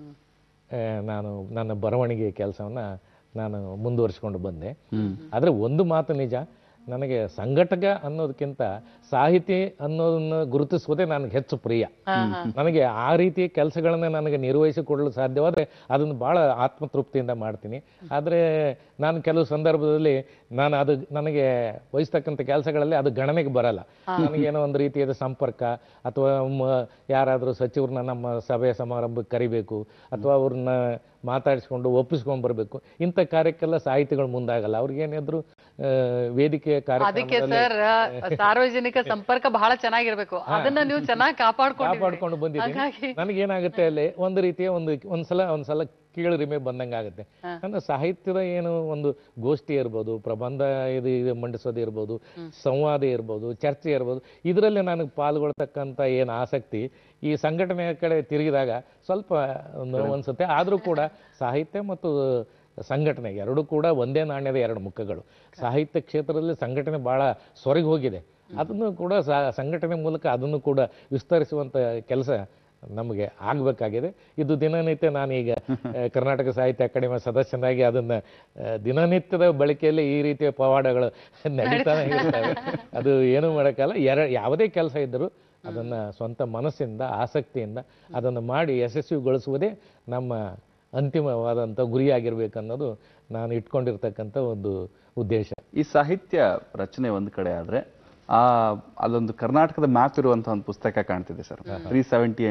ಆ, ನಾನು ನನ್ನ ಬರವಣಿಗೆ ಕೆಲಸವನ್ನ ನಾನು ಮುಂದುವರಿಸ್ಕೊಂಡು ಬಂದೆ ಆದರೆ ಒಂದು ಮಾತು ನಿಜ ನನಗೆ ಸಂಘಟಕ ಅನ್ನೋದಕ್ಕಿಂತ ಸಾಹಿತಿ ಅನ್ನೋದನ್ನ ಗುರುತಿಸುವುದೇ ನನಗೆ ಹೆಚ್ಚು ಪ್ರಿಯ ನನಗೆ ಆ ರೀತಿಯ ಕೆಲಸಗಳನ್ನ ನನಗೆ ನಿರ್ವಹಿಸಿಕೊಡಲು ಸಾಧ್ಯವಾದರೆ ಅದನ್ನು ಬಹಳ ಆತ್ಮತೃಪ್ತಿಯಿಂದ ಮಾಡ್ತೀನಿ ಆದರೆ ನಾನು ಕೆಲವು ಸಂದರ್ಭದಲ್ಲಿ ನಾನು ಅದು ನನಗೆ ವಹಿಸ್ತಕ್ಕಂಥ ಕೆಲಸಗಳಲ್ಲಿ ಅದು ಗಣನೆಗೆ ಬರಲ್ಲ ನನಗೇನೋ ಒಂದು ರೀತಿಯಾದ ಸಂಪರ್ಕ ಅಥವಾ ಮ- ಯಾರಾದರೂ ಸಚಿವರನ್ನ ನಮ್ಮ ಸಭೆ ಸಮಾರಂಭಕ್ಕೆ ಕರಿಬೇಕು ಅಥವಾ ಅವ್ರನ್ನ ಮಾತಾಡಿಸ್ಕೊಂಡು ಒಪ್ಪಿಸ್ಕೊಂಡು ಬರಬೇಕು ಇಂಥ ಕಾರ್ಯಕ್ಕೆಲ್ಲ ಸಾಹಿತಿಗಳು ಮುಂದಾಗಲ್ಲ ಅವ್ರಿಗೇನಿದ್ರು ಆ, ವೇದಿಕೆ ಅದಕ್ಕೆ ಕಾರ್ಯಕ್ರಮದಲ್ಲಿ ಸರ್ ಸಾರ್ವಜನಿಕ ಸಂಪರ್ಕ ಬಹಳ ಚೆನ್ನಾಗಿರ್ಬೇಕು ಅದನ್ನ ನೀವು ಚೆನ್ನಾಗಿ ಕಾಪಾಡ್ಕೊಂಡು ಕಾಪಾಡ್ಕೊಂಡು ಬಂದಿದ್ದೀನಿ ಹಾಗಾಗಿ ನನಗೇನಾಗುತ್ತೆ ಅಲ್ಲಿ ಒಂದು ರೀತಿಯ ಒಂದು ಒಂದ್ಸಲ ಒಂದ್ಸಲ ಕೀಳರಿಮೆ ಬಂದಂಗೆ ಆಗುತ್ತೆ ನನ್ನ ಸಾಹಿತ್ಯದ ಏನು ಒಂದು ಗೋಷ್ಠಿ ಇರ್ಬೋದು ಪ್ರಬಂಧ ಇದು ಇದು ಮಂಡಿಸೋದು ಇರ್ಬೋದು ಸಂವಾದ ಇರ್ಬೋದು ಚರ್ಚೆ ಇರ್ಬೋದು ಇದರಲ್ಲಿ ನನಗೆ ಪಾಲ್ಗೊಳ್ತಕ್ಕಂಥ ಏನು ಆಸಕ್ತಿ ಈ ಸಂಘಟನೆಯ ಕಡೆ ತಿರುಗಿದಾಗ ಸ್ವಲ್ಪ ನೋವು ಅನ್ಸುತ್ತೆ ಆದರೂ ಕೂಡ ಸಾಹಿತ್ಯ ಮತ್ತು ಸಂಘಟನೆ ಎರಡೂ ಕೂಡ ಒಂದೇ ನಾಣ್ಯದ ಎರಡು ಮುಖಗಳು ಸಾಹಿತ್ಯ ಕ್ಷೇತ್ರದಲ್ಲಿ ಸಂಘಟನೆ ಬಹಳ ಸೊರಗಿ ಹೋಗಿದೆ ಅದನ್ನು ಕೂಡ ಸ- ಸಂಘಟನೆ ಮೂಲಕ ಅದನ್ನು ಕೂಡ ವಿಸ್ತರಿಸುವಂತ ಕೆಲಸ ನಮಗೆ ಆಗಬೇಕಾಗಿದೆ ಇದು ದಿನನಿತ್ಯ ನಾನೀಗ ಆ, ಕರ್ನಾಟಕ ಸಾಹಿತ್ಯ ಅಕಾಡೆಮಿ ಸದಸ್ಯನಾಗಿ ಅದನ್ನ ಆ, ದಿನನಿತ್ಯದ ಬಳಕೆಯಲ್ಲಿ ಈ ರೀತಿಯ ಪವಾಡಗಳು ನಡೀತಾನೆ ಇರ್ತವೆ ಅದು ಏನು ಮಾಡೋಕ್ಕಲ್ಲ ಎರ ಯಾವುದೇ ಕೆಲಸ ಇದ್ದರೂ ಅದನ್ನ ಸ್ವಂತ ಮನಸ್ಸಿಂದ ಆಸಕ್ತಿಯಿಂದ ಅದನ್ನು ಮಾಡಿ ಯಶಸ್ವಿಗೊಳಿಸುವುದೇ ನಮ್ಮ ಅಂತಿಮವಾದಂಥ ಗುರಿಯಾಗಿರ್ಬೇಕನ್ನೋದು ನಾನು ಇಟ್ಕೊಂಡಿರ್ತಕ್ಕಂಥ ಒಂದು ಉದ್ದೇಶ ಈ ಸಾಹಿತ್ಯ ರಚನೆ ಒಂದ್ ಕಡೆ ಆದ್ರೆ ಆ ಅಲ್ಲೊಂದು ಕರ್ನಾಟಕದ ಮ್ಯಾಪ್ ಇರುವಂತಹ ಒಂದು ಪುಸ್ತಕ ಕಾಣ್ತಿದೆ ಸರ್ ತ್ರೀ ಸೆವೆಂಟಿ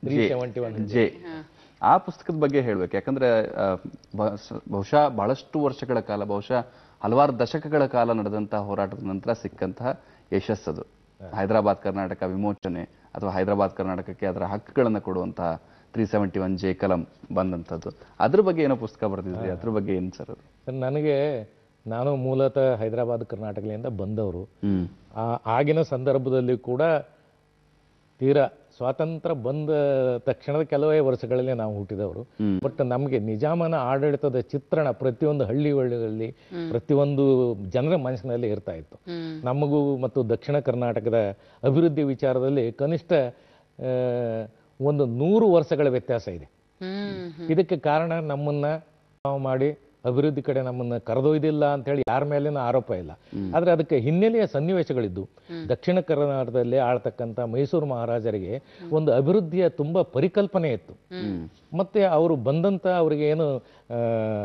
ಜೆ ಆ ಪುಸ್ತಕದ ಬಗ್ಗೆ ಹೇಳ್ಬೇಕು ಯಾಕಂದ್ರೆ ಆ, ಬ- ಸ- ಬಹುಶಃ ಬಹಳಷ್ಟು ವರ್ಷಗಳ ಕಾಲ ಬಹುಶಃ ಹಲವಾರು ದಶಕಗಳ ಕಾಲ ನಡೆದಂತಹ ಹೋರಾಟದ ನಂತರ ಸಿಕ್ಕಂತಹ ಯಶಸ್ಸದು ಹೈದರಾಬಾದ್ ಕರ್ನಾಟಕ ವಿಮೋಚನೆ ಅಥವಾ ಹೈದರಾಬಾದ್ ಕರ್ನಾಟಕಕ್ಕೆ ಅದರ ಹಕ್ಕುಗಳನ್ನು ಕೊಡುವಂತಹ ತ್ರೀ ಸೆವೆಂಟಿ ಒನ್ ಜೆ ಕಲಂ ಬಂದಂಥದ್ದು ಅದ್ರ ಬಗ್ಗೆ ಏನೋ ಪುಸ್ತಕ ಬರೆದಿದ್ರಿ ಅದ್ರ ಬಗ್ಗೆ ಏನು ಸರ್ ಅದು ನನಗೆ ನಾನು ಮೂಲತಃ ಹೈದರಾಬಾದ್ ಕರ್ನಾಟಕದಿಂದ ಬಂದವರು ಹ್ಮ್ ಆ ಆಗಿನ ಸಂದರ್ಭದಲ್ಲಿ ಕೂಡ ತೀರಾ ಸ್ವಾತಂತ್ರ್ಯ ಬಂದ ತಕ್ಷಣದ ಕೆಲವೇ ವರ್ಷಗಳಲ್ಲಿ ನಾವು ಹುಟ್ಟಿದವರು ಬಟ್ ನಮಗೆ ನಿಜಾಮನ ಆಡಳಿತದ ಚಿತ್ರಣ ಪ್ರತಿಯೊಂದು ಹಳ್ಳಿ ಹಳ್ಳಿಗಳಲ್ಲಿ ಪ್ರತಿಯೊಂದು ಜನರ ಮನಸ್ಸಿನಲ್ಲಿ ಇರ್ತಾ ಇತ್ತು ನಮಗೂ ಮತ್ತು ದಕ್ಷಿಣ ಕರ್ನಾಟಕದ ಅಭಿವೃದ್ಧಿ ವಿಚಾರದಲ್ಲಿ ಕನಿಷ್ಠ ಆ, ಒಂದು ನೂರು ವರ್ಷಗಳ ವ್ಯತ್ಯಾಸ ಇದೆ ಹ್ಮ್ ಇದಕ್ಕೆ ಕಾರಣ ನಮ್ಮನ್ನ ನಾವು ಮಾಡಿ ಅಭಿವೃದ್ಧಿ ಕಡೆ ನಮ್ಮನ್ನ ಕರೆದೊಯ್ದಿಲ್ಲ ಅಂತ ಹೇಳಿ ಯಾರ ಮೇಲೇನೂ ಆರೋಪ ಇಲ್ಲ ಆದ್ರೆ ಅದಕ್ಕೆ ಹಿನ್ನೆಲೆಯ ಸನ್ನಿವೇಶಗಳಿದ್ದು ದಕ್ಷಿಣ ಕರ್ನಾಟಕದಲ್ಲಿ ಆಳ್ತಕ್ಕಂಥ ಮೈಸೂರು ಮಹಾರಾಜರಿಗೆ ಒಂದು ಅಭಿವೃದ್ಧಿಯ ತುಂಬಾ ಪರಿಕಲ್ಪನೆ ಇತ್ತು ಮತ್ತೆ ಅವರು ಬಂದಂತ ಅವರಿಗೆ ಏನು ಆ,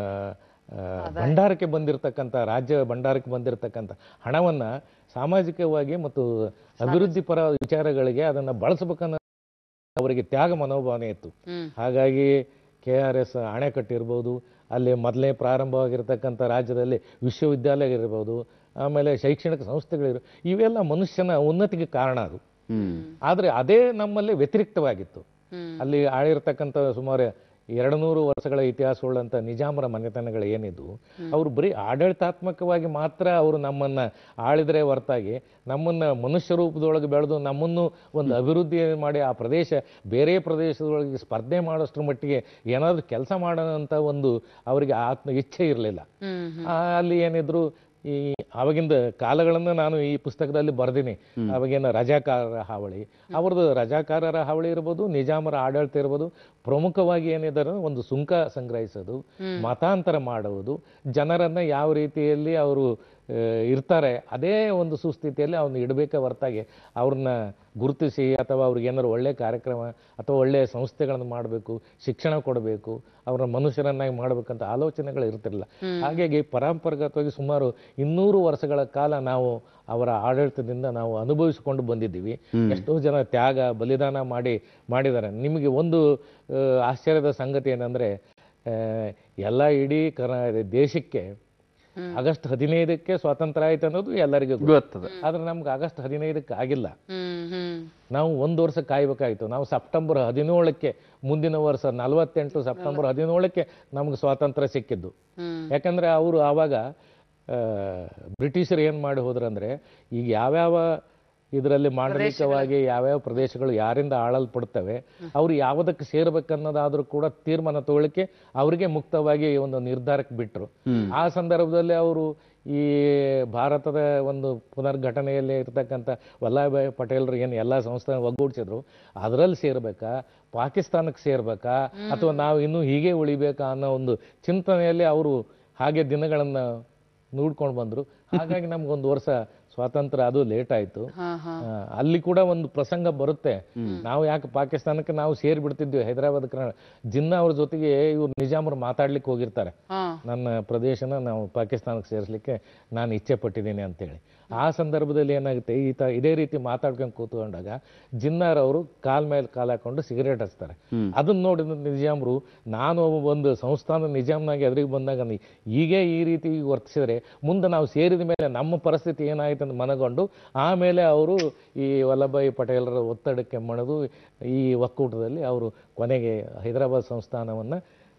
ಆ, ಭಂಡಾರಕ್ಕೆ ಬಂದಿರತಕ್ಕಂಥ ರಾಜ್ಯ ಭಂಡಾರಕ್ಕೆ ಬಂದಿರತಕ್ಕಂಥ ಹಣವನ್ನ ಸಾಮಾಜಿಕವಾಗಿ ಮತ್ತು ಅಭಿವೃದ್ಧಿ ಪರ ವಿಚಾರಗಳಿಗೆ ಅದನ್ನ ಬಳಸಬೇಕನ್ನೋ ಅವರಿಗೆ ತ್ಯಾಗ ಮನೋಭಾವನೆ ಇತ್ತು ಹ್ಮ್. ಹಾಗಾಗಿ ಕೆ ಆರ್ ಎಸ್ ಅಣೆಕಟ್ಟು ಇರ್ಬೋದು ಅಲ್ಲಿ ಮೊದಲೇ ಪ್ರಾರಂಭವಾಗಿರ್ತಕ್ಕಂಥ ರಾಜ್ಯದಲ್ಲಿ ವಿಶ್ವವಿದ್ಯಾಲಯ ಇರ್ಬೋದು ಆಮೇಲೆ ಶೈಕ್ಷಣಿಕ ಸಂಸ್ಥೆಗಳಿರು ಇವೆಲ್ಲ ಮನುಷ್ಯನ ಉನ್ನತಿಗೆ ಕಾರಣ ಅದು ಹ್ಮ್ ಆದರೆ ಅದೇ ನಮ್ಮಲ್ಲಿ ವ್ಯತಿರಿಕ್ತವಾಗಿತ್ತು ಹ್ಮ್. ಅಲ್ಲಿ ಆಳಿರ್ತಕ್ಕಂಥ ಸುಮಾರು ಎರಡು ನೂರು ವರ್ಷಗಳ ಇತಿಹಾಸವುಳ್ಳಂಥ ನಿಜಾಮರ ಮನೆತನಗಳು ಏನಿದ್ವು ಅವರು ಬರೀ ಆಡಳಿತಾತ್ಮಕವಾಗಿ ಮಾತ್ರ ಅವರು ನಮ್ಮನ್ನ ಆಳಿದರೆ ಹೊರತಾಗಿ ನಮ್ಮನ್ನ ಮನುಷ್ಯ ರೂಪದೊಳಗೆ ಬೆಳೆದು ನಮ್ಮನ್ನು ಒಂದು ಅಭಿವೃದ್ಧಿ ಮಾಡಿ ಆ ಪ್ರದೇಶ ಬೇರೆ ಪ್ರದೇಶದೊಳಗೆ ಸ್ಪರ್ಧೆ ಮಾಡೋಷ್ಟ್ರ ಮಟ್ಟಿಗೆ ಏನಾದರೂ ಕೆಲಸ ಮಾಡೋಂಥ ಒಂದು ಅವರಿಗೆ ಆತ್ಮ ಇಚ್ಛೆ ಇರಲಿಲ್ಲ ಹ್ಮ್ ಅಲ್ಲಿ ಏನಿದ್ರು ಈ ಆವಾಗಿಂದ ಕಾಲಗಳನ್ನು ನಾನು ಈ ಪುಸ್ತಕದಲ್ಲಿ ಬರ್ದೀನಿ ಅವಾಗಿನ ರಜಾಕಾರರ ಹಾವಳಿ ಅವ್ರದ್ದು ರಜಾಕಾರರ ಹಾವಳಿ ಇರ್ಬೋದು ನಿಜಾಮರ ಆಡಳಿತ ಇರ್ಬೋದು ಪ್ರಮುಖವಾಗಿ ಏನಿದ್ದಾರೆ ಒಂದು ಸುಂಕ ಸಂಗ್ರಹಿಸೋದು ಮತಾಂತರ ಮಾಡುವುದು ಜನರನ್ನ ಯಾವ ರೀತಿಯಲ್ಲಿ ಅವರು ಇರ್ತಾರೆ ಅದೇ ಒಂದು ಸುಸ್ಥಿತಿಯಲ್ಲಿ ಅವ್ರನ್ನ ಇಡಬೇಕೆ ಹೊರತಾಗಿ ಅವ್ರನ್ನ ಗುರುತಿಸಿ ಅಥವಾ ಅವ್ರಿಗೆ ಏನಾದ್ರು ಒಳ್ಳೆ ಕಾರ್ಯಕ್ರಮ ಅಥವಾ ಒಳ್ಳೆ ಸಂಸ್ಥೆಗಳನ್ನು ಮಾಡಬೇಕು ಶಿಕ್ಷಣ ಕೊಡಬೇಕು ಅವ್ರ ಮನುಷ್ಯರನ್ನಾಗಿ ಮಾಡಬೇಕಂತ ಆಲೋಚನೆಗಳು ಇರ್ತಿರಲಿಲ್ಲ ಹಾಗಾಗಿ ಪರಂಪರಾಗತವಾಗಿ ಸುಮಾರು ಇನ್ನೂರು ವರ್ಷಗಳ ಕಾಲ ನಾವು ಅವರ ಆಡಳಿತದಿಂದ ನಾವು ಅನುಭವಿಸಿಕೊಂಡು ಬಂದಿದ್ದೀವಿ ಎಷ್ಟೋ ಜನ ತ್ಯಾಗ ಬಲಿದಾನ ಮಾಡಿ ಮಾಡಿದ್ದಾರೆ ನಿಮಗೆ ಒಂದು ಆ, ಆಶ್ಚರ್ಯದ ಸಂಗತಿ ಏನಂದ್ರೆ ಆ, ಎಲ್ಲ ಇಡೀ ಕರ್ನಾ ದೇಶಕ್ಕೆ ಆಗಸ್ಟ್ ಹದಿನೈದಕ್ಕೆ ಸ್ವಾತಂತ್ರ್ಯ ಆಯ್ತು ಅನ್ನೋದು ಎಲ್ಲರಿಗೂ ಗೊತ್ತು. ಗೊತ್ತದ ಆದ್ರೆ ನಮ್ಗೆ ಆಗಸ್ಟ್ ಹದಿನೈದಕ್ಕೆ ಆಗಿಲ್ಲ ಹ್ಮ್ ಹ್ಮ್ ನಾವು ಒಂದು ವರ್ಷ ಕಾಯ್ಬೇಕಾಯ್ತು ನಾವು ಸೆಪ್ಟೆಂಬರ್ ಹದಿನೇಳಕ್ಕೆ ಮುಂದಿನ ವರ್ಷ ನಲವತ್ತೆಂಟು ಸೆಪ್ಟೆಂಬರ್ ಹದಿನೇಳಕ್ಕೆ ನಮ್ಗೆ ಸ್ವಾತಂತ್ರ್ಯ ಸಿಕ್ಕಿದ್ದು ಹ್ಮ್ ಯಾಕಂದ್ರೆ ಅವರು ಆವಾಗ ಆ, ಬ್ರಿಟಿಷರು ಏನ್ ಮಾಡಿ ಹೋದ್ರಂದ್ರೆ ಈಗ ಯಾವ್ಯಾವ ಇದರಲ್ಲಿ ಮಾಂಡಲಿಕವಾಗಿ ಯಾವ್ಯಾವ ಪ್ರದೇಶಗಳು ಯಾರಿಂದ ಆಳಲ್ಪಡ್ತವೆ ಅವ್ರು ಯಾವುದಕ್ಕೆ ಸೇರ್ಬೇಕನ್ನೋದಾದ್ರೂ ಕೂಡ ತೀರ್ಮಾನ ತಗೊಳ್ಳಿಕ್ಕೆ ಅವರಿಗೆ ಮುಕ್ತವಾಗಿ ಒಂದು ನಿರ್ಧಾರಕ್ಕೆ ಬಿಟ್ರು ಆ ಸಂದರ್ಭದಲ್ಲಿ ಅವರು ಈ ಭಾರತದ ಒಂದು ಪುನರ್ಘಟನೆಯಲ್ಲಿ ಇರ್ತಕ್ಕಂಥ ವಲ್ಲಭಾಯ್ ಪಟೇಲ್ರು ಏನು ಎಲ್ಲ ಸಂಸ್ಥೆ ಒಗ್ಗೂಡಿಸಿದ್ರು ಅದರಲ್ಲಿ ಸೇರ್ಬೇಕಾ ಪಾಕಿಸ್ತಾನಕ್ಕೆ ಸೇರ್ಬೇಕಾ ಅಥವಾ ನಾವು ಇನ್ನೂ ಹೀಗೆ ಉಳಿಬೇಕಾ ಅನ್ನೋ ಒಂದು ಚಿಂತನೆಯಲ್ಲಿ ಅವರು ಹಾಗೆ ದಿನಗಳನ್ನ ನೋಡ್ಕೊಂಡು ಬಂದ್ರು ಹಾಗಾಗಿ ನಮ್ಗೊಂದು ವರ್ಷ ಸ್ವಾತಂತ್ರ್ಯ ಅದು ಲೇಟ್ ಆಯ್ತು ಹಾ ಹಾ ಆ, ಅಲ್ಲಿ ಕೂಡ ಒಂದು ಪ್ರಸಂಗ ಬರುತ್ತೆ ನಾವು ಯಾಕೆ ಪಾಕಿಸ್ತಾನಕ್ಕೆ ನಾವು ಸೇರಿ ಬಿಡ್ತಿದ್ವಿ ಹೈದರಾಬಾದ್ ಕರ್ನಾಟಕ ಜಿನ್ನಾ ಅವ್ರ ಜೊತೆಗೆ ಇವ್ರು ನಿಜಾಮರು ಮಾತಾಡ್ಲಿಕ್ಕೆ ಹೋಗಿರ್ತಾರೆ ಹಾ ನನ್ನ ಪ್ರದೇಶನ ನಾವು ಪಾಕಿಸ್ತಾನಕ್ಕೆ ಸೇರಿಸ್ಲಿಕ್ಕೆ ನಾನು ಇಚ್ಛೆ ಪಟ್ಟಿದ್ದೀನಿ ಅಂತೇಳಿ ಆ ಸಂದರ್ಭದಲ್ಲಿ ಏನಾಗುತ್ತೆ ಈ ತ ಇದೇ ರೀತಿ ಮಾತಾಡ್ಕೊಂಡು ಕೂತ್ಕೊಂಡಾಗ ಜಿನ್ನಾರ್ ಅವರು ಕಾಲ್ ಮೇಲೆ ಕಾಲ್ ಹಾಕೊಂಡು ಸಿಗರೇಟ್ ಹಚ್ತಾರೆ ಅದನ್ನ ನೋಡಿದ ನಿಜಾಮ್ರು ನಾನು ಒಬ್ಬ ಒಂದು ಸಂಸ್ಥಾನ ನಿಜಾಮ್ನಾಗಿ ಎದುರಿಗೆ ಬಂದಾಗ ನೀ- ಹೀಗೆ ಈ ರೀತಿ ವರ್ತಿಸಿದ್ರೆ ಮುಂದೆ ನಾವು ಸೇರಿದ ಮೇಲೆ ನಮ್ಮ ಪರಿಸ್ಥಿತಿ ಏನಾಯ್ತು ಅಂತ ಮನಗೊಂಡು ಆಮೇಲೆ ಅವರು ಈ ವಲ್ಲಭಾಯಿ ಪಟೇಲರ ಒತ್ತಡಕ್ಕೆ ಮಣಿದು ಈ ಒಕ್ಕೂಟದಲ್ಲಿ ಅವರು ಕೊನೆಗೆ ಹೈದರಾಬಾದ್ ಸಂಸ್ಥಾನವನ್ನ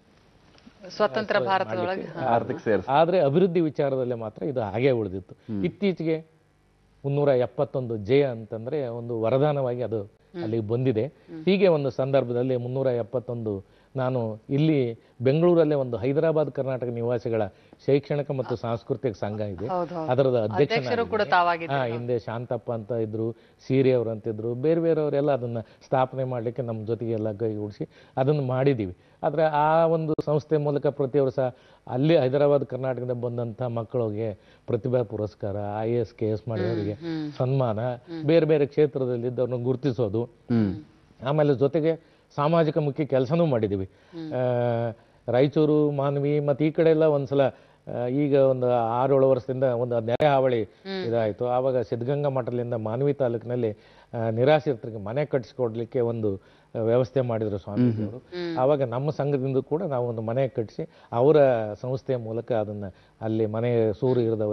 ಸ್ವತಂತ್ರ ಭಾರತದೊಳಗೆ ಆರ್ಥಿಕ ಸೇರ್ಸ್ ಆದ್ರೆ ಅಭಿವೃದ್ಧಿ ವಿಚಾರದಲ್ಲಿ ಮಾತ್ರ ಇದು ಹಾಗೆ ಉಳಿದಿತ್ತು ಇತ್ತೀಚೆಗೆ ಮುನ್ನೂರ ಎಪ್ಪತ್ತೊಂದು ಜಯ ಅಂತಂದ್ರೆ ಒಂದು ವರದಾನವಾಗಿ ಅದು ಅಲ್ಲಿಗೆ ಬಂದಿದೆ ಹೀಗೆ ಒಂದು ಸಂದರ್ಭದಲ್ಲಿ ಮುನ್ನೂರ ಎಪ್ಪತ್ತೊಂದು ನಾನು ಇಲ್ಲಿ ಬೆಂಗಳೂರಲ್ಲೇ ಒಂದು ಹೈದರಾಬಾದ್ ಕರ್ನಾಟಕ ನಿವಾಸಿಗಳ ಶೈಕ್ಷಣಿಕ ಮತ್ತು ಸಾಂಸ್ಕೃತಿಕ ಸಂಘ ಇದೆ ಹೌದು ಹೌದು. ಅದರದ ಅಧ್ಯಕ್ಷರು ಕೂಡ ಅಧ್ಯಕ್ಷ ತಾವಾಗಿದ್ರು ಹಾ ಹಿಂದೆ ಶಾಂತಪ್ಪ ಅಂತ ಇದ್ರು ಸೀರೆ ಅವರು ಅಂತಿದ್ರು ಬೇರೆ ಬೇರೆಯವರೆಲ್ಲ ಅದನ್ನ ಸ್ಥಾಪನೆ ಮಾಡಲಿಕ್ಕೆ ನಮ್ಮ ಜೊತೆಗೆ ಎಲ್ಲ ಕೈಗೂಡಿಸಿ ಅದನ್ನು ಮಾಡಿದ್ದೀವಿ ಆದ್ರೆ ಆ ಒಂದು ಸಂಸ್ಥೆ ಮೂಲಕ ಪ್ರತಿ ವರ್ಷ ಅಲ್ಲಿ ಹೈದರಾಬಾದ್ ಕರ್ನಾಟಕದಿಂದ ಬಂದಂಥ ಮಕ್ಕಳಿಗೆ ಪ್ರತಿಭಾ ಪುರಸ್ಕಾರ ಐ ಎಸ್ ಕೆ ಎಸ್ ಮಾಡಿದವರಿಗೆ ಸನ್ಮಾನ ಬೇರೆ ಬೇರೆ ಕ್ಷೇತ್ರದಲ್ಲಿ ಇದ್ದವ್ರನ್ನ ಗುರುತಿಸೋದು ಆಮೇಲೆ ಜೊತೆಗೆ ಸಾಮಾಜಿಕ ಮುಖ್ಯ ಕೆಲಸನೂ ಮಾಡಿದ್ದೀವಿ ಆ, ರಾಯಚೂರು ಮಾನ್ವಿ ಮತ್ತು ಈ ಕಡೆ ಎಲ್ಲ ಒಂದ್ಸಲ ಆ, ಈಗ ಒಂದು ಆರೇಳು ವರ್ಷದಿಂದ ಒಂದು ನೆರೆ ಹಾವಳಿ ಇದಾಯಿತು ಆವಾಗ ಸಿದ್ಧಗಂಗಾ ಮಠದಿಂದ ಮಾನ್ವಿ ತಾಲೂಕಿನಲ್ಲಿ ಆ, ನಿರಾಶ್ರಿತರಿಗೆ ಮನೆ ಕಟ್ಟಿಸ್ಕೊಡ್ಲಿಕ್ಕೆ ಒಂದು ಆ, ವ್ಯವಸ್ಥೆ ಮಾಡಿದ್ರು ಸ್ವಾಮೀಜಿಯವರು ಆವಾಗ ನಮ್ಮ ಸಂಘದಿಂದ ಕೂಡ ನಾವು ಒಂದು ಮನೆ ಕಟ್ಟಿಸಿ ಅವರ ಸಂಸ್ಥೆಯ ಮೂಲಕ ಅದನ್ನ ಅಲ್ಲಿ ಮನೆ ಸೂರು ಇರದವರಿಗೆ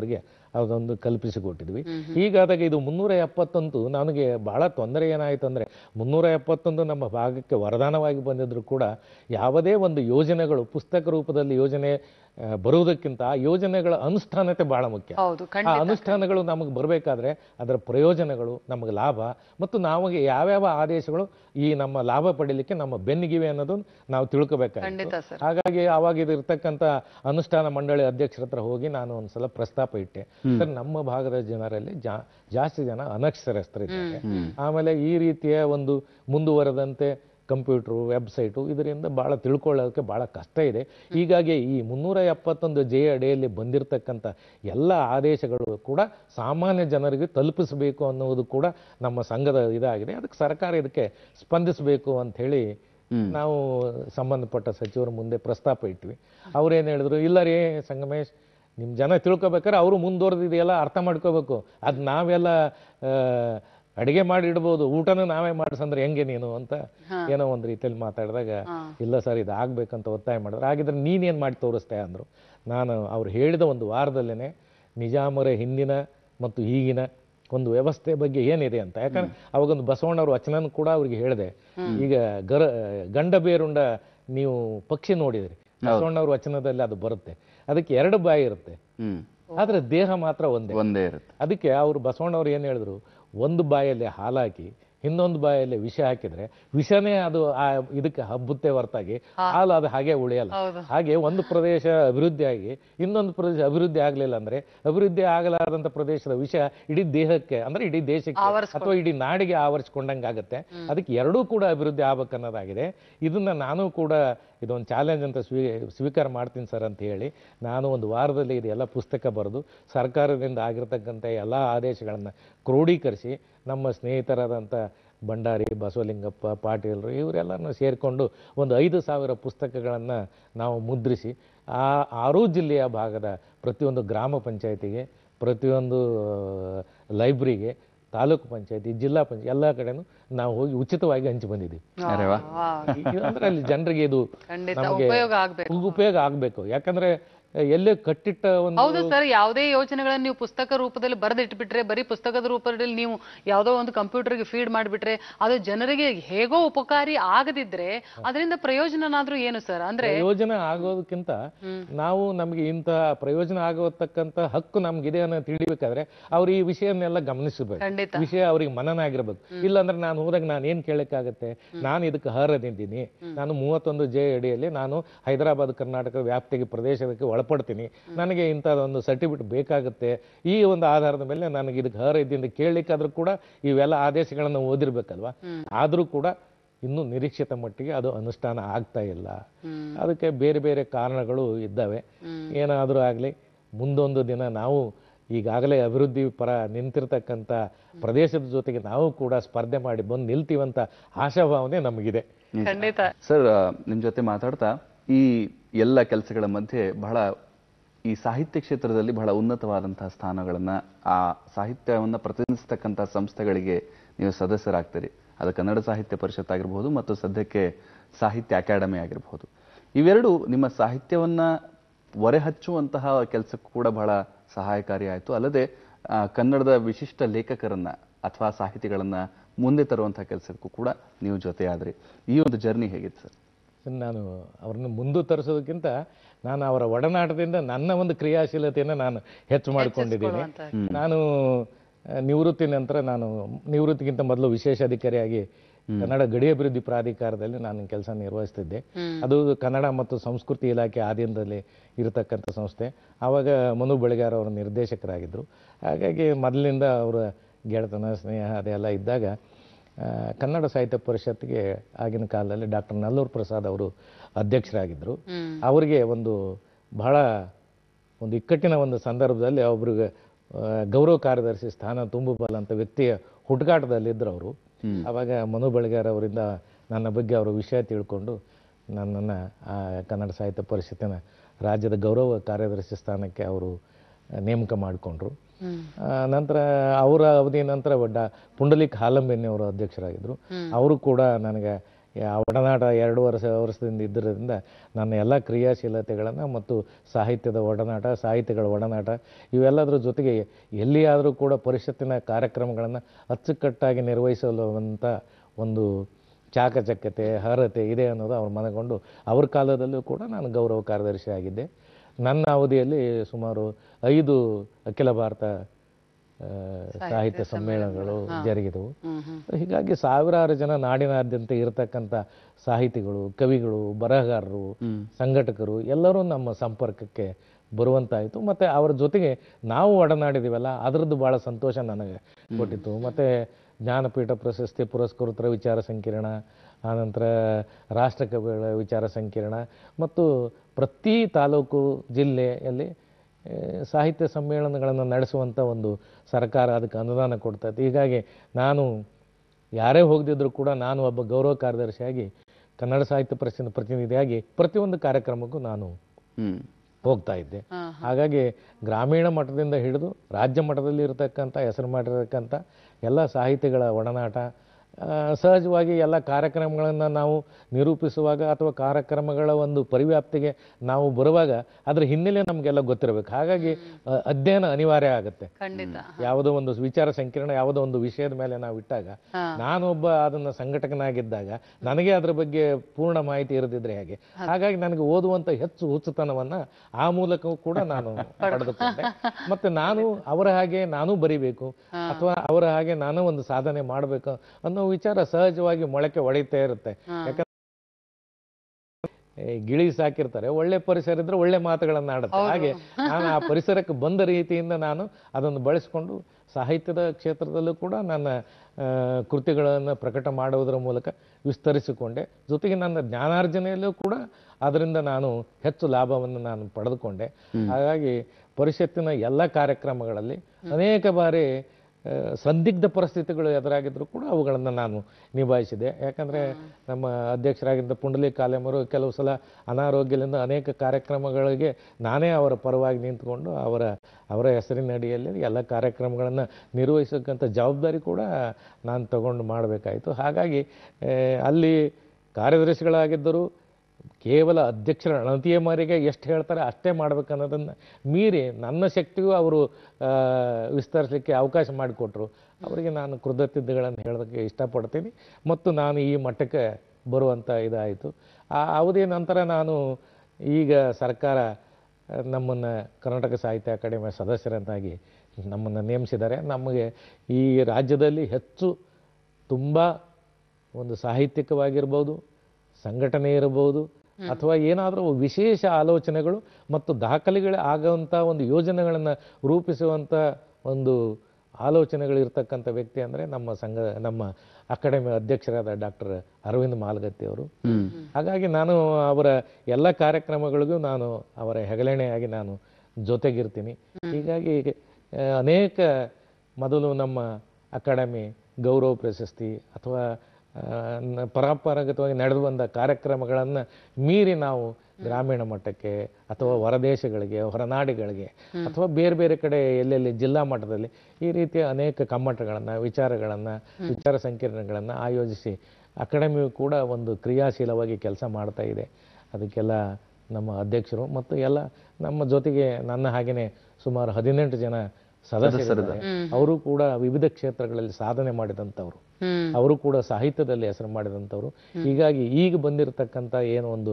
ಅದೊಂದು ಕಲ್ಪಿಸಿಕೊಟ್ಟಿದ್ವಿ ಹೀಗಾದಾಗ ಇದು ಮುನ್ನೂರ ಎಪ್ಪತ್ತೊಂದು ನನಗೆ ಬಹಳ ತೊಂದರೆ ಏನಾಯಿತು ಅಂದರೆ ಮುನ್ನೂರ ಎಪ್ಪತ್ತೊಂದು ನಮ್ಮ ಭಾಗಕ್ಕೆ ವರದಾನವಾಗಿ ಬಂದಿದ್ರು ಕೂಡ ಯಾವುದೇ ಒಂದು ಯೋಜನೆಗಳು ಪುಸ್ತಕ ರೂಪದಲ್ಲಿ ಯೋಜನೆ ಆ, ಬರುವುದಕ್ಕಿಂತ ಆ ಯೋಜನೆಗಳ ಅನುಷ್ಠಾನತೆ ಬಹಳ ಮುಖ್ಯ ಹೌದು ಆ ಖಂಡಿತ ಅನುಷ್ಠಾನಗಳು ನಮಗೆ ಬರಬೇಕಾದ್ರೆ ಅದರ ಪ್ರಯೋಜನಗಳು ನಮಗೆ ಲಾಭ ಮತ್ತು ನಮಗೆ ಯಾವ್ಯಾವ ಆದೇಶಗಳು ಈ ನಮ್ಮ ಲಾಭ ಪಡೀಲಿಕ್ಕೆ ನಮ್ಮ ಬೆನ್ನಿಗಿವೆ ಅನ್ನೋದು ನಾವು ತಿಳ್ಕೋಬೇಕಾಗಿತ್ತು ಖಂಡಿತ ಸರ್ ಹಾಗಾಗಿ ಅವಾಗ ಇದು ಇರ್ತಕ್ಕಂಥ ಅನುಷ್ಠಾನ ಮಂಡಳಿ ಅಧ್ಯಕ್ಷರ ಹತ್ರ ಹೋಗಿ ನಾನು ಒಂದ್ಸಲ ಪ್ರಸ್ತಾಪ ಇಟ್ಟೆ ಸರ್ ನಮ್ಮ ಭಾಗದ ಜನರಲ್ಲಿ ಜಾ- ಜಾಸ್ತಿ ಜನ ಅನಕ್ಷರಸ್ಥರಿದ್ದಾರೆ ಆಮೇಲೆ ಈ ರೀತಿಯ ಒಂದು ಮುಂದುವರೆದಂತೆ ಕಂಪ್ಯೂಟ್ರು ವೆಬ್ಸೈಟು ಇದರಿಂದ ಭಾಳ ತಿಳ್ಕೊಳ್ಳೋದಕ್ಕೆ ಭಾಳ ಕಷ್ಟ ಇದೆ ಹೀಗಾಗಿ ಈ ಮುನ್ನೂರ ಎಪ್ಪತ್ತೊಂದು ಜೆ ಅಡಿಯಲ್ಲಿ ಬಂದಿರತಕ್ಕಂಥ ಎಲ್ಲ ಆದೇಶಗಳು ಕೂಡ ಸಾಮಾನ್ಯ ಜನರಿಗೆ ತಲುಪಿಸಬೇಕು ಅನ್ನುವುದು ಕೂಡ ನಮ್ಮ ಸಂಘದ ಇದಾಗಿದೆ ಅದಕ್ಕೆ ಸರ್ಕಾರ ಇದಕ್ಕೆ ಸ್ಪಂದಿಸಬೇಕು ಅಂತ ಹೇಳಿ ನಾವು ಸಂಬಂಧಪಟ್ಟ ಸಚಿವರ ಮುಂದೆ ಪ್ರಸ್ತಾಪ ಇಟ್ವಿ ಅವ್ರೇನು ಹೇಳಿದ್ರು ಇಲ್ಲ ರೀ ಸಂಗಮೇಶ್ ನಿಮ್ಮ ಜನ ತಿಳ್ಕೊಬೇಕಾದ್ರೆ ಅವರು ಮುಂದುವರೆದಿದೆಯಲ್ಲ ಅರ್ಥ ಮಾಡ್ಕೋಬೇಕು ಅದು ನಾವೆಲ್ಲ ಆ, ಅಡಿಗೆ ಮಾಡಿ ಇಡ್ಬೋದು ಊಟನೂ ನಾವೇ ಮಾಡಿಸಂದ್ರೆ ಹೆಂಗೆ ನೀನು ಅಂತ ಏನೋ ಒಂದು ರೀತಿಯಲ್ಲಿ ಮಾತಾಡಿದಾಗ ಇಲ್ಲ ಸರ್ ಇದು ಆಗ್ಬೇಕಂತ ಒತ್ತಾಯ ಮಾಡಿದ್ರು ಹಾಗಿದ್ರೆ ನೀನೇನು ಮಾಡಿ ತೋರಿಸ್ತೆ ಅಂದರು ನಾನು ಅವ್ರು ಹೇಳಿದ ಒಂದು ವಾರದಲ್ಲೇ ನಿಜಾಮರ ಹಿಂದಿನ ಮತ್ತು ಈಗಿನ ಒಂದು ವ್ಯವಸ್ಥೆ ಬಗ್ಗೆ ಏನಿದೆ ಅಂತ ಯಾಕಂದ್ರೆ ಅವಾಗೊಂದು ಬಸವಣ್ಣವ್ರ ವಚನನೂ ಕೂಡ ಅವ್ರಿಗೆ ಹೇಳಿದೆ ಈಗ ಗರ ಗಂಡ ಬೇರುಂಡ ನೀವು ಪಕ್ಷಿ ನೋಡಿದ್ರಿ ಬಸವಣ್ಣವ್ರ ವಚನದಲ್ಲಿ ಅದು ಬರುತ್ತೆ ಅದಕ್ಕೆ ಎರಡು ಬಾಯಿ ಇರುತ್ತೆ ಹ್ಮ್ ಆದ್ರೆ ದೇಹ ಮಾತ್ರ ಒಂದೇ ಒಂದೇ ಇರುತ್ತೆ ಅದಕ್ಕೆ ಅವರು ಬಸವಣ್ಣವ್ರು ಏನು ಹೇಳಿದ್ರು ಒಂದು ಬಾಯಲ್ಲಿ ಹಾಲಾಕಿ ಇನ್ನೊಂದು ಬಾಯಲ್ಲಿ ವಿಷ ಹಾಕಿದ್ರೆ ವಿಷನೇ ಅದು ಆ ಇದಕ್ಕೆ ಹಬ್ಬುತ್ತೆ ಹೊರತಾಗಿ ಹಾಲು ಅದು ಹಾಗೆ ಉಳಿಯಲ್ಲ ಹೌದು. ಹಾಗೆ ಒಂದು ಪ್ರದೇಶ ಅಭಿವೃದ್ಧಿ ಆಗಿ ಇನ್ನೊಂದು ಪ್ರದೇಶ ಅಭಿವೃದ್ಧಿ ಆಗಲಿಲ್ಲ ಅಂದ್ರೆ ಅಭಿವೃದ್ಧಿ ಆಗಲಾರದಂತ ಪ್ರದೇಶದ ವಿಷ ಇಡೀ ದೇಹಕ್ಕೆ ಅಂದ್ರೆ ಇಡೀ ದೇಶಕ್ಕೆ ಅಥವಾ ಇಡೀ ನಾಡಿಗೆ ಆವರಿಸ್ಕೊಂಡಂಗೆ ಆಗುತ್ತೆ ಅದಕ್ಕೆ ಎರಡೂ ಕೂಡ ಅಭಿವೃದ್ಧಿ ಆಗ್ಬೇಕನ್ನೋದಾಗಿದೆ ಇದನ್ನ ನಾನು ಕೂಡ ಇದೊಂದು ಚಾಲೆಂಜ್ ಅಂತ ಸ್ವೀ ಸ್ವೀಕಾರ ಮಾಡ್ತೀನಿ ಸರ್ ಅಂತ ಹೇಳಿ ನಾನು ಒಂದು ವಾರದಲ್ಲಿ ಇದೆಲ್ಲ ಪುಸ್ತಕ ಬರೆದು ಸರ್ಕಾರದಿಂದ ಆಗಿರ್ತಕ್ಕಂಥ ಎಲ್ಲ ಆದೇಶಗಳನ್ನು ಕ್ರೋಢೀಕರಿಸಿ ನಮ್ಮ ಸ್ನೇಹಿತರಾದಂಥ ಭಂಡಾರಿ ಬಸವಲಿಂಗಪ್ಪ ಪಾಟೀಲರು ಇವರೆಲ್ಲರನ್ನು ಸೇರಿಕೊಂಡು ಒಂದು ಐದು ಸಾವಿರ ಪುಸ್ತಕಗಳನ್ನು ನಾವು ಮುದ್ರಿಸಿ ಆ ಆರೂ ಜಿಲ್ಲೆಯ ಭಾಗದ ಪ್ರತಿಯೊಂದು ಗ್ರಾಮ ಪಂಚಾಯತಿಗೆ ಪ್ರತಿಯೊಂದು ಲೈಬ್ರರಿಗೆ ತಾಲೂಕು ಪಂಚಾಯತಿ ಜಿಲ್ಲಾ ಪಂಚಾಯತಿ ಎಲ್ಲ ಕಡೆನೂ ನಾವು ಹೋಗಿ ಉಚಿತವಾಗಿ ಹಂಚಿ ಬಂದಿದ್ದೀವಿ ಅರೆ ವಾ ಇದು ಅಂದ್ರೆ ಅಲ್ಲಿ ಜನರಿಗೆ ಇದು ಖಂಡಿತ ನಮಗೆ ಉಪಯೋಗ ಆಗ್ಬೇಕು ಉಪಯೋಗ ಆಗಬೇಕು ಯಾಕಂದ್ರೆ ಎಲ್ಲೇ ಕಟ್ಟಿಟ್ಟ ಒಂದು ಹೌದು ಸರ್ ಯಾವುದೇ ಯೋಜನೆಗಳನ್ನ ನೀವು ಪುಸ್ತಕ ರೂಪದಲ್ಲಿ ಬರೆದಿಟ್ಬಿಟ್ರೆ ಬರೀ ಪುಸ್ತಕದ ರೂಪದಲ್ಲಿ ನೀವು ಯಾವುದೋ ಒಂದು ಕಂಪ್ಯೂಟರ್ಗೆ ಫೀಡ್ ಮಾಡಿಬಿಟ್ರೆ ಅದು ಜನರಿಗೆ ಹೇಗೋ ಉಪಕಾರಿ ಆಗದಿದ್ರೆ ಅದರಿಂದ ಪ್ರಯೋಜನನಾದ್ರೂ ಏನು ಸರ್ ಅಂದ್ರೆ ಪ್ರಯೋಜನ ಆಗೋದಕ್ಕಿಂತ ನಾವು ನಮಗೆ ಇಂಥ ಪ್ರಯೋಜನ ಆಗೋತಕ್ಕಂಥ ಹಕ್ಕು ನಮ್ಗಿದೆ ಅನ್ನೋ ತಿಳಿಬೇಕಾದ್ರೆ ಅವ್ರು ಈ ವಿಷಯನ್ನೆಲ್ಲ ಗಮನಿಸಬೇಕು ಖಂಡಿತ ವಿಷಯ ಅವ್ರಿಗೆ ಮನನ ಆಗಿರ್ಬೇಕು ಇಲ್ಲಾಂದ್ರೆ ನಾನು ಹೋದಾಗ ನಾನು ಏನ್ ಕೇಳಕ್ಕಾಗತ್ತೆ ನಾನು ಇದಕ್ಕೆ ಅರ್ಹದಿದ್ದೀನಿ ನಾನು ಮೂವತ್ತೊಂದು ಜೆ ಅಡಿಯಲ್ಲಿ ನಾನು ಹೈದರಾಬಾದ್ ಕರ್ನಾಟಕ ವ್ಯಾಪ್ತಿಗೆ ಪ್ರದೇಶಕ್ಕೆ ಒಳಪಡ್ತೀನಿ ನನಗೆ ಇಂಥದ್ದೊಂದು ಸರ್ಟಿಫಿಕೇಟ್ ಬೇಕಾಗುತ್ತೆ ಈ ಒಂದು ಆಧಾರದ ಮೇಲೆ ನನಗೆ ಇದಕ್ಕೆ ಅರ್ಹ ಇದ್ದೀನಿ ಕೇಳಲಿಕ್ಕಾದ್ರೂ ಕೂಡ ಇವೆಲ್ಲ ಆದೇಶಗಳನ್ನು ಓದಿರ್ಬೇಕಲ್ವಾ ಆದ್ರೂ ಕೂಡ ಇನ್ನೂ ನಿರೀಕ್ಷಿತ ಮಟ್ಟಿಗೆ ಅದು ಅನುಷ್ಠಾನ ಆಗ್ತಾ ಇಲ್ಲ ಅದಕ್ಕೆ ಬೇರೆ ಬೇರೆ ಕಾರಣಗಳು ಇದ್ದಾವೆ ಏನಾದರೂ ಆಗಲಿ ಮುಂದೊಂದು ದಿನ ನಾವು ಈಗಾಗಲೇ ಅಭಿವೃದ್ಧಿ ಪರ ನಿಂತಿರ್ತಕ್ಕಂಥ ಪ್ರದೇಶದ ಜೊತೆಗೆ ನಾವು ಕೂಡ ಸ್ಪರ್ಧೆ ಮಾಡಿ ಬಂದು ನಿಲ್ತೀವಂತ ಆಶಾಭಾವನೆ ನಮಗಿದೆ ಖಂಡಿತ ಸರ್ ಆ, ನಿಮ್ ಜೊತೆ ಮಾತಾಡ್ತಾ ಈ ಎಲ್ಲ ಕೆಲಸಗಳ ಮಧ್ಯೆ ಬಹಳ ಈ ಸಾಹಿತ್ಯ ಕ್ಷೇತ್ರದಲ್ಲಿ ಬಹಳ ಉನ್ನತವಾದಂತಹ ಸ್ಥಾನಗಳನ್ನ ಆ ಸಾಹಿತ್ಯವನ್ನ ಪ್ರತಿನಿಧಿಸ್ತಕ್ಕಂಥ ಸಂಸ್ಥೆಗಳಿಗೆ ನೀವು ಸದಸ್ಯರಾಗ್ತೀರಿ ಅದು ಕನ್ನಡ ಸಾಹಿತ್ಯ ಪರಿಷತ್ ಆಗಿರಬಹುದು ಮತ್ತು ಸದ್ಯಕ್ಕೆ ಸಾಹಿತ್ಯ ಅಕಾಡೆಮಿ ಆಗಿರಬಹುದು ಇವೆರಡು ನಿಮ್ಮ ಸಾಹಿತ್ಯವನ್ನ ಹೊರೆಹಚ್ಚುವಂತಹ ಕೆಲಸಕ್ಕೂ ಕೂಡ ಬಹಳ ಸಹಾಯಕಾರಿ ಆಯಿತು ಅಲ್ಲದೆ ಆ, ಕನ್ನಡದ ವಿಶಿಷ್ಟ ಲೇಖಕರನ್ನ ಅಥವಾ ಸಾಹಿತಿಗಳನ್ನ ಮುಂದೆ ತರುವಂತಹ ಕೆಲಸಕ್ಕೂ ಕೂಡ ನೀವು ಜೊತೆಯಾದ್ರಿ ಈ ಒಂದು ಜರ್ನಿ ಹೇಗಿತ್ತು ಸರ್ ನಾನು ಅವ್ರನ್ನ ಮುಂದೆ ತರಿಸೋದಕ್ಕಿಂತ ನಾನು ಅವರ ಒಡನಾಟದಿಂದ ನನ್ನ ಒಂದು ಕ್ರಿಯಾಶೀಲತೆಯನ್ನು ನಾನು ಹೆಚ್ಚು ಮಾಡಿಕೊಂಡಿದ್ದೀನಿ ನಾನು ಆ, ನಿವೃತ್ತಿ ನಂತರ ನಾನು ನಿವೃತ್ತಿಗಿಂತ ಮೊದಲು ವಿಶೇಷ ಅಧಿಕಾರಿಯಾಗಿ ಕನ್ನಡ ಗಡಿ ಅಭಿವೃದ್ಧಿ ಪ್ರಾಧಿಕಾರದಲ್ಲಿ ನಾನು ಕೆಲಸ ನಿರ್ವಹಿಸ್ತಿದ್ದೆ ಅದು ಕನ್ನಡ ಮತ್ತು ಸಂಸ್ಕೃತಿ ಇಲಾಖೆ ಆಧೀನದಲ್ಲಿ ಇರತಕ್ಕಂಥ ಸಂಸ್ಥೆ ಆವಾಗ ಮನು ಬೆಳಗಾರ್ ಅವರ ನಿರ್ದೇಶಕರಾಗಿದ್ದರು ಹಾಗಾಗಿ ಮೊದಲಿನಿಂದ ಅವರ ಗೆಳೆತನ ಸ್ನೇಹ ಅದೆಲ್ಲ ಇದ್ದಾಗ ಆ, ಕನ್ನಡ ಸಾಹಿತ್ಯ ಪರಿಷತ್ಗೆ ಆಗಿನ ಕಾಲದಲ್ಲಿ ಡಾಕ್ಟರ್ ನಲ್ಲೂರ್ ಪ್ರಸಾದ್ ಅವರು ಅಧ್ಯಕ್ಷರಾಗಿದ್ದರು ಅವರಿಗೆ ಒಂದು ಬಹಳ ಒಂದು ಇಕ್ಕಟ್ಟಿನ ಒಂದು ಸಂದರ್ಭದಲ್ಲಿ ಒಬ್ರಿಗೆ ಆ, ಗೌರವ ಕಾರ್ಯದರ್ಶಿ ಸ್ಥಾನ ತುಂಬಬಲ್ಲಂತ ವ್ಯಕ್ತಿಯ ಹುಡುಕಾಟದಲ್ಲಿದ್ದರು ಅವರು ಅವಾಗ ಮನು ಬೆಳಗಾರ್ ಅವರಿಂದ ನನ್ನ ಬಗ್ಗೆ ಅವರ ವಿಷಯ ತಿಳ್ಕೊಂಡು ನನ್ನನ್ನು ಆ ಕನ್ನಡ ಸಾಹಿತ್ಯ ಪರಿಷತ್ತಿನ ರಾಜ್ಯದ ಗೌರವ ಕಾರ್ಯದರ್ಶಿ ಸ್ಥಾನಕ್ಕೆ ಅವರು ನೇಮಕ ಮಾಡಿಕೊಂಡ್ರು ನಂತರ ಅವರ ಅವಧಿ ನಂತರ ಡಾ ಪುಂಡಲಿಕ್ ಹಾಲಂಬೆನ್ನಿ ಅವರು ಅಧ್ಯಕ್ಷರಾಗಿದ್ದರು ಅವರು ಕೂಡ ನನಗೆ ಆ ಒಡನಾಟ ಎರಡು ವರ್ಷ ವರ್ಷದಿಂದ ಇದ್ದಿರೋದ್ರಿಂದ ನನ್ನ ಎಲ್ಲ ಕ್ರಿಯಾಶೀಲತೆಗಳನ್ನು ಮತ್ತು ಸಾಹಿತ್ಯದ ಒಡನಾಟ ಸಾಹಿತ್ಯಗಳ ಒಡನಾಟ ಇವೆಲ್ಲದರ ಜೊತೆಗೆ ಎಲ್ಲಿಯಾದರೂ ಕೂಡ ಪರಿಷತ್ತಿನ ಕಾರ್ಯಕ್ರಮಗಳನ್ನು ಅಚ್ಚುಕಟ್ಟಾಗಿ ನಿರ್ವಹಿಸಲುವಂಥ ಒಂದು ಚಾಕಚಕ್ಯತೆ ಅರ್ಹತೆ ಇದೆ ಅನ್ನೋದು ಅವ್ರು ಮನಗೊಂಡು ಅವ್ರ ಕಾಲದಲ್ಲೂ ಕೂಡ ನಾನು ಗೌರವ ಕಾರ್ಯದರ್ಶಿ ಆಗಿದ್ದೆ ನನ್ನ ಅವಧಿಯಲ್ಲಿ ಸುಮಾರು ಐದು ಅಖಿಲ ಭಾರತ ಆ, ಸಾಹಿತ್ಯ ಸಮ್ಮೇಳನಗಳು ಜರುಗಿದವು ಹೀಗಾಗಿ ಸಾವಿರಾರು ಜನ ನಾಡಿನಾದ್ಯಂತ ಇರತಕ್ಕಂಥ ಸಾಹಿತಿಗಳು ಕವಿಗಳು ಬರಹಗಾರರು ಸಂಘಟಕರು ಎಲ್ಲರೂ ನಮ್ಮ ಸಂಪರ್ಕಕ್ಕೆ ಬರುವಂತಾಯಿತು ಮತ್ತು ಅವರ ಜೊತೆಗೆ ನಾವು ಒಡನಾಡಿದೀವಲ್ಲ ಅದರದ್ದು ಭಾಳ ಸಂತೋಷ ನನಗೆ ಕೊಟ್ಟಿತ್ತು ಮತ್ತು ಜ್ಞಾನಪೀಠ ಪ್ರಶಸ್ತಿ ಪುರಸ್ಕೃತರ ವಿಚಾರ ಸಂಕಿರಣ ಆನಂತರ ರಾಷ್ಟ್ರಕವಿಗಳ ವಿಚಾರ ಸಂಕಿರಣ ಮತ್ತು ಪ್ರತಿ ತಾಲೂಕು ಜಿಲ್ಲೆಯಲ್ಲಿ ಆ, ಸಾಹಿತ್ಯ ಸಮ್ಮೇಳನಗಳನ್ನು ನಡೆಸುವಂಥ ಒಂದು ಸರ್ಕಾರ ಅದಕ್ಕೆ ಅನುದಾನ ಕೊಡ್ತೈತೆ ಹೀಗಾಗಿ ನಾನು ಯಾರೇ ಹೋಗದಿದ್ರೂ ಕೂಡ ನಾನು ಒಬ್ಬ ಗೌರವ ಕಾರ್ಯದರ್ಶಿಯಾಗಿ ಕನ್ನಡ ಸಾಹಿತ್ಯ ಪರಿಷತ್ ಪ್ರತಿನಿಧಿಯಾಗಿ ಪ್ರತಿಯೊಂದು ಕಾರ್ಯಕ್ರಮಕ್ಕೂ ನಾನು ಹ್ಮ್ ಹೋಗ್ತಾ ಇದ್ದೆ ಹಾಗಾಗಿ ಗ್ರಾಮೀಣ ಮಟ್ಟದಿಂದ ಹಿಡಿದು ರಾಜ್ಯ ಮಟ್ಟದಲ್ಲಿ ಇರತಕ್ಕಂಥ ಹೆಸರು ಮಾಡಿರತಕ್ಕಂಥ ಎಲ್ಲ ಸಾಹಿತಿಗಳ ಒಡನಾಟ ಆ, ಸಹಜವಾಗಿ ಎಲ್ಲ ಕಾರ್ಯಕ್ರಮಗಳನ್ನು ನಾವು ನಿರೂಪಿಸುವಾಗ ಅಥವಾ ಕಾರ್ಯಕ್ರಮಗಳ ಒಂದು ಪರಿವ್ಯಾಪ್ತಿಗೆ ನಾವು ಬರುವಾಗ ಅದರ ಹಿನ್ನೆಲೆ ನಮಗೆಲ್ಲ ಗೊತ್ತಿರಬೇಕು ಹಾಗಾಗಿ ಆ, ಅಧ್ಯಯನ ಅನಿವಾರ್ಯ ಆಗುತ್ತೆ ಖಂಡಿತ ಯಾವುದೋ ಒಂದು ವಿಚಾರ ಸಂಕಿರಣ ಯಾವುದೋ ಒಂದು ವಿಷಯದ ಮೇಲೆ ನಾವು ಇಟ್ಟಾಗ ನಾನೊಬ್ಬ ಅದನ್ನ ಸಂಘಟಕನಾಗಿದ್ದಾಗ ನನಗೆ ಅದರ ಬಗ್ಗೆ ಪೂರ್ಣ ಮಾಹಿತಿ ಇರದಿದ್ರೆ ಹೇಗೆ ಹಾಗಾಗಿ ನನಗೆ ಓದುವಂತ ಹೆಚ್ಚು ಹುಚ್ಚುತನವನ್ನ ಆ ಮೂಲಕವೂ ಕೂಡ ನಾನು ಪಡೆದುಕೊಂಡೆ ಮತ್ತೆ ನಾನು ಅವರ ಹಾಗೆ ನಾನು ಬರಿಬೇಕು ಅಥವಾ ಅವರ ಹಾಗೆ ನಾನು ಒಂದು ಸಾಧನೆ ಮಾಡಬೇಕು ಅನ್ನೋ ವಿಚಾರ ಸಹಜವಾಗಿ ಮೊಳಕೆ ಹೊಡಿತಾ ಇರುತ್ತೆ ಯಾಕಂದ್ರೆ ಏ, ಗಿಳಿ ಸಾಕಿರ್ತಾರೆ ಒಳ್ಳೆ ಪರಿಸರ ಇದ್ರೆ ಒಳ್ಳೆ ಮಾತುಗಳನ್ನ ಆಡುತ್ತೆ ಹಾಗೆ ನಾನು ಆ ಪರಿಸರಕ್ಕೆ ಬಂದ ರೀತಿಯಿಂದ ನಾನು ಅದನ್ನು ಬಳಸಿಕೊಂಡು ಸಾಹಿತ್ಯದ ಕ್ಷೇತ್ರದಲ್ಲೂ ಕೂಡ ನನ್ನ ಆ, ಕೃತಿಗಳನ್ನು ಪ್ರಕಟ ಮಾಡುವುದರ ಮೂಲಕ ವಿಸ್ತರಿಸಿಕೊಂಡೆ ಜೊತೆಗೆ ನನ್ನ ಜ್ಞಾನಾರ್ಜನೆಯಲ್ಲೂ ಕೂಡ ಅದರಿಂದ ನಾನು ಹೆಚ್ಚು ಲಾಭವನ್ನು ನಾನು ಪಡೆದುಕೊಂಡೆ ಹಾಗಾಗಿ ಪರಿಷತ್ತಿನ ಎಲ್ಲ ಕಾರ್ಯಕ್ರಮಗಳಲ್ಲಿ ಅನೇಕ ಬಾರಿ ಆ, ಸಂದಿಗ್ಧ ಪರಿಸ್ಥಿತಿಗಳು ಎದುರಾಗಿದ್ರು ಕೂಡ ಅವುಗಳನ್ನು ನಾನು ನಿಭಾಯಿಸಿದೆ ಯಾಕಂದ್ರೆ ನಮ್ಮ ಅಧ್ಯಕ್ಷರಾಗಿದ್ದ ಪುಂಡಲಿ ಕಾಲೆಮರು ಕೆಲವು ಸಲ ಅನಾರೋಗ್ಯದಿಂದ ಅನೇಕ ಕಾರ್ಯಕ್ರಮಗಳಿಗೆ ನಾನೇ ಅವರ ಪರವಾಗಿ ನಿಂತ್ಕೊಂಡು ಅವರ ಅವರ ಹೆಸರಿನ ಅಡಿಯಲ್ಲಿ ಎಲ್ಲ ಕಾರ್ಯಕ್ರಮಗಳನ್ನು ನಿರ್ವಹಿಸಕ್ಕಂಥ ಜವಾಬ್ದಾರಿ ಕೂಡ ನಾನು ತಗೊಂಡು ಮಾಡಬೇಕಾಯಿತು ಹಾಗಾಗಿ ಆ, ಅಲ್ಲಿ ಕಾರ್ಯದರ್ಶಿಗಳಾಗಿದ್ದರು ಕೇವಲ ಅಧ್ಯಕ್ಷರ ಅಣತಿಯ ಮಾರಿಗೆ ಎಷ್ಟು ಹೇಳ್ತಾರೆ ಅಷ್ಟೇ ಮಾಡ್ಬೇಕನ್ನೋದನ್ನು ಮೀರಿ ನನ್ನ ಶಕ್ತಿಗೂ ಅವರು ಆ, ವಿಸ್ತರಿಸಲಿಕ್ಕೆ ಅವಕಾಶ ಮಾಡಿಕೊಟ್ರು ಅವರಿಗೆ ನಾನು ಕೃತಜ್ಞತೆಗಳನ್ನು ಹೇಳೋದಕ್ಕೆ ಇಷ್ಟಪಡ್ತೀನಿ ಮತ್ತು ನಾನು ಈ ಮಟ್ಟಕ್ಕೆ ಬರುವಂಥ ಇದಾಯಿತು ಆ ಅವಧಿಯ ನಂತರ ನಾನು ಈಗ ಸರ್ಕಾರ ನಮ್ಮನ್ನು ಕರ್ನಾಟಕ ಸಾಹಿತ್ಯ ಅಕಾಡೆಮಿಯ ಸದಸ್ಯರನ್ನಾಗಿ ನಮ್ಮನ್ನು ನೇಮಿಸಿದ್ದಾರೆ ನಮಗೆ ಈ ರಾಜ್ಯದಲ್ಲಿ ಹೆಚ್ಚು ತುಂಬ ಒಂದು ಸಾಹಿತ್ಯಿಕವಾಗಿರ್ಬೋದು ಸಂಘಟನೆ ಇರಬಹುದು ಅಥವಾ ಏನಾದರೂ ವಿಶೇಷ ಆಲೋಚನೆಗಳು ಮತ್ತು ದಾಖಲೆಗಳು ಆಗುವಂಥ ಒಂದು ಯೋಜನೆಗಳನ್ನು ರೂಪಿಸುವಂಥ ಒಂದು ಆಲೋಚನೆಗಳು ಇರ್ತಕ್ಕಂಥ ವ್ಯಕ್ತಿ ಅಂದರೆ ನಮ್ಮ ಸಂಘ ನಮ್ಮ ಅಕಾಡೆಮಿ ಅಧ್ಯಕ್ಷರಾದ ಡಾಕ್ಟರ್ ಅರವಿಂದ್ ಮಾಲ್ಗತ್ತಿ ಅವರು ಹಾಗಾಗಿ ನಾನು ಅವರ ಎಲ್ಲ ಕಾರ್ಯಕ್ರಮಗಳಿಗೂ ನಾನು ಅವರ ಹೆಗಲೆಣೆಯಾಗಿ ನಾನು ಜೊತೆಗಿರ್ತೀನಿ ಹೀಗಾಗಿ ಆ, ಅನೇಕ ಮೊದಲು ನಮ್ಮ ಅಕಾಡೆಮಿ ಗೌರವ ಪ್ರಶಸ್ತಿ ಅಥವಾ ಆ, ನ- ಪರಂಪರಾಗತವಾಗಿ ನಡೆದು ಬಂದ ಕಾರ್ಯಕ್ರಮಗಳನ್ನು ಮೀರಿ ನಾವು ಗ್ರಾಮೀಣ ಮಟ್ಟಕ್ಕೆ ಅಥವಾ ಹೊರದೇಶಗಳಿಗೆ ಹೊರನಾಡಿಗಳಿಗೆ ಅಥವಾ ಬೇರೆ ಬೇರೆ ಕಡೆ ಎಲ್ಲೆಲ್ಲಿ ಜಿಲ್ಲಾ ಮಟ್ಟದಲ್ಲಿ ಈ ರೀತಿಯ ಅನೇಕ ಕಮ್ಮಟಗಳನ್ನು ವಿಚಾರಗಳನ್ನು ವಿಚಾರ ಸಂಕಿರಣಗಳನ್ನು ಆಯೋಜಿಸಿ ಅಕಾಡೆಮಿಯು ಕೂಡ ಒಂದು ಕ್ರಿಯಾಶೀಲವಾಗಿ ಕೆಲಸ ಮಾಡ್ತಾ ಇದೆ ಅದಕ್ಕೆಲ್ಲ ನಮ್ಮ ಅಧ್ಯಕ್ಷರು ಮತ್ತು ಎಲ್ಲ ನಮ್ಮ ಜೊತೆಗೆ ನನ್ನ ಹಾಗೆಯೇ ಸುಮಾರು ಹದಿನೆಂಟು ಜನ ಸದಸ್ಯರಿದ್ದಾರೆ ಅವರು ಕೂಡ ವಿವಿಧ ಕ್ಷೇತ್ರಗಳಲ್ಲಿ ಸಾಧನೆ ಮಾಡಿದಂಥವ್ರು ಅವರು ಕೂಡ ಸಾಹಿತ್ಯದಲ್ಲಿ ಹೆಸರು ಮಾಡಿದಂಥವ್ರು ಹೀಗಾಗಿ ಈಗ ಬಂದಿರತಕ್ಕಂಥ ಏನು ಒಂದು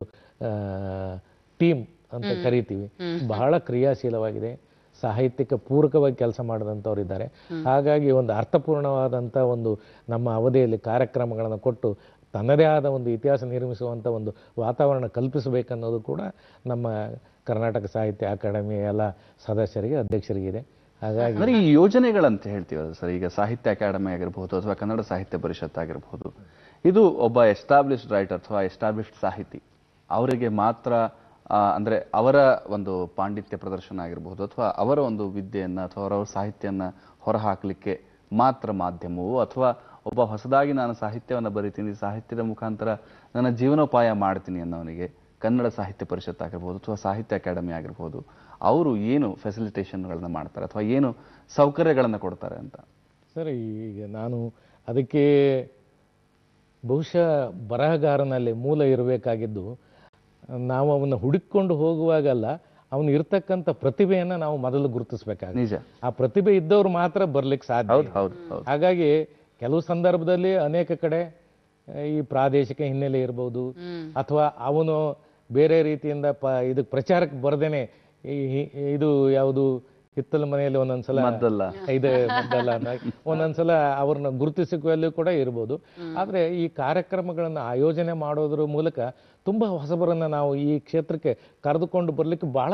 ಟೀಮ್ ಅಂತ ಕರಿತೀವಿ ಬಹಳ ಕ್ರಿಯಾಶೀಲವಾಗಿದೆ ಸಾಹಿತ್ಯಕ್ಕೆ ಪೂರಕವಾಗಿ ಕೆಲಸ ಮಾಡಿದಂಥವ್ರು ಇದ್ದಾರೆ ಹಾಗಾಗಿ ಒಂದು ಅರ್ಥಪೂರ್ಣವಾದಂಥ ಒಂದು ನಮ್ಮ ಅವಧಿಯಲ್ಲಿ ಕಾರ್ಯಕ್ರಮಗಳನ್ನು ಕೊಟ್ಟು ತನ್ನದೇ ಆದ ಒಂದು ಇತಿಹಾಸ ನಿರ್ಮಿಸುವಂಥ ಒಂದು ವಾತಾವರಣ ಕಲ್ಪಿಸಬೇಕನ್ನೋದು ಕೂಡ ನಮ್ಮ ಕರ್ನಾಟಕ ಸಾಹಿತ್ಯ ಅಕಾಡೆಮಿಯ ಎಲ್ಲ ಸದಸ್ಯರಿಗೆ ಅಧ್ಯಕ್ಷರಿಗಿದೆ ಹಾಗಾಗಿ ಅಂದ್ರೆ ಈ ಯೋಜನೆಗಳಂತ ಹೇಳ್ತೀವಲ್ಲ ಸರ್ ಈಗ ಸಾಹಿತ್ಯ ಅಕಾಡೆಮಿ ಆಗಿರ್ಬೋದು ಅಥವಾ ಕನ್ನಡ ಸಾಹಿತ್ಯ ಪರಿಷತ್ ಆಗಿರ್ಬೋದು ಇದು ಒಬ್ಬ ಎಸ್ಟಾಬ್ಲಿಷ್ಡ್ ರೈಟರ್ ಅಥವಾ ಎಸ್ಟಾಬ್ಲಿಷ್ಡ್ ಸಾಹಿತಿ ಅವರಿಗೆ ಮಾತ್ರ ಆ, ಅಂದ್ರೆ ಅವರ ಒಂದು ಪಾಂಡಿತ್ಯ ಪ್ರದರ್ಶನ ಆಗಿರ್ಬೋದು ಅಥವಾ ಅವರ ಒಂದು ವಿದ್ಯೆಯನ್ನ ಅಥವಾ ಅವರ ಸಾಹಿತ್ಯನ ಹೊರಹಾಕಲಿಕ್ಕೆ ಮಾತ್ರ ಮಾಧ್ಯಮವು ಅಥವಾ ಒಬ್ಬ ಹೊಸದಾಗಿ ನಾನು ಸಾಹಿತ್ಯವನ್ನು ಬರಿತೀನಿ ಸಾಹಿತ್ಯದ ಮುಖಾಂತರ ನನ್ನ ಜೀವನೋಪಾಯ ಮಾಡ್ತೀನಿ ಅನ್ನೋನಿಗೆ ಕನ್ನಡ ಸಾಹಿತ್ಯ ಪರಿಷತ್ ಆಗಿರ್ಬೋದು ಅಥವಾ ಸಾಹಿತ್ಯ ಅಕಾಡೆಮಿ ಆಗಿರ್ಬೋದು ಅವರು ಏನು ಫೆಸಿಲಿಟೇಷನ್ಗಳನ್ನ ಮಾಡ್ತಾರೆ ಅಥವಾ ಏನು ಸೌಕರ್ಯಗಳನ್ನು ಕೊಡ್ತಾರೆ ಅಂತ ಸರ್ ಈಗ ನಾನು ಅದಕ್ಕೆ ಬಹುಶಃ ಬರಹಗಾರನಲ್ಲಿ ಮೂಲ ಇರಬೇಕಾಗಿದ್ದು ನಾವು ಅವನ್ನ ಹುಡುಕೊಂಡು ಹೋಗುವಾಗಲ್ಲ ಅವನು ಇರ್ತಕ್ಕಂಥ ಪ್ರತಿಭೆಯನ್ನ ನಾವು ಮೊದಲು ಗುರುತಿಸ್ಬೇಕಾಗುತ್ತೆ ನಿಜ ಆ ಪ್ರತಿಭೆ ಇದ್ದವ್ರು ಮಾತ್ರ ಬರ್ಲಿಕ್ಕೆ ಸಾಧ್ಯ ಹೌದು ಹೌದು ಹೌದು ಹಾಗಾಗಿ ಕೆಲವು ಸಂದರ್ಭದಲ್ಲಿ ಅನೇಕ ಕಡೆ ಆ, ಈ ಪ್ರಾದೇಶಿಕ ಹಿನ್ನೆಲೆ ಇರ್ಬೋದು ಅಥವಾ ಅವನು ಬೇರೆ ರೀತಿಯಿಂದ ಪ ಇದಕ್ಕೆ ಪ್ರಚಾರಕ್ಕೆ ಬರ್ದೇನೆ ಈ ಈ- ಇದು ಯಾವುದು ಹಿತ್ತಲ ಮನೆಯಲ್ಲಿ ಒಂದೊಂದ್ಸಲ ಮದ್ದಲ್ಲ. ಇದೆ ಮದ್ದಲ್ಲ ಅನ್ನೋ- ಒಂದೊಂದ್ಸಲ ಅವ್ರನ್ನ ಗುರುತಿಸಿಕೊಳ್ಳಲು ಕೂಡ ಇರ್ಬೋದು ಆದ್ರೆ ಈ ಕಾರ್ಯಕ್ರಮಗಳನ್ನ ಆಯೋಜನೆ ಮಾಡೋದ್ರ ಮೂಲಕ ತುಂಬಾ ಹೊಸಬರನ್ನ ನಾವು ಈ ಕ್ಷೇತ್ರಕ್ಕೆ ಕರೆದುಕೊಂಡು ಬರ್ಲಿಕ್ಕೆ ಬಹಳ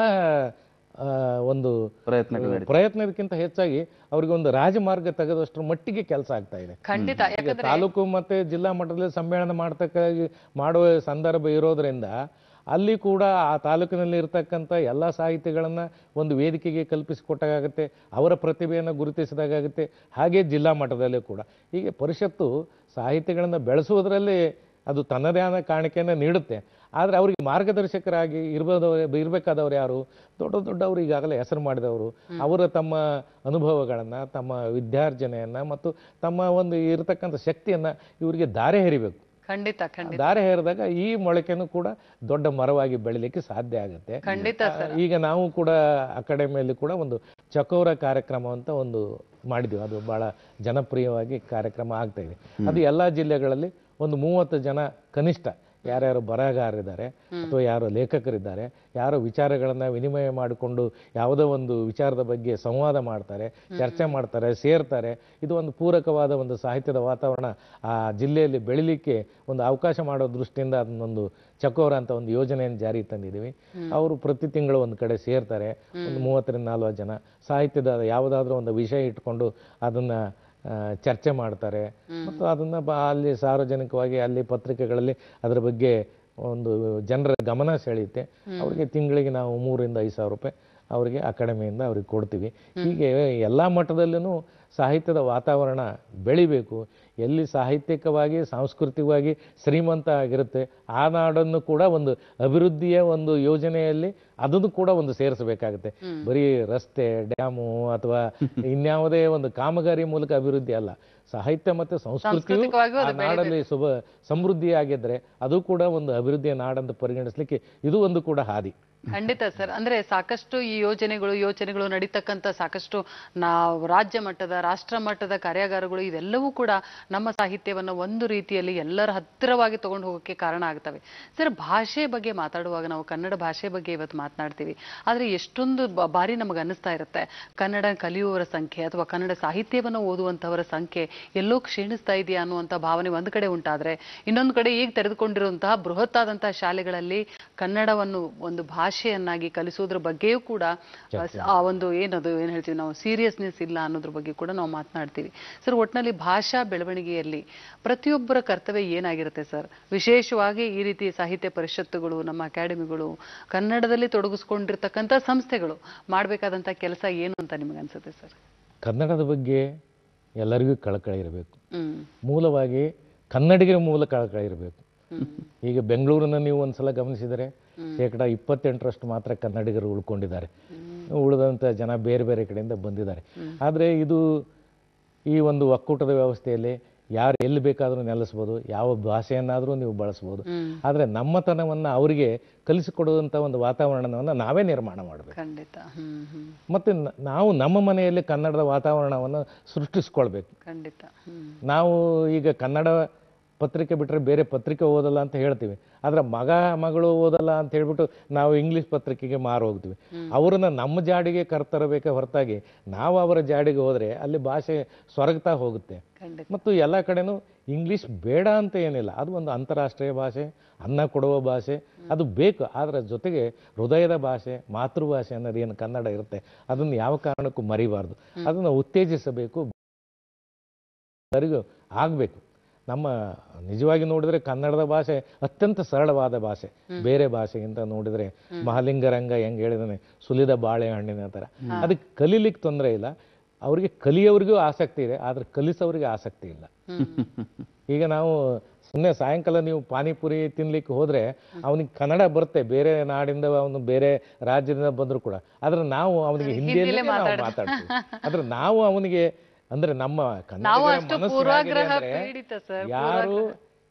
ಆ, ಒಂದು ಪ್ರಯತ್ನಗಳು ನಡೀತವೆ. ಪ್ರಯತ್ನದಕ್ಕಿಂತ ಹೆಚ್ಚಾಗಿ ಅವ್ರಿಗೆ ಒಂದು ರಾಜಮಾರ್ಗ ತೆಗೆದಷ್ಟರ ಮಟ್ಟಿಗೆ ಕೆಲಸ ಆಗ್ತಾ ಇದೆ ಖಂಡಿತ ಈಗ ಯಾಕಂದ್ರೆ ತಾಲೂಕು ಮತ್ತೆ ಜಿಲ್ಲಾ ಮಟ್ಟದಲ್ಲಿ ಸಮ್ಮೇಳನ ಮಾಡ್ತಕ್ಕ ಮಾಡುವ ಸಂದರ್ಭ ಇರೋದ್ರಿಂದ ಅಲ್ಲಿ ಕೂಡ ಆ ತಾಲೂಕಿನಲ್ಲಿ ಇರ್ತಕ್ಕಂಥ ಎಲ್ಲ ಸಾಹಿತಿಗಳನ್ನ ಒಂದು ವೇದಿಕೆಗೆ ಕಲ್ಪಿಸಿಕೊಟ್ಟಾಗುತ್ತೆ ಅವರ ಪ್ರತಿಭೆಯನ್ನು ಗುರುತಿಸಿದಾಗುತ್ತೆ ಹಾಗೆ ಜಿಲ್ಲಾ ಮಟ್ಟದಲ್ಲೂ ಕೂಡ ಹೀಗೆ ಪರಿಷತ್ತು ಸಾಹಿತಿಗಳನ್ನ ಬೆಳೆಸುವುದರಲ್ಲಿ ಅದು ತನ್ನದೇ ಆದ ಕಾಣಿಕೆಯನ್ನು ನೀಡುತ್ತೆ ಆದರೆ ಅವರಿಗೆ ಮಾರ್ಗದರ್ಶಕರಾಗಿ ಇರ್ಬೋದವ್ರು ಇರಬೇಕಾದವ್ರು ಯಾರು ದೊಡ್ಡ ದೊಡ್ಡವರು ಈಗಾಗಲೇ ಹೆಸರು ಮಾಡಿದವರು ಅವರ ತಮ್ಮ ಅನುಭವಗಳನ್ನು ತಮ್ಮ ವಿದ್ಯಾರ್ಜನೆಯನ್ನು ಮತ್ತು ತಮ್ಮ ಒಂದು ಇರತಕ್ಕಂಥ ಶಕ್ತಿಯನ್ನು ಇವರಿಗೆ ದಾರೆ ಎರಿಬೇಕು ಖಂಡಿತ ಖಂಡಿತ ದಾರೆ ಹೇರಿದಾಗ ಈ ಮೊಳಕೆನೂ ಕೂಡ ದೊಡ್ಡ ಮರವಾಗಿ ಬೆಳಿಲಿಕ್ಕೆ ಸಾಧ್ಯ ಆಗುತ್ತೆ ಖಂಡಿತ ಆ, ಈಗ ನಾವು ಕೂಡ ಅಕಾಡೆಮಿಯಲ್ಲಿ ಕೂಡ ಒಂದು ಚಕೋರ ಕಾರ್ಯಕ್ರಮ ಅಂತ ಒಂದು ಮಾಡಿದ್ವಿ ಅದು ಬಹಳ ಜನಪ್ರಿಯವಾಗಿ ಕಾರ್ಯಕ್ರಮ ಆಗ್ತಾ ಇದೆ ಅದು ಎಲ್ಲಾ ಜಿಲ್ಲೆಗಳಲ್ಲಿ ಒಂದು ಮೂವತ್ತು ಜನ ಕನಿಷ್ಠ ಯಾರ್ಯಾರು ಬರಹಗಾರರಿದ್ದಾರೆ ಅಥವಾ ಯಾರು ಲೇಖಕರಿದ್ದಾರೆ ಯಾರು ವಿಚಾರಗಳನ್ನ ವಿನಿಮಯ ಮಾಡಿಕೊಂಡು ಯಾವುದೋ ಒಂದು ವಿಚಾರದ ಬಗ್ಗೆ ಸಂವಾದ ಮಾಡ್ತಾರೆ ಚರ್ಚೆ ಮಾಡ್ತಾರೆ ಸೇರ್ತಾರೆ ಇದು ಒಂದು ಪೂರಕವಾದ ಒಂದು ಸಾಹಿತ್ಯದ ವಾತಾವರಣ ಆ ಜಿಲ್ಲೆಯಲ್ಲಿ ಬೆಳಿಲಿಕ್ಕೆ ಒಂದು ಅವಕಾಶ ಮಾಡೋ ದೃಷ್ಟಿಯಿಂದ ಅದನ್ನೊಂದು ಚಕೋರ ಅಂತ ಒಂದು ಯೋಜನೆಯನ್ನು ಜಾರಿಗೆ ತಂದಿದ್ದೀವಿ ಅವರು ಪ್ರತಿ ತಿಂಗಳು ಒಂದು ಕಡೆ ಸೇರ್ತಾರೆ ಒಂದು ಮೂವತ್ತರಿಂದ ನಲ್ವತ್ತು ಜನ ಸಾಹಿತ್ಯದ ಯಾವುದಾದ್ರೂ ಒಂದು ವಿಷಯ ಇಟ್ಕೊಂಡು ಅದನ್ನ ಆ, ಚರ್ಚೆ ಮಾಡ್ತಾರೆ ಮತ್ತು ಅದನ್ನ ಬ- ಅಲ್ಲಿ ಸಾರ್ವಜನಿಕವಾಗಿ ಅಲ್ಲಿ ಪತ್ರಿಕೆಗಳಲ್ಲಿ ಅದರ ಬಗ್ಗೆ ಒಂದು ಜನರ ಗಮನ ಸೆಳೆಯುತ್ತೆ ಅವರಿಗೆ ತಿಂಗಳಿಗೆ ನಾವು ಮೂರಿಂದ ಐದು ಸಾವಿರ ರೂಪಾಯಿ ಅವರಿಗೆ ಅಕಾಡೆಮಿಯಿಂದ ಅವ್ರಿಗೆ ಕೊಡ್ತೀವಿ ಹೀಗೆ ಎಲ್ಲ ಮಟ್ಟದಲ್ಲೂ ಸಾಹಿತ್ಯದ ವಾತಾವರಣ ಬೆಳಿಬೇಕು ಎಲ್ಲಿ ಸಾಹಿತ್ಯಿಕವಾಗಿ ಸಾಂಸ್ಕೃತಿಕವಾಗಿ ಶ್ರೀಮಂತ ಆಗಿರುತ್ತೆ ಆ ನಾಡನ್ನು ಕೂಡ ಒಂದು ಅಭಿವೃದ್ಧಿಯ ಒಂದು ಯೋಜನೆಯಲ್ಲಿ ಅದನ್ನು ಕೂಡ ಒಂದು ಸೇರಿಸಬೇಕಾಗುತ್ತೆ ಬರೀ ರಸ್ತೆ ಡ್ಯಾಮು ಅಥವಾ ಇನ್ಯಾವುದೇ ಒಂದು ಕಾಮಗಾರಿ ಮೂಲಕ ಅಭಿವೃದ್ಧಿ ಅಲ್ಲ ಸಾಹಿತ್ಯ ಮತ್ತು ಸಂಸ್ಕೃತಿಯು ಸಾಂಸ್ಕೃತಿಕವಾಗಿಯೂ ಆ ನಾಡಲ್ಲಿ ಶುಭ ಸಮೃದ್ಧಿಯಾಗಿದ್ರೆ ಅದು ಕೂಡ ಒಂದು ಅಭಿವೃದ್ಧಿಯ ನಾಡಂತ ಪರಿಗಣಿಸ್ಲಿಕ್ಕೆ ಇದು ಒಂದು ಕೂಡ ಹಾದಿ ಖಂಡಿತ ಸರ್ ಅಂದ್ರೆ ಸಾಕಷ್ಟು ಈ ಯೋಜನೆಗಳು ಯೋಚನೆಗಳು ನಡೀತಕ್ಕಂಥ ಸಾಕಷ್ಟು ನಾವು ರಾಜ್ಯ ಮಟ್ಟದ ರಾಷ್ಟ್ರ ಮಟ್ಟದ ಕಾರ್ಯಾಗಾರಗಳು ಇವೆಲ್ಲವೂ ಕೂಡ ನಮ್ಮ ಸಾಹಿತ್ಯವನ್ನ ಒಂದು ರೀತಿಯಲ್ಲಿ ಎಲ್ಲರ ಹತ್ತಿರವಾಗಿ ತಗೊಂಡು ಹೋಗೋಕೆ ಕಾರಣ ಆಗ್ತವೆ ಸರ್ ಭಾಷೆ ಬಗ್ಗೆ ಮಾತಾಡುವಾಗ ನಾವು ಕನ್ನಡ ಭಾಷೆ ಬಗ್ಗೆ ಇವತ್ತು ಮಾತನಾಡ್ತೀವಿ ಆದ್ರೆ ಎಷ್ಟೊಂದು ಬ- ಬಾರಿ ನಮಗೆ ಅನ್ನಿಸ್ತಾ ಇರುತ್ತೆ ಕನ್ನಡ ಕಲಿಯುವವರ ಸಂಖ್ಯೆ ಅಥವಾ ಕನ್ನಡ ಸಾಹಿತ್ಯವನ್ನು ಓದುವಂತಹವರ ಸಂಖ್ಯೆ ಎಲ್ಲೋ ಕ್ಷೀಣಿಸ್ತಾ ಇದೆಯಾ ಅನ್ನುವಂಥ ಭಾವನೆ ಒಂದು ಕಡೆ ಉಂಟಾದ್ರೆ ಇನ್ನೊಂದು ಕಡೆ ಈಗ ತೆರೆದುಕೊಂಡಿರುವಂತಹ ಬೃಹತ್ತಾದಂತಹ ಶಾಲೆಗಳಲ್ಲಿ ಕನ್ನಡವನ್ನು ಒಂದು ಭಾಷೆಯನ್ನಾಗಿ ಕಲಿಸೋದ್ರ ಬಗ್ಗೆಯೂ ಕೂಡ ಆ ಸ- ಆ ಒಂದು ಏನದು ಏನ್ ಹೇಳ್ತೀವಿ ನಾವು ಸೀರಿಯಸ್ನೆಸ್ ಇಲ್ಲ ಅನ್ನೋದ್ರ ಬಗ್ಗೆ ಕೂಡ ನಾವು ಮಾತನಾಡ್ತೀವಿ ಸರ್ ಒಟ್ಟಿನಲ್ಲಿ ಭಾಷಾ ಬೆಳವಣಿಗೆಯಲ್ಲಿ ಪ್ರತಿಯೊಬ್ಬರ ಕರ್ತವ್ಯ ಏನಾಗಿರುತ್ತೆ ಸರ್ ವಿಶೇಷವಾಗಿ ಈ ರೀತಿ ಸಾಹಿತ್ಯ ಪರಿಷತ್ತುಗಳು ನಮ್ಮ ಅಕಾಡೆಮಿಗಳು ಕನ್ನಡದಲ್ಲಿ ತೊಡಗಿಸ್ಕೊಂಡಿರ್ತಕ್ಕಂಥ ಸಂಸ್ಥೆಗಳು ಮಾಡಬೇಕಾದಂಥ ಕೆಲಸ ಏನು ಅಂತ ನಿಮಗೆ ಅನ್ಸುತ್ತೆ ಸರ್ ಕನ್ನಡದ ಬಗ್ಗೆ ಎಲ್ಲರಿಗೂ ಕಳಕಳಿ ಇರಬೇಕು ಹ್ಮ್ ಮೂಲವಾಗಿ ಕನ್ನಡಿಗರ ಮೂಲ ಕಳಕಳಿ ಇರಬೇಕು ಈಗ ಬೆಂಗಳೂರನ್ನ ನೀವು ಒಂದ್ಸಲ ಗಮನಿಸಿದರೆ ಶೇಕಡ ಇಪ್ಪತ್ತೆಂಟರಷ್ಟು ಮಾತ್ರ ಕನ್ನಡಿಗರು ಉಳ್ಕೊಂಡಿದ್ದಾರೆ ಉಳಿದಂಥ ಜನ ಬೇರೆ ಬೇರೆ ಕಡೆಯಿಂದ ಬಂದಿದ್ದಾರೆ ಆದರೆ ಇದು ಈ ಒಂದು ಒಕ್ಕೂಟದ ವ್ಯವಸ್ಥೆಯಲ್ಲಿ ಯಾರು ಎಲ್ಲಿ ಬೇಕಾದರೂ ನೆಲೆಸ್ಬೋದು ಯಾವ ಭಾಷೆಯನ್ನಾದರೂ ನೀವು ಬಳಸ್ಬೋದು ಆದರೆ ನಮ್ಮತನವನ್ನು ಅವರಿಗೆ ಕಲಿಸಿಕೊಡುವಂಥ ಒಂದು ವಾತಾವರಣವನ್ನು ನಾವೇ ನಿರ್ಮಾಣ ಮಾಡಬೇಕು ಖಂಡಿತ ಹ್ಮ್ ಹ್ಮ್ ಮತ್ತು ನ- ನಾವು ನಮ್ಮ ಮನೆಯಲ್ಲಿ ಕನ್ನಡದ ವಾತಾವರಣವನ್ನು ಸೃಷ್ಟಿಸ್ಕೊಳ್ಬೇಕು ಖಂಡಿತ ಹ್ಮ್ ನಾವು ಈಗ ಕನ್ನಡ ಪತ್ರಿಕೆ ಬಿಟ್ಟರೆ ಬೇರೆ ಪತ್ರಿಕೆ ಓದಲ್ಲ ಅಂತ ಹೇಳ್ತೀವಿ ಆದ್ರೆ ಮಗ ಮಗಳು ಓದಲ್ಲ ಅಂತ ಹೇಳ್ಬಿಟ್ಟು ನಾವು ಇಂಗ್ಲಿಷ್ ಪತ್ರಿಕೆಗೆ ಮಾರು ಹೋಗ್ತೀವಿ ಅವರನ್ನ ನಮ್ಮ ಜಾಡಿಗೆ ಕರ್ತರಬೇಕೆ ಹೊರತಾಗಿ ನಾವು ಅವರ ಜಾಡಿಗೆ ಹೋದ್ರೆ ಅಲ್ಲಿ ಭಾಷೆ ಸೊರಗ್ತಾ ಹೋಗುತ್ತೆ ಖಂಡಿತ ಮತ್ತು ಎಲ್ಲ ಕಡೆನೂ ಇಂಗ್ಲಿಷ್ ಬೇಡ ಅಂತ ಏನಿಲ್ಲ ಅದು ಒಂದು ಅಂತಾರಾಷ್ಟ್ರೀಯ ಭಾಷೆ ಅನ್ನ ಕೊಡುವ ಭಾಷೆ ಅದು ಬೇಕು ಅದರ ಜೊತೆಗೆ ಹೃದಯದ ಭಾಷೆ ಮಾತೃಭಾಷೆ ಅನ್ನೋದು ಏನು ಕನ್ನಡ ಇರುತ್ತೆ ಅದನ್ನು ಯಾವ ಕಾರಣಕ್ಕೂ ಮರಿಬಾರ್ದು ಅದನ್ನು ಉತ್ತೇಜಿಸಬೇಕು ಎಲ್ಲರಿಗೂ ಆಗಬೇಕು ನಮ್ಮ ನಿಜವಾಗಿ ನೋಡಿದ್ರೆ ಕನ್ನಡದ ಭಾಷೆ ಅತ್ಯಂತ ಸರಳವಾದ ಭಾಷೆ ಬೇರೆ ಭಾಷೆಗಿಂತ ನೋಡಿದ್ರೆ ಮಹಾಲಿಂಗರಂಗ ಹೆಂಗ್ ಹೇಳಿದಾನೆ ಸುಲಿದ ಬಾಳೆಹಣ್ಣಿನ ತರ ಅದಕ್ಕೆ ಕಲೀಲಿಕ್ಕೆ ತೊಂದರೆ ಇಲ್ಲ ಅವರಿಗೆ ಕಲಿಯೋರಿಗೂ ಆಸಕ್ತಿ ಇದೆ ಆದ್ರೆ ಕಲಿಸೋರಿಗೆ ಆಸಕ್ತಿ ಇಲ್ಲ ಈಗ ನಾವು ಸುಮ್ಮನೆ ಸಾಯಂಕಾಲ ನೀವು ಪಾನಿಪುರಿ ತಿನ್ಲಿಕ್ಕೆ ಹೋದ್ರೆ ಅವನಿಗೆ ಕನ್ನಡ ಬರುತ್ತೆ ಬೇರೆ ನಾಡಿಂದ ಅವನು ಬೇರೆ ರಾಜ್ಯದಿಂದ ಬಂದ್ರು ಕೂಡ ಆದ್ರೆ ನಾವು ಅವನಿಗೆ ಹಿಂದಿಯಲ್ಲಿ ನಾವು ಮಾತಾಡ್ತೀವಿ ಆದ್ರೆ ನಾವು ಅವನಿಗೆ ಅಂದ್ರೆ ನಮ್ಮ ನಾವು ಕನ್ನಡಿಗರ ಅಷ್ಟು ಮನಸ್ಸು ಪೂರ್ವಾಗ್ರಹ ಹೇಗಿದೆ ಅಂದ್ರೆ ಪೀಡಿತ ಸರ್ ಯಾರು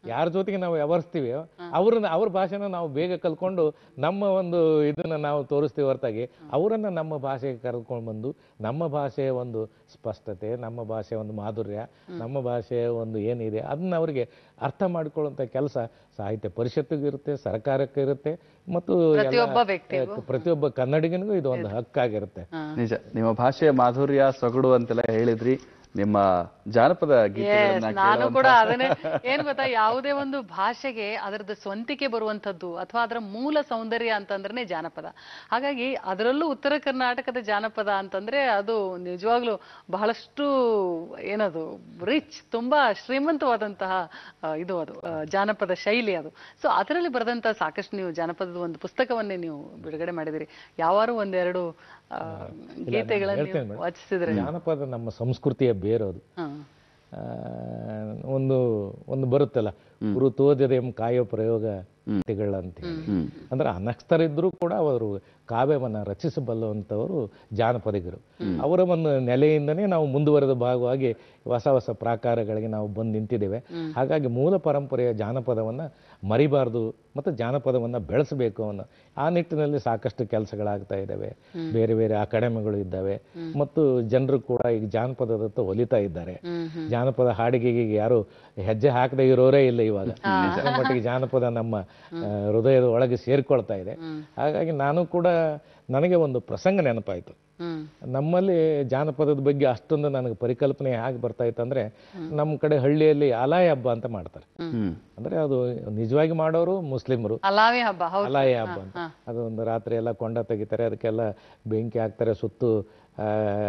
ಯಾರ ಜೊತೆಗೆ ನಾವು ವ್ಯವಹರಿಸ್ತೀವಿ ಅವ್ರನ್ನ ಅವ್ರ ಭಾಷೆನ ನಾವು ಬೇಗ ಕಲ್ತ್ಕೊಂಡು ನಮ್ಮ ಒಂದು ಇದನ್ನ ನಾವು ತೋರಿಸ್ತೀವಿ ಹೊರತಾಗಿ ಅವರನ್ನ ನಮ್ಮ ಭಾಷೆಗೆ ಕರೆದುಕೊಂಡು ಬಂದು ನಮ್ಮ ಭಾಷೆಯ ಒಂದು ಸ್ಪಷ್ಟತೆ ನಮ್ಮ ಭಾಷೆಯ ಒಂದು ಮಾಧುರ್ಯ ನಮ್ಮ ಭಾಷೆಯ ಒಂದು ಏನಿದೆ ಅದನ್ನ ಅವರಿಗೆ ಅರ್ಥ ಮಾಡಿಕೊಳ್ಳುವಂಥ ಕೆಲಸ ಸಾಹಿತ್ಯ ಪರಿಷತ್ತಿಗೂ ಇರುತ್ತೆ ಸರ್ಕಾರಕ್ಕೆ ಇರುತ್ತೆ ಮತ್ತು ಎಲ್ಲ- ಪ್ರತಿಯೊಬ್ಬ ವ್ಯಕ್ತಿಗೂ. ಪ್ರತಿಯೊಬ್ಬ ಕನ್ನಡಿಗನಿಗೂ ಇದು ಒಂದು ಹಕ್ಕಾಗಿರುತ್ತೆ ನಿಜ ನಿಮ್ಮ ಭಾಷೆಯ ಮಾಧುರ್ಯ ಸೊಗಡು ಅಂತೆಲ್ಲ ಹೇಳಿದ್ರಿ ನಿಮ್ಮ ಜಾನಪದ ಗೀತೆಗಳನ್ನ Yes, ನಾನು ಕೇಳುವಂತ- ಕೂಡ ಅದನ್ನೇ ಏನ್ ಗೊತ್ತಾ ಯಾವುದೇ ಒಂದು ಭಾಷೆಗೆ ಅದರದ್ದು ಸ್ವಂತಿಕೆ ಬರುವಂತದ್ದು ಅಥವಾ ಅದರ ಮೂಲ ಸೌಂದರ್ಯ ಅಂತಂದ್ರೆ ಜಾನಪದ ಹಾಗಾಗಿ ಅದರಲ್ಲೂ ಉತ್ತರ ಕರ್ನಾಟಕದ ಜಾನಪದ ಅಂತಂದ್ರೆ ಅದು ನಿಜವಾಗ್ಲೂ ಬಹಳಷ್ಟು ಏನದು ರಿಚ್ ತುಂಬಾ ಶ್ರೀಮಂತವಾದಂತಹ ಆ, ಇದು ಅದು ಆ, ಜಾನಪದ ಶೈಲಿ ಅದು ಸೊ ಅದರಲ್ಲಿ ಬರೆದಂತ ಸಾಕಷ್ಟು ನೀವು ಜಾನಪದದ ಒಂದು ಪುಸ್ತಕವನ್ನೇ ನೀವು ಬಿಡುಗಡೆ ಮಾಡಿದಿರಿ ಯಾವಾರು ಒಂದೆರಡು ಆ, ಗೀತೆಗಳನ್ನು ಹೇಳ್ತೇನೆ ನೀವು ಮೇಡಮ್. ವಾಚಿಸಿದ್ರೆ ಜಾನಪದ ನಮ್ಮ ಸಂಸ್ಕೃತಿಯ ಬೇರೋದು ಹಾ ಆ, ಒಂದು ಒಂದು ಬರುತ್ತಲ್ಲ ಗುರು ತೋದೆದೆಂ ಕಾಯೋ ಪ್ರಯೋಗ ಅಂತ ಅಂದ್ರೆ ಅನಕ್ಷರಿದ್ರೂ ಕೂಡ ಅವರು ಕಾವ್ಯವನ್ನ ರಚಿಸಬಲ್ಲುವಂಥವರು ಜಾನಪದಿಗರು ಅವರ ಒಂದು ನೆಲೆಯಿಂದನೇ ನಾವು ಮುಂದುವರೆದ ಭಾಗವಾಗಿ ಹೊಸ ಹೊಸ ಪ್ರಾಕಾರಗಳಿಗೆ ನಾವು ಬಂದು ನಿಂತಿದ್ದೇವೆ ಹಾಗಾಗಿ ಮೂಲ ಪರಂಪರೆಯ ಜಾನಪದವನ್ನ ಮರಿಬಾರ್ದು ಮತ್ತು ಜಾನಪದವನ್ನ ಬೆಳೆಸಬೇಕು ಅನ್ನೋ ಆ ನಿಟ್ಟಿನಲ್ಲಿ ಸಾಕಷ್ಟು ಕೆಲಸಗಳಾಗ್ತಾ ಇದ್ದಾವೆ ಬೇರೆ ಬೇರೆ ಅಕಾಡೆಮಿಗಳು ಇದ್ದಾವೆ ಮತ್ತು ಜನರು ಕೂಡ ಈಗ ಜಾನಪದದತ್ತ ಒಲಿತಾ ಇದ್ದಾರೆ ಜಾನಪದ ಹಾಡಿಗೆಗೆ ಯಾರು ಹೆಜ್ಜೆ ಹಾಕದೇ ಇರೋರೇ ಇಲ್ಲ ಇವಾಗ ಅಷ್ಟರ ಮಟ್ಟಿಗೆ ಜಾನಪದ ನಮ್ಮ ಆ, ಹೃದಯದ ಒಳಗೆ ಸೇರ್ಕೊಳ್ತಾ ಇದೆ ಹಾಗಾಗಿ ನಾನು ಕೂಡ ನನಗೆ ಒಂದು ಪ್ರಸಂಗ ನೆನಪಾಯ್ತು ಹ್ಮ್ ನಮ್ಮಲ್ಲಿ ಜಾನಪದದ ಬಗ್ಗೆ ಅಷ್ಟೊಂದು ನನಗೆ ಪರಿಕಲ್ಪನೆ ಹೇಗೆ ಬರ್ತಾ ಇತ್ತು ಅಂದ್ರೆ ನಮ್ಮ ಕಡೆ ಹಳ್ಳಿಯಲ್ಲಿ ಅಲಾಯ ಹಬ್ಬ ಅಂತ ಮಾಡ್ತಾರೆ ಹ್ಮ್ ಅಂದ್ರೆ ಅದು ನಿಜವಾಗಿ ಮಾಡೋರು ಮುಸ್ಲಿಮರು ಅಲಾವಿ ಹಬ್ಬ ಹೌದು ಅಲಾಯ ಹಬ್ಬ ಅಂತ ಅದು ಒಂದು ರಾತ್ರಿ ಎಲ್ಲ ಕೊಂಡ ತೆಗಿತಾರೆ ಅದಕ್ಕೆಲ್ಲ ಬೆಂಕಿ ಹಾಕ್ತಾರೆ ಸುತ್ತು ಆ,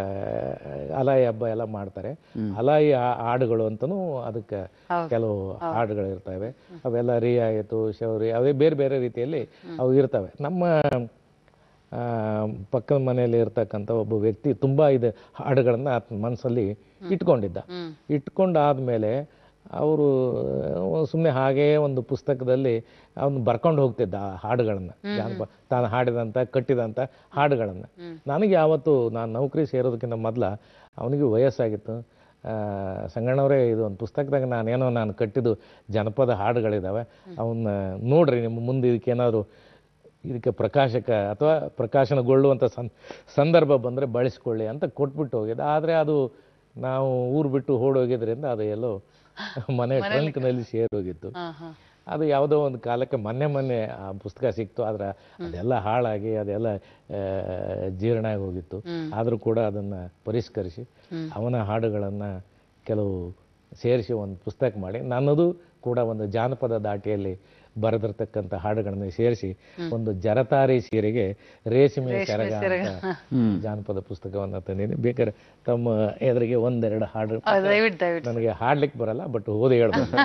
ಅಲಾಯಿ ಹಬ್ಬ ಎಲ್ಲ ಮಾಡ್ತಾರೆ ಅಲಾಯಿ ಆ- ಹಾಡುಗಳು ಅಂತನೂ ಅದಕ್ಕೆ ಕೆಲವು ಹಾಡುಗಳು ಇರ್ತವೆ ಅವೆಲ್ಲ ರಿಯಾಯಿತು ಶೌರಿ ಅವೇ ಬೇರೆ ಬೇರೆ ರೀತಿಯಲ್ಲಿ ಅವು ಇರ್ತವೆ ನಮ್ಮ ಆ, ಪಕ್ಕದ ಮನೆಯಲ್ಲಿ ಇರ್ತಕ್ಕಂಥ ಒಬ್ಬ ವ್ಯಕ್ತಿ ತುಂಬಾ ಇದು ಹಾಡುಗಳನ್ನ ಆತನ ಮನಸ್ಸಲ್ಲಿ ಇಟ್ಕೊಂಡಿದ್ದ ಇಟ್ಕೊಂಡಾದ್ಮೇಲೆ ಅವರು ಸುಮ್ಮನೆ ಹಾಗೇ ಒಂದು ಪುಸ್ತಕದಲ್ಲಿ ಅವನು ಬರ್ಕೊಂಡು ಹೋಗ್ತಿದ್ದ ಆ ಹಾಡುಗಳನ್ನ ಜಾನಪದ ತಾನು ಹಾಡಿದಂಥ ಕಟ್ಟಿದಂಥ ಹಾಡುಗಳನ್ನ ನನಗೆ ಯಾವತ್ತು ನಾನು ನೌಕರಿ ಸೇರೋದಕ್ಕಿಂತ ಮೊದಲ ಅವನಿಗೆ ವಯಸ್ಸಾಗಿತ್ತು ಆ, ಸಂಗಣ್ಣವರೇ ಇದು ಒಂದು ಪುಸ್ತಕದಾಗ ನಾನೇನೋ ನಾನು ಕಟ್ಟಿದ್ದು ಜನಪದ ಹಾಡುಗಳಿದ್ದಾವೆ ಅವನ್ನ ನೋಡ್ರಿ ನಿಮ್ಮ ಮುಂದೆ ಇದಕ್ಕೇನಾದ್ರು ಇದಕ್ಕೆ ಪ್ರಕಾಶಕ ಅಥವಾ ಪ್ರಕಾಶನಗೊಳ್ಳುವಂಥ ಸಂ ಸಂದರ್ಭ ಬಂದರೆ ಬಳಸ್ಕೊಳ್ಳಿ ಅಂತ ಕೊಟ್ಬಿಟ್ಟು ಹೋಗಿದ್ದೆ ಆದರೆ ಅದು ನಾವು ಊರು ಬಿಟ್ಟು ಓಡೋಗಿದ್ರಿಂದ ಅದು ಎಲ್ಲೋ ಮನೆ ಟ್ರಂಕ್ನಲ್ಲಿ ಸೇರೋಗಿತ್ತು ಹಾ ಹಾ ಅದು ಯಾವುದೋ ಒಂದು ಕಾಲಕ್ಕೆ ಮೊನ್ನೆ ಮೊನ್ನೆ ಆ ಪುಸ್ತಕ ಸಿಕ್ತು ಆದ್ರೆ ಅದೆಲ್ಲ ಹಾಳಾಗಿ ಅದೆಲ್ಲ ಆ, ಜೀರ್ಣ ಆಗಿ ಹೋಗಿತ್ತು ಆದರೂ ಕೂಡ ಅದನ್ನ ಪರಿಷ್ಕರಿಸಿ ಅವನ ಹಾಡುಗಳನ್ನ ಕೆಲವು ಸೇರಿಸಿ ಒಂದು ಪುಸ್ತಕ ಮಾಡಿ ನನ್ನದು ಕೂಡ ಒಂದು ಜಾನಪದ ದಾಟಿಯಲ್ಲಿ ಬರೆದಿರ್ತಕ್ಕಂಥ ಹಾಡುಗಳನ್ನು ಸೇರಿಸಿ ಒಂದು ಜರತಾರಿ ಸೀರೆಗೆ ರೇಷ್ಮೆ ಸೆರಗ ಅಂತ ಜಾನಪದ ಪುಸ್ತಕವನ್ನು ತಂದಿದ್ದೀನಿ ಬೇಕಾದ್ರೆ ತಮ್ಮ ಎದುರಿಗೆ ಒಂದೆರಡು ಹಾಡು ಆ, ದಯವಿಟ್ಟು ದಯವಿಟ್ಟು ನನಗೆ ಹಾಡ್ಲಿಕ್ಕೆ ಬರಲ್ಲ ಬಟ್ ಓದಿ ಹೇಳ್ಬೋದು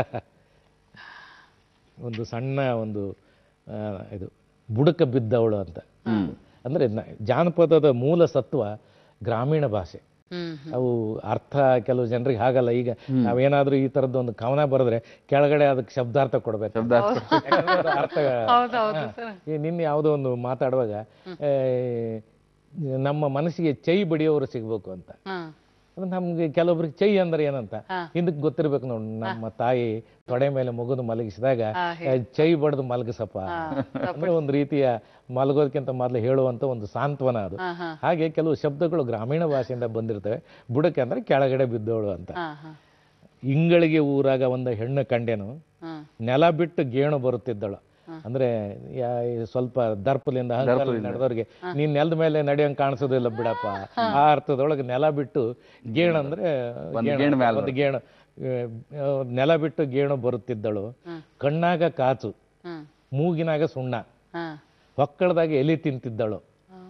ಒಂದು ಸಣ್ಣ ಒಂದು ಆ, ಇದು ಬುಡಕ ಬಿದ್ದವಳು ಅಂತ ಅಂದ್ರೆ ನ- ಜಾನಪದದ ಮೂಲ ಸತ್ವ ಗ್ರಾಮೀಣ ಭಾಷೆ ಹ್ಮ್ ಅವು ಅರ್ಥ ಕೆಲವು ಜನರಿಗೆ ಹಾಗಲ್ಲ ಈಗ ನಾವೇನಾದ್ರೂ ಈ ತರದ್ದು ಒಂದು ಕವನ ಬರೆದ್ರೆ ಕೆಳಗಡೆ ಅದಕ್ಕೆ ಶಬ್ದಾರ್ಥ ಕೊಡ್ಬೇಕು ಯಾಕಂದ್ರೆ ಅದು ಅರ್ಥ ಹೌದೌದು ಸರ್ ಈ ನಿನ್ನೆ ಯಾವುದೋ ಒಂದು ಮಾತಾಡುವಾಗ ಏ, ನಮ್ಮ ಮನಸ್ಸಿಗೆ ಚೈ ಬಡಿಯೋರು ಸಿಗ್ಬೇಕು ಅಂತ ಹಾ ಅದು ನಮ್ಗೆ ಕೆಲವೊಬ್ರಿಗೆ ಚೈ ಅಂದ್ರೆ ಏನಂತ ಹಿಂದಕ್ಕೆ ಗೊತ್ತಿರ್ಬೇಕು ನೋಡಿ ನಮ್ಮ ತಾಯಿ ತೊಡೆ ಮೇಲೆ ಮಗುದು ಮಲಗಿಸಿದಾಗ ಏ, ಚೈ ಬಡ್ದು ಮಲಗಿಸಪ್ಪ ಅಂದ್ರೆ ಒಂದು ರೀತಿಯ ಮಲಗೋದಕ್ಕಿಂತ ಮೊದಲು ಹೇಳುವಂತ ಒಂದು ಸಾಂತ್ವನ ಅದು ಹಾ ಹಾ ಹಾಗೆ ಕೆಲವು ಶಬ್ದಗಳು ಗ್ರಾಮೀಣ ಭಾಷೆಯಿಂದ ಬಂದಿರ್ತವೆ ಬುಡಕ್ಕೆ ಅಂದ್ರೆ ಕೆಳಗಡೆ ಬಿದ್ದೋಳು ಅಂತ ಹಾ ಹಾ ಇಂಗಳಿಗೆ ಊರಾಗ ಒಂದು ಹೆಣ್ಣು ಕಂಡೆನು ಹಾ ನೆಲ ಬಿಟ್ಟು ಗೇಣು ಬರುತ್ತಿದ್ದಳು ಅಂದ್ರೆ ಯಾ- ಈ ಸ್ವಲ್ಪ ದರ್ಪದಿಂದ ಅಹಂಕಾರದಿಂದ ನಡೆದವ್ರಿಗೆ ನೀನ್ ನೆಲದ ಮೇಲೆ ನಡೆಯಂಗ್ ಕಾಣಿಸೋದಿಲ್ಲ ಬಿಡಪ್ಪ ಆ ಅರ್ಥದೊಳಗೆ ನೆಲ ಬಿಟ್ಟು ಗೇಣು ಅಂದ್ರೆ ಗೇಣು, ಗೇಣು ಮ್ಯಾಲ್ ಒಂದು ಗೇಣು ಆ, ನೆಲ ಬಿಟ್ಟು ಗೇಣು ಬರುತ್ತಿದ್ದಳು ಕಣ್ಣಾಗ ಕಾಚು ಹ್ಮ್ ಮೂಗಿನಾಗ ಸುಣ್ಣ ಹಾ ಹೊಕ್ಕಳದಾಗ ಎಲಿ ತಿಂತಿದ್ದಳು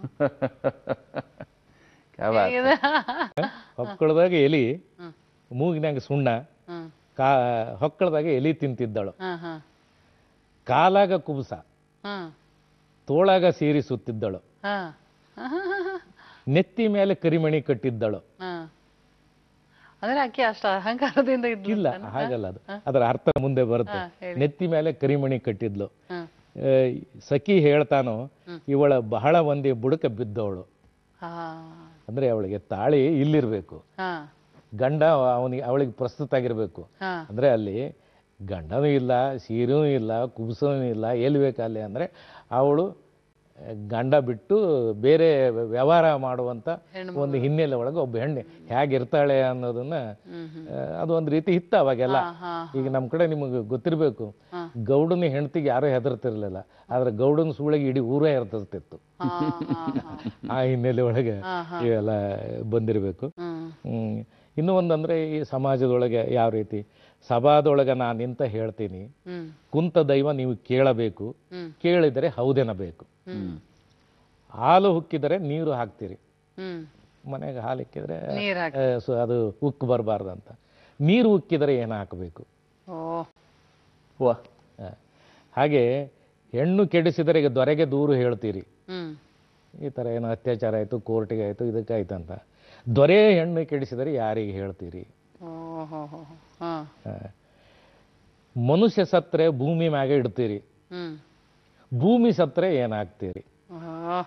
ಕ್ಯಾ ಬಾತ್. ಹೊಕ್ಕಳದಾಗ ಎಲಿ ಮೂಗಿನಾಗ ಸುಣ್ಣ ಹ್ಮ್ ಕಾ ಹೊಕ್ಕಳದಾಗ ಎಲಿ ತಿಂತಿದ್ದಳು ಹಾ ಹಾ ಕಾಲಾಗ ಕುಬುಸ ಹಾ ತೋಳಾಗ ಸೀರಿ ಸುತ್ತಿದ್ದಳು ಹಾ ನೆತ್ತಿ ಮೇಲೆ ಕರಿಮಣಿ ಕಟ್ಟಿದ್ದಳು ಹಾ ಅಂದ್ರೆ ಆಕೆ ಅಷ್ಟು ಅಹಂಕಾರದಿಂದ ಇದ್ಲು ಇಲ್ಲ ಹಾಗಲ್ಲ ಅದು ಅದರ ಅರ್ಥ ಮುಂದೆ ಬರುತ್ತೆ ನೆತ್ತಿ ಮೇಲೆ ಕರಿಮಣಿ ಕಟ್ಟಿದ್ಲು ಹಾ ಆ, ಸಖಿ ಹೇಳ್ತಾನೋ ಇವಳ ಬಹಳ ಮಂದಿ ಬುಡಕ ಬಿದ್ದವಳು ಹಾ ಅಂದ್ರೆ ಅವಳಿಗೆ ತಾಳಿ ಇಲ್ಲಿರ್ಬೇಕು ಹಾ ಗಂಡ ಅವನಿಗೆ ಅವಳಿಗೆ ಪ್ರಸ್ತುತ ಆಗಿರ್ಬೇಕು ಹಾ ಅಂದ್ರೆ ಅಲ್ಲಿ ಗಂಡನೂ ಇಲ್ಲ ಸೀರೆನೂ ಇಲ್ಲ ಕುಬ್ಸನೂ ಇಲ್ಲ ಎಲ್ಲಿ ಬೇಕಲ್ಲಿ ಅಂದರೆ ಅವಳು ಗಂಡ ಬಿಟ್ಟು ಬೇರೆ ವ್ಯವಹಾರ ಮಾಡುವಂಥ ಒಂದು ಹಿನ್ನೆಲೆ ಒಳಗೆ ಒಬ್ಬ ಹೆಣ್ಣು ಹೇಗಿರ್ತಾಳೆ ಅನ್ನೋದನ್ನ ಆ, ಅದು ಒಂದು ರೀತಿ ಇತ್ತು ಅವಾಗೆಲ್ಲ ಈಗ ನಮ್ಮ ಕಡೆ ನಿಮಗೆ ಗೊತ್ತಿರಬೇಕು ಗೌಡನ ಹೆಂಡತಿಗೆ ಯಾರೂ ಹೆದರ್ತಿರ್ಲಿಲ್ಲ ಆದ್ರೆ ಗೌಡನ ಸೂಳಿಗೆ ಇಡೀ ಊರೇ ಹೆದರ್ತಿತ್ತು ಹಾ, ಹಾ, ಹಾ. ಆ ಹಿನ್ನೆಲೆ ಒಳಗೆ ಇವೆಲ್ಲ ಬಂದಿರಬೇಕು ಹ್ಮ್. ಇನ್ನೂ ಒಂದಂದ್ರೆ ಈ ಸಮಾಜದೊಳಗೆ ಯಾವ ರೀತಿ ಸಭಾದೊಳಗೆ ನಾನು ನಿಂತ ಹೇಳ್ತೀನಿ ಹ್ಮ್ ಕುಂತ ದೈವ ನೀವು ಕೇಳಬೇಕು ಹ್ಮ್. ಕೇಳಿದರೆ ಹೌದೆನಬೇಕು ಹಾಲು ಹುಕ್ಕಿದರೆ ನೀರು ಹಾಕ್ತೀರಿ ಹ್ಮ್ ಮನೆಗೆ ಹಾಲು ಇಕ್ಕಿದ್ರೆ ನೀರ್ ಹಾಕಿ ಆ, ಸೊ ಅದು ಉಕ್ಕು ಬರಬಾರ್ದಂತ ನೀರು ಉಕ್ಕಿದರೆ ಏನು ಹಾಕಬೇಕು ಓ ವಾ ಆ. ಹಾಗೆ ಹೆಣ್ಣು ಕೆಡಿಸಿದರೆ ಈಗ ದೊರೆಗೆ ದೂರು ಹೇಳ್ತೀರಿ ಹ್ಮ್ ಈ ಥರ ಏನೋ ಅತ್ಯಾಚಾರ ಆಯಿತು ಕೋರ್ಟಿಗೆ ಆಯಿತು ಇದಕ್ಕೆ ಆಯ್ತು ಅಂತ ದೊರೆ ಹೆಣ್ಣು ಕೆಡಿಸಿದರೆ ಯಾರಿಗೆ ಹೇಳ್ತೀರಿ ಓ ಹೋ ಹೋ ಹೋ. ಹಾ ಆ. ಮನುಷ್ಯ ಸತ್ರೆ ಭೂಮಿ ಮ್ಯಾಗೆ ಇಡ್ತೀರಿ ಹ್ಮ್ ಭೂಮಿ ಸತ್ರೆ ಏನಾಗ್ತೀರಿ ಆ.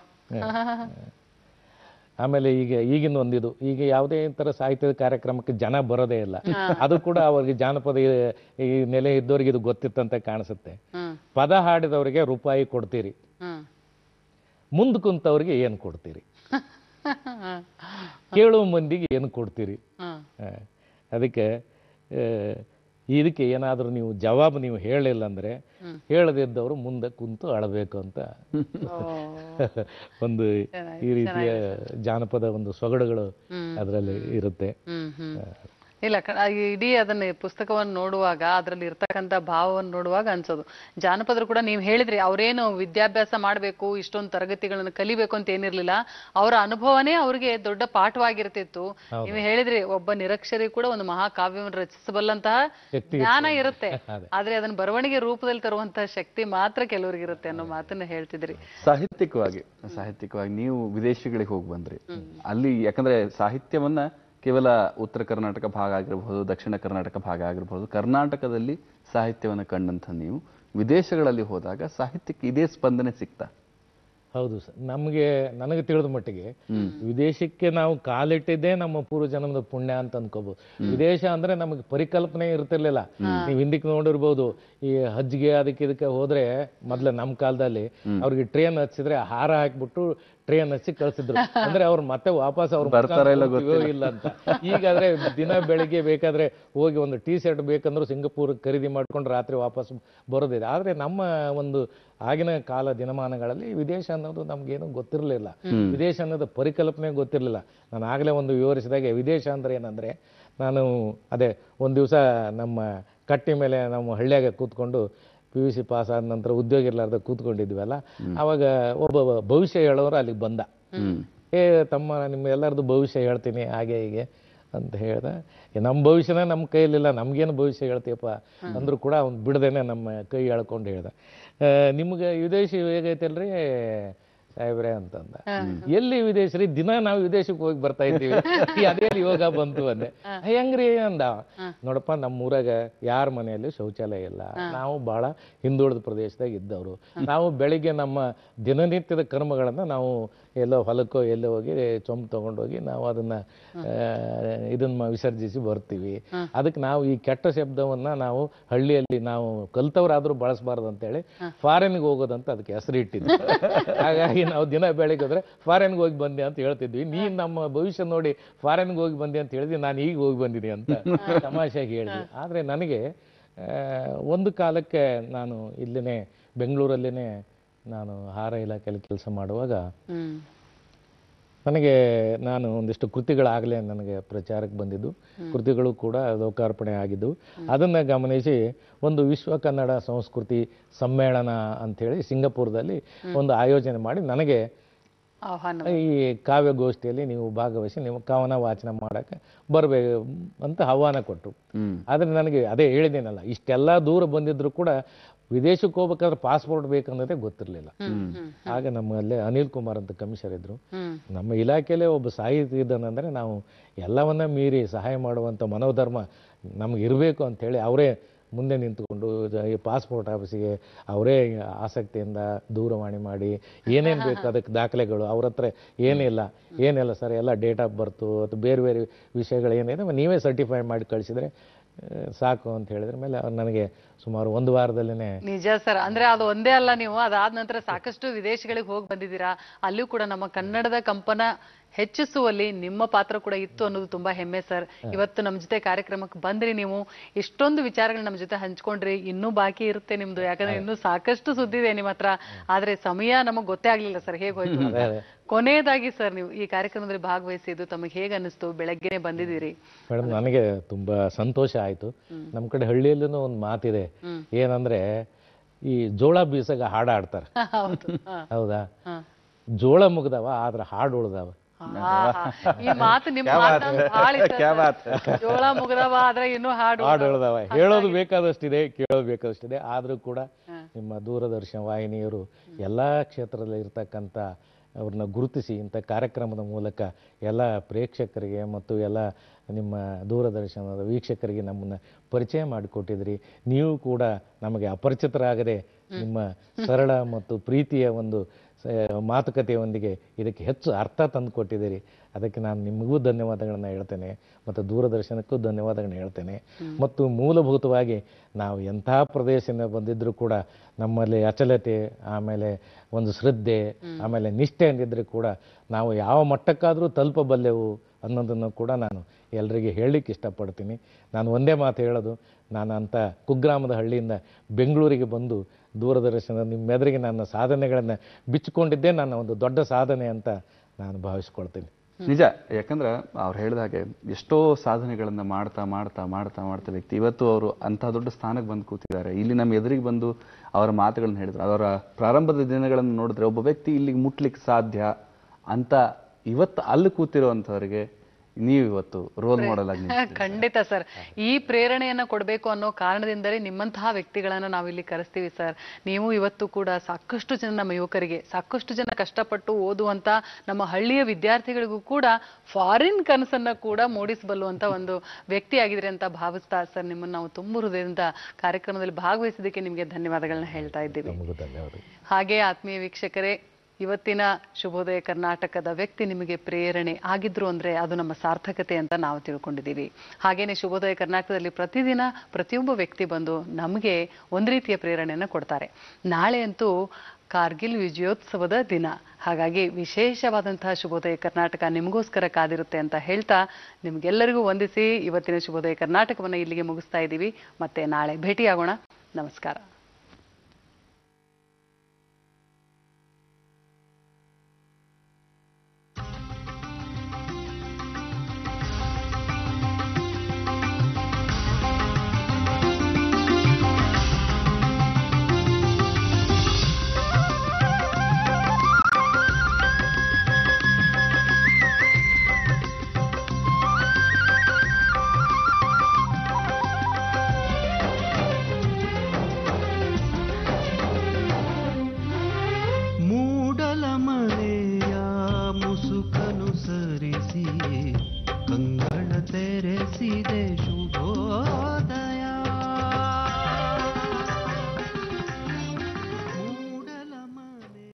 ಆಮೇಲೆ ಈಗ ಈಗಿನ ಒಂದಿದು ಈಗ ಯಾವುದೇ ಥರ ಸಾಹಿತ್ಯದ ಕಾರ್ಯಕ್ರಮಕ್ಕೆ ಜನ ಬರೋದೇ ಇಲ್ಲ ಅದು ಕೂಡ ಅವ್ರಿಗೆ ಜಾನಪದ ಈ- ಈ ನೆಲೆ ಇದ್ದವ್ರಿಗೆ ಇದು ಗೊತ್ತಿತ್ತಂತ ಕಾಣಿಸುತ್ತೆ ಹ್ಮ್ ಪದ ಹಾಡಿದವರಿಗೆ ರೂಪಾಯಿ ಕೊಡ್ತೀರಿ ಹ್ಮ್ ಮುಂದೆ ಕುಂತವ್ರಿಗೆ ಏನು ಕೊಡ್ತೀರಿ ಕೇಳುವ ಮಂದಿಗೆ ಏನು ಕೊಡ್ತೀರಿ ಹ್ಮ್ ಆ, ಅದಕ್ಕೆ ಆ, ಇದಕ್ಕೆ ಏನಾದರೂ ನೀವು ಜವಾಬು ನೀವು ಹೇಳಿಲ್ಲ ಅಂದರೆ ಹೇಳದಿದ್ದವರು ಮುಂದೆ ಕುಂತು ಅಳಬೇಕು ಅಂತ ಒಂದು ಈ ರೀತಿಯ ಜಾನಪದ ಒಂದು ಸೊಗಡುಗಳು ಅದರಲ್ಲಿ ಇರುತ್ತೆ ಹ್ಮ್ ಹ್ಮ್ ಇಲ್ಲ ಕ- ಆ ಇಡೀ ಅದನ್ನ ಪುಸ್ತಕವನ್ನು ನೋಡುವಾಗ ಅದರಲ್ಲಿ ಇರ್ತಕ್ಕಂಥ ಭಾವವನ್ನು ನೋಡುವಾಗ ಅನ್ಸೋದು ಜಾನಪದರು ಕೂಡ ನೀವು ಹೇಳಿದ್ರಿ ಅವ್ರೇನು ವಿದ್ಯಾಭ್ಯಾಸ ಮಾಡಬೇಕು ಇಷ್ಟೊಂದು ತರಗತಿಗಳನ್ನು ಕಲಿಬೇಕು ಅಂತ ಏನಿರ್ಲಿಲ್ಲ ಅವರ ಅನುಭವನೇ ಅವ್ರಿಗೆ ದೊಡ್ಡ ಪಾಠವಾಗಿರ್ತಿತ್ತು ನೀವು ಹೇಳಿದ್ರಿ ಒಬ್ಬ ನಿರಕ್ಷರಿ ಕೂಡ ಒಂದು ಮಹಾಕಾವ್ಯವನ್ನು ರಚಿಸಬಲ್ಲಂತಹ ಜ್ಞಾನ ಇರುತ್ತೆ ಆದ್ರೆ ಅದನ್ನ ಬರವಣಿಗೆ ರೂಪದಲ್ಲಿ ತರುವಂತಹ ಶಕ್ತಿ ಮಾತ್ರ ಕೆಲವರಿಗೆ ಇರುತ್ತೆ ಅನ್ನೋ ಮಾತನ್ನ ಹೇಳ್ತಿದ್ರಿ ಸಾಹಿತ್ಯಿಕವಾಗಿ ಸಾಹಿತ್ಯಿಕವಾಗಿ ನೀವು ವಿದೇಶಗಳಿಗೆ ಹೋಗಿ ಬಂದ್ರಿ ಅಲ್ಲಿ ಯಾಕಂದ್ರೆ ಸಾಹಿತ್ಯವನ್ನ ಕೇವಲ ಉತ್ತರ ಕರ್ನಾಟಕ ಭಾಗ ಆಗಿರಬಹುದು ದಕ್ಷಿಣ ಕರ್ನಾಟಕ ಭಾಗ ಆಗಿರಬಹುದು ಕರ್ನಾಟಕದಲ್ಲಿ ಸಾಹಿತ್ಯವನ್ನು ಕಂಡಂಥ ನೀವು ವಿದೇಶಗಳಲ್ಲಿ ಹೋದಾಗ ಸಾಹಿತ್ಯಕ್ಕೆ ಇದೇ ಸ್ಪಂದನೆ ಸಿಗ್ತಾ ಹೌದು ಸರ್ ನಮಗೆ ನನಗೆ ತಿಳಿದ ಮಟ್ಟಿಗೆ ವಿದೇಶಕ್ಕೆ ನಾವು ಕಾಲಿಟ್ಟಿದ್ದೇ ನಮ್ಮ ಪೂರ್ವ ಜನ್ಮದ ಪುಣ್ಯ ಅಂತ ಅನ್ಕೋಬಹುದು ವಿದೇಶ ಅಂದ್ರೆ ನಮಗೆ ಪರಿಕಲ್ಪನೆ ಇರ್ತಿರ್ಲಿಲ್ಲ ನೀವು ಹಿಂದಕ್ಕೆ ನೋಡಿರ್ಬೋದು ಈ ಹಜ್ಗೆ ಅದಕ್ಕೆ ಇದಕ್ಕೆ ಹೋದ್ರೆ ಮೊದ್ಲು ನಮ್ಮ ಕಾಲದಲ್ಲಿ ಅವ್ರಿಗೆ ಟ್ರೈನ್ ಹಚ್ಚಿದ್ರೆ ಹಾರ ಹಾಕ್ಬಿಟ್ಟು ಟ್ರೈನ್ ಹಚ್ಚಿ ಕಳ್ಸಿದ್ರು ಅಂದ್ರೆ ಅವ್ರು ಮತ್ತೆ ವಾಪಸ್ ಅವ್ರು ಬರ್ತಾರೋ ಇಲ್ಲ ಇಲ್ಲ ಅಂತ ಈಗಾದ್ರೆ ದಿನ ಬೆಳಿಗ್ಗೆ ಬೇಕಾದ್ರೆ ಹೋಗಿ ಒಂದು ಟೀ ಶರ್ಟ್ ಬೇಕಂದ್ರೆ ಸಿಂಗಪೂರ್ ಖರೀದಿ ಮಾಡ್ಕೊಂಡು ರಾತ್ರಿ ವಾಪಸ್ ಬರೋದಿದೆ ಆದ್ರೆ ನಮ್ಮ ಒಂದು ಆಗಿನ ಕಾಲ ದಿನಮಾನಗಳಲ್ಲಿ ವಿದೇಶ ಅನ್ನೋದು ನಮ್ಗೇನು ಗೊತ್ತಿರಲಿಲ್ಲ ವಿದೇಶ ಅನ್ನೋದು ಪರಿಕಲ್ಪನೆ ಗೊತ್ತಿರಲಿಲ್ಲ ನಾನು ಆಗಲೇ ಒಂದು ವಿವರಿಸಿದಾಗೆ ವಿದೇಶ ಅಂದ್ರೆ ಏನಂದ್ರೆ ನಾನು ಅದೇ ಒಂದು ದಿವಸ ನಮ್ಮ ಕಟ್ಟಿ ಮೇಲೆ ನಮ್ಮ ಹಳ್ಳಿಯಾಗ ಕೂತ್ಕೊಂಡು ಪಿ ಯು ಸಿ ಪಾಸ್ ಆದ ನಂತರ ಉದ್ಯೋಗ ಇರ್ಲಾರ್ದ ಕೂತ್ಕೊಂಡಿದ್ವಲ್ಲ ಅವಾಗ ಒಬ್ಬ ಭವಿಷ್ಯ ಹೇಳೋರು ಅಲ್ಲಿಗೆ ಬಂದ ಏ ತಮ್ಮ ನಿಮ್ಮ ಎಲ್ಲರದು ಭವಿಷ್ಯ ಹೇಳ್ತೀನಿ ಹಾಗೆ ಹೀಗೆ ಅಂತ ಹೇಳ್ದ ಏ, ನಮ್ಮ ಭವಿಷ್ಯನೇ ನಮ್ಮ ಕೈಯಲ್ಲಿಲ್ಲ ನಮ್ಗೇನು ಭವಿಷ್ಯ ಹೇಳ್ತೀಯಪ್ಪ ಅಂದ್ರೂ ಕೂಡ ಅವ್ನು ಬಿಡದೇನೆ ನಮ್ಮ ಕೈ ಎಳ್ಕೊಂಡು ಹೇಳ್ದ ಆ, ನಿಮ್ಗೆ ವಿದೇಶಿ ಹೇಗೈತಲ್ರಿ ಸಾಹೇಬ್ರೆ ಅಂತಂದ ಎಲ್ಲಿ ವಿದೇಶರಿ ದಿನ ನಾವು ವಿದೇಶಕ್ಕೆ ಹೋಗಿ ಬರ್ತಾ ಇದ್ದೀವಿ ಅದೇಲಿ ಯೋಗ ಬಂತು ಅಂದೆ ಹೆಂಗ್ರಿ ಅಂದ ನೋಡಪ್ಪ ನಮ್ಮ ಊರಾಗ ಯಾರ ಮನೆಯಲ್ಲಿ ಶೌಚಾಲಯ ಇಲ್ಲ ನಾವು ಬಹಳ ಹಿಂದುಳಿದ ಪ್ರದೇಶದಾಗ ಇದ್ದವರು ನಾವು ಬೆಳಿಗ್ಗೆ ನಮ್ಮ ದಿನನಿತ್ಯದ ಕರ್ಮಗಳನ್ನ ನಾವು ಎಲ್ಲೋ ಹೊಲಕ್ಕೋ ಎಲ್ಲೋ ಹೋಗಿ ಚೊಂಬು ತಗೊಂಡೋಗಿ ನಾವು ಅದನ್ನ ಆ, ಇದನ್ನ ವಿಸರ್ಜಿಸಿ ಬರ್ತೀವಿ ಅದಕ್ಕೆ ನಾವು ಈ ಕೆಟ್ಟ ಶಬ್ದವನ್ನ ನಾವು ಹಳ್ಳಿಯಲ್ಲಿ ನಾವು ಕಲ್ತವ್ರಾದ್ರೂ ಬಳಸಬಾರ್ದು ಅಂತೇಳಿ ಫಾರಿನ್ಗೆ ಹೋಗೋದಂತ ಅದಕ್ಕೆ ಹೆಸರು ಇಟ್ಟಿದ್ವಿ ಹಾಗಾಗಿ ನಾವು ದಿನ ಬೆಳಿಗ್ಗೆ ಹೋದ್ರೆ ಫಾರಿನ್ಗೆ ಹೋಗಿ ಬಂದೆ ಅಂತ ಹೇಳ್ತಿದ್ವಿ ನೀನ್ ನಮ್ಮ ಭವಿಷ್ಯ ನೋಡಿ ಫಾರಿನ್ಗೆ ಹೋಗಿ ಬಂದೆ ಅಂತ ಹೇಳಿದ್ವಿ ನಾನು ಈಗ ಹೋಗಿ ಬಂದಿನಿ ಅಂತ ತಮಾಷೆಗೆ ಹೇಳಿದ್ವಿ ಆದ್ರೆ ನನಗೆ ಆ, ಒಂದು ಕಾಲಕ್ಕೆ ನಾನು ಇಲ್ಲಿನೇ ಬೆಂಗಳೂರಲ್ಲಿನೇ ನಾನು ಆಹಾರ ಇಲಾಖೆಯಲ್ಲಿ ಕೆಲಸ ಮಾಡುವಾಗ ಹ್ಮ್ ನನಗೆ ನಾನು ಒಂದಿಷ್ಟು ಕೃತಿಗಳಾಗಲೇ ನನಗೆ ಪ್ರಚಾರಕ್ಕೆ ಬಂದಿದ್ದು ಕೃತಿಗಳು ಕೂಡ ಲೋಕಾರ್ಪಣೆ ಆಗಿದ್ದು ಅದನ್ನ ಗಮನಿಸಿ ಒಂದು ವಿಶ್ವ ಕನ್ನಡ ಸಂಸ್ಕೃತಿ ಸಮ್ಮೇಳನ ಅಂಥೇಳಿ ಸಿಂಗಪುರದಲ್ಲಿ ಒಂದು ಆಯೋಜನೆ ಮಾಡಿ ನನಗೆ ಆಹ್ವಾನ ಈ ಕಾವ್ಯಗೋಷ್ಠಿಯಲ್ಲಿ ನೀವು ಭಾಗವಹಿಸಿ ನೀವು ಕವನ ವಾಚನ ಮಾಡಕ್ಕೆ ಬರಬೇಕು ಅಂತ ಆಹ್ವಾನ ಕೊಟ್ಟರು ಹ್ಮ್ ಆದರೆ ನನಗೆ ಅದೇ ಹೇಳಿದ್ದೇನಲ್ಲ ಇಷ್ಟೆಲ್ಲ ದೂರ ಬಂದಿದ್ರು ಕೂಡ ವಿದೇಶಕ್ಕೆ ಹೋಗ್ಬೇಕಾದ್ರೆ ಪಾಸ್ಪೋರ್ಟ್ ಬೇಕನ್ನೋದೇ ಗೊತ್ತಿರಲಿಲ್ಲ ಆಗ ನಮ್ಮಲ್ಲೇ ಅನಿಲ್ ಕುಮಾರ್ ಅಂತ ಕಮಿಷನರ್ ಇದ್ರು ಹ್ಮ್ ನಮ್ಮ ಇಲಾಖೆಯಲ್ಲೇ ಒಬ್ಬ ಸಾಹಿತಿ ಇದ್ದಾನಂದ್ರೆ ನಾವು ಎಲ್ಲವನ್ನ ಮೀರಿ ಸಹಾಯ ಮಾಡುವಂಥ ಮನೋಧರ್ಮ ನಮ್ಗೆ ಇರಬೇಕು ಅಂಥೇಳಿ ಅವರೇ ಮುಂದೆ ನಿಂತುಕೊಂಡು ಜ- ಈ ಪಾಸ್ಪೋರ್ಟ್ ಆಫೀಸಿಗೆ ಅವರೇ ಆಸಕ್ತಿಯಿಂದ ದೂರವಾಣಿ ಮಾಡಿ ಏನೇನು ಬೇಕು ಅದಕ್ಕೆ ದಾಖಲೆಗಳು ಅವ್ರ ಹತ್ರ ಏನಿಲ್ಲ ಏನಿಲ್ಲ ಸರ್ ಎಲ್ಲ ಡೇಟ್ ಆಫ್ ಬರ್ತು ಅಥವಾ ಬೇರೆ ಬೇರೆ ವಿಷಯಗಳು ಏನಿದೆ ನೀವೇ ಸರ್ಟಿಫೈ ಮಾಡಿ ಕಳಿಸಿದ್ರೆ ಸಾಕು ಅಂತ ಹೇಳಿದ್ರ ಮೇಲೆ ಅವ್ರು ನನಗೆ ಸುಮಾರು ಒಂದು ವಾರದಲ್ಲೇ ನಿಜ ಸರ್ ಅಂದ್ರೆ ಅದು ಒಂದೇ ಅಲ್ಲ ನೀವು ಅದಾದ ನಂತರ ಸಾಕಷ್ಟು ವಿದೇಶಗಳಿಗೆ ಹೋಗಿ ಬಂದಿದ್ದೀರಾ ಅಲ್ಲಿಯೂ ಕೂಡ ನಮ್ಮ ಕನ್ನಡದ ಕಂಪನ ಹೆಚ್ಚಿಸುವಲ್ಲಿ ನಿಮ್ಮ ಪಾತ್ರ ಕೂಡ ಇತ್ತು ಅನ್ನೋದು ತುಂಬಾ ಹೆಮ್ಮೆ ಸರ್ ಇವತ್ತು ನಮ್ಮ ಜೊತೆ ಕಾರ್ಯಕ್ರಮಕ್ಕೆ ಬಂದ್ರಿ ನೀವು ಇಷ್ಟೊಂದು ವಿಚಾರಗಳು ನಮ್ಮ ಜೊತೆ ಹಂಚ್ಕೊಂಡ್ರಿ ಇನ್ನೂ ಬಾಕಿ ಇರುತ್ತೆ ನಿಮ್ದು ಯಾಕಂದ್ರೆ ಇನ್ನೂ ಸಾಕಷ್ಟು ಸುದ್ದಿದೆ ನಿಮ್ಮ ಹತ್ರ ಆದ್ರೆ ಸಮಯ ನಮಗ್ ಗೊತ್ತೇ ಆಗ್ಲಿಲ್ಲ ಸರ್ ಹೇಗೆ ಹೋಯ್ತು ಅಂತ. ಕೊನೆಯದಾಗಿ ಸರ್ ನೀವು ಈ ಕಾರ್ಯಕ್ರಮದಲ್ಲಿ ಭಾಗವಹಿಸಿದ್ದು ತಮಗೆ ಹೇಗೆ ಅನಿಸ್ತು ಬೆಳಗ್ಗೆನೆ ಬಂದಿದ್ದೀರಿ ಮೇಡಮ್ ನನಗೆ ತುಂಬಾ ಸಂತೋಷ ಆಯ್ತು ನಮ್ಮ ಕಡೆ ಹಳ್ಳಿಯಲ್ಲೂ ಒಂದು ಮಾತಿದೆ ಏನಂದ್ರೆ ಈ ಜೋಳ ಬೀಸಾಗ ಹಾಡ ಆಡ್ತಾರೆ ಹೌದು ಹಾ. ಹೌದಾ ಹಾ. ಜೋಳ ಮುಗ್ದವ ಆದ್ರ ಹಾಡು ಉಳ್ದವ ಆಹಾ. ಈ ಮಾತು ನಿಮ್ಮ ಮಾತನ್ನ ಭಾಳ ಇಷ್ಟ ಸರ್. ಜೋಳ ಮುಗ್ದವ ಆದ್ರೆ ಇನ್ನೂ ಹಾಡು ಹಾಡು ಉಳ್ದವ ಹೇಳೋದು ಬೇಕಾದಷ್ಟಿದೆ ಕೇಳೋದು ಬೇಕಾದಷ್ಟಿದೆ ಆದ್ರೂ ಕೂಡ ನಿಮ್ಮ ದೂರದರ್ಶನ ವಾಹಿನಿಯರು ಎಲ್ಲಾ ಕ್ಷೇತ್ರದಲ್ಲಿ ಇರ್ತಕ್ಕಂಥ ಅವ್ರನ್ನ ಗುರುತಿಸಿ ಇಂಥ ಕಾರ್ಯಕ್ರಮದ ಮೂಲಕ ಎಲ್ಲ ಪ್ರೇಕ್ಷಕರಿಗೆ ಮತ್ತು ಎಲ್ಲ ನಿಮ್ಮ ದೂರದರ್ಶನದ ವೀಕ್ಷಕರಿಗೆ ನಮ್ಮನ್ನ ಪರಿಚಯ ಮಾಡಿಕೊಟ್ಟಿದ್ರಿ ನೀವು ಕೂಡ ನಮಗೆ ಅಪರಿಚಿತರಾಗದೆ ನಿಮ್ಮ ಸರಳ ಮತ್ತು ಪ್ರೀತಿಯ ಒಂದು ಸ- ಮಾತುಕತೆಯೊಂದಿಗೆ ಇದಕ್ಕೆ ಹೆಚ್ಚು ಅರ್ಥ ತಂದು ಕೊಟ್ಟಿದ್ದೀರಿ ಅದಕ್ಕೆ ನಾನು ನಿಮಗೂ ಧನ್ಯವಾದಗಳನ್ನ ಹೇಳ್ತೇನೆ ಮತ್ತು ದೂರದರ್ಶನಕ್ಕೂ ಧನ್ಯವಾದಗಳನ್ನ ಹೇಳ್ತೇನೆ ಮತ್ತು ಮೂಲಭೂತವಾಗಿ ನಾವು ಎಂಥ ಪ್ರದೇಶದಿಂದ ಬಂದಿದ್ರೂ ಕೂಡ ನಮ್ಮಲ್ಲಿ ಅಚಲತೆ ಆಮೇಲೆ ಒಂದು ಶ್ರದ್ಧೆ ಆಮೇಲೆ ನಿಷ್ಠೆ ಅಂದಿದ್ರೆ ಕೂಡ ನಾವು ಯಾವ ಮಟ್ಟಕ್ಕಾದರೂ ತಲುಪಬಲ್ಲೆವು ಅನ್ನೋದನ್ನು ಕೂಡ ನಾನು ಎಲ್ರಿಗೆ ಹೇಳಲಿಕ್ಕೆ ಇಷ್ಟಪಡ್ತೀನಿ ನಾನು ಒಂದೇ ಮಾತು ಹೇಳೋದು ನಾನು ಅಂಥ ಕುಗ್ರಾಮದ ಹಳ್ಳಿಯಿಂದ ಬೆಂಗಳೂರಿಗೆ ಬಂದು ದೂರದರ್ಶನ ನಿಮ್ಮೆದುರಿಗೆ ನನ್ನ ಸಾಧನೆಗಳನ್ನು ಬಿಚ್ಚಿಕೊಂಡಿದ್ದೇ ನನ್ನ ಒಂದು ದೊಡ್ಡ ಸಾಧನೆ ಅಂತ ನಾನು ಭಾವಿಸ್ಕೊಳ್ತೀನಿ ನಿಜ ಯಾಕಂದ್ರೆ ಅವ್ರು ಹೇಳಿದ ಹಾಗೆ ಎಷ್ಟೋ ಸಾಧನೆಗಳನ್ನ ಮಾಡ್ತಾ ಮಾಡ್ತಾ ಮಾಡ್ತಾ ಮಾಡ್ತಾ ವ್ಯಕ್ತಿ ಇವತ್ತು ಅವರು ಅಂತ ದೊಡ್ಡ ಸ್ಥಾನಕ್ಕೆ ಬಂದು ಕೂತಿದ್ದಾರೆ ಇಲ್ಲಿ ನಮ್ಮ ಎದುರಿಗೆ ಬಂದು ಅವರ ಮಾತುಗಳನ್ನ ಹೇಳಿದ್ರು ಅವರ ಪ್ರಾರಂಭದ ದಿನಗಳನ್ನು ನೋಡಿದ್ರೆ ಒಬ್ಬ ವ್ಯಕ್ತಿ ಇಲ್ಲಿಗೆ ಮುಟ್ಲಿಕ್ಕೆ ಸಾಧ್ಯ ಅಂತ ಇವತ್ತು ಅಲ್ಲಿ ಕೂತಿರುವಂತವರಿಗೆ ನೀವು ಇವತ್ತು ರೋಲ್ ಮಾಡೆಲ್ ಆಗಿ ನಿಂತಿದ್ದೀರಿ. ಖಂಡಿತ ಸರ್ ಈ ಪ್ರೇರಣೆಯನ್ನ ಕೊಡಬೇಕು ಅನ್ನೋ ಕಾರಣದಿಂದಲೇ ನಿಮ್ಮಂತಹ ವ್ಯಕ್ತಿಗಳನ್ನ ನಾವು ಇಲ್ಲಿ ಕರೆಸ್ತೀವಿ ಸರ್ ನೀವು ಇವತ್ತು ಕೂಡ ಸಾಕಷ್ಟು ಜನ ನಮ್ಮ ಯುವಕರಿಗೆ ಸಾಕಷ್ಟು ಜನ ಕಷ್ಟಪಟ್ಟು ಓದುವಂತ ನಮ್ಮ ಹಳ್ಳಿಯ ವಿದ್ಯಾರ್ಥಿಗಳಿಗೂ ಕೂಡ ಫಾರಿನ್ ಕನಸನ್ನ ಕೂಡ ಮೂಡಿಸಬಲ್ಲುವಂತ ಒಂದು ವ್ಯಕ್ತಿ ಆಗಿದ್ರೆ ಅಂತ ಭಾವಿಸ್ತಾ ಸರ್ ನಿಮ್ಮನ್ನ ನಾವು ತುಂಬ ಹೃದಯದಿಂದ ಕಾರ್ಯಕ್ರಮದಲ್ಲಿ ಭಾಗವಹಿಸಿದ್ದಕ್ಕೆ ನಿಮಗೆ ಧನ್ಯವಾದಗಳನ್ನ ಹೇಳ್ತಾ ಇದ್ದೀವಿ ನಮಗೂ ಧನ್ಯವಾದ ಹಾಗೆ ಆತ್ಮೀಯ ವೀಕ್ಷಕರೇ ಇವತ್ತಿನ ಶುಭೋದಯ ಕರ್ನಾಟಕದ ವ್ಯಕ್ತಿ ನಿಮಗೆ ಪ್ರೇರಣೆ ಆಗಿದ್ರು ಅಂದ್ರೆ ಅದು ನಮ್ಮ ಸಾರ್ಥಕತೆ ಅಂತ ನಾವು ತಿಳ್ಕೊಂಡಿದ್ದೀವಿ ಹಾಗೇನೆ ಶುಭೋದಯ ಕರ್ನಾಟಕದಲ್ಲಿ ಪ್ರತಿದಿನ ಪ್ರತಿಯೊಬ್ಬ ವ್ಯಕ್ತಿ ಬಂದು ನಮಗೆ ಒಂದು ರೀತಿಯ ಪ್ರೇರಣೆಯನ್ನು ಕೊಡ್ತಾರೆ ನಾಳೆ ಅಂತೂ ಕಾರ್ಗಿಲ್ ವಿಜಯೋತ್ಸವದ ದಿನ ಹಾಗಾಗಿ ವಿಶೇಷವಾದಂತಹ ಶುಭೋದಯ ಕರ್ನಾಟಕ ನಿಮಗೋಸ್ಕರ ಕಾದಿರುತ್ತೆ ಅಂತ ಹೇಳ್ತಾ ನಿಮ್ಗೆಲ್ಲರಿಗೂ ವಂದಿಸಿ ಇವತ್ತಿನ ಶುಭೋದಯ ಕರ್ನಾಟಕವನ್ನು ಇಲ್ಲಿಗೆ ಮುಗಿಸ್ತಾ ಇದ್ದೀವಿ ಮತ್ತೆ ನಾಳೆ ಭೇಟಿಯಾಗೋಣ ನಮಸ್ಕಾರ ಮೂಡಲ ಮನೆಯ ಮುಸುಕನು ಸರಿಸಿ ಕಂಗಳ ತೆರೆಸಿದೆ ಶುಭೋ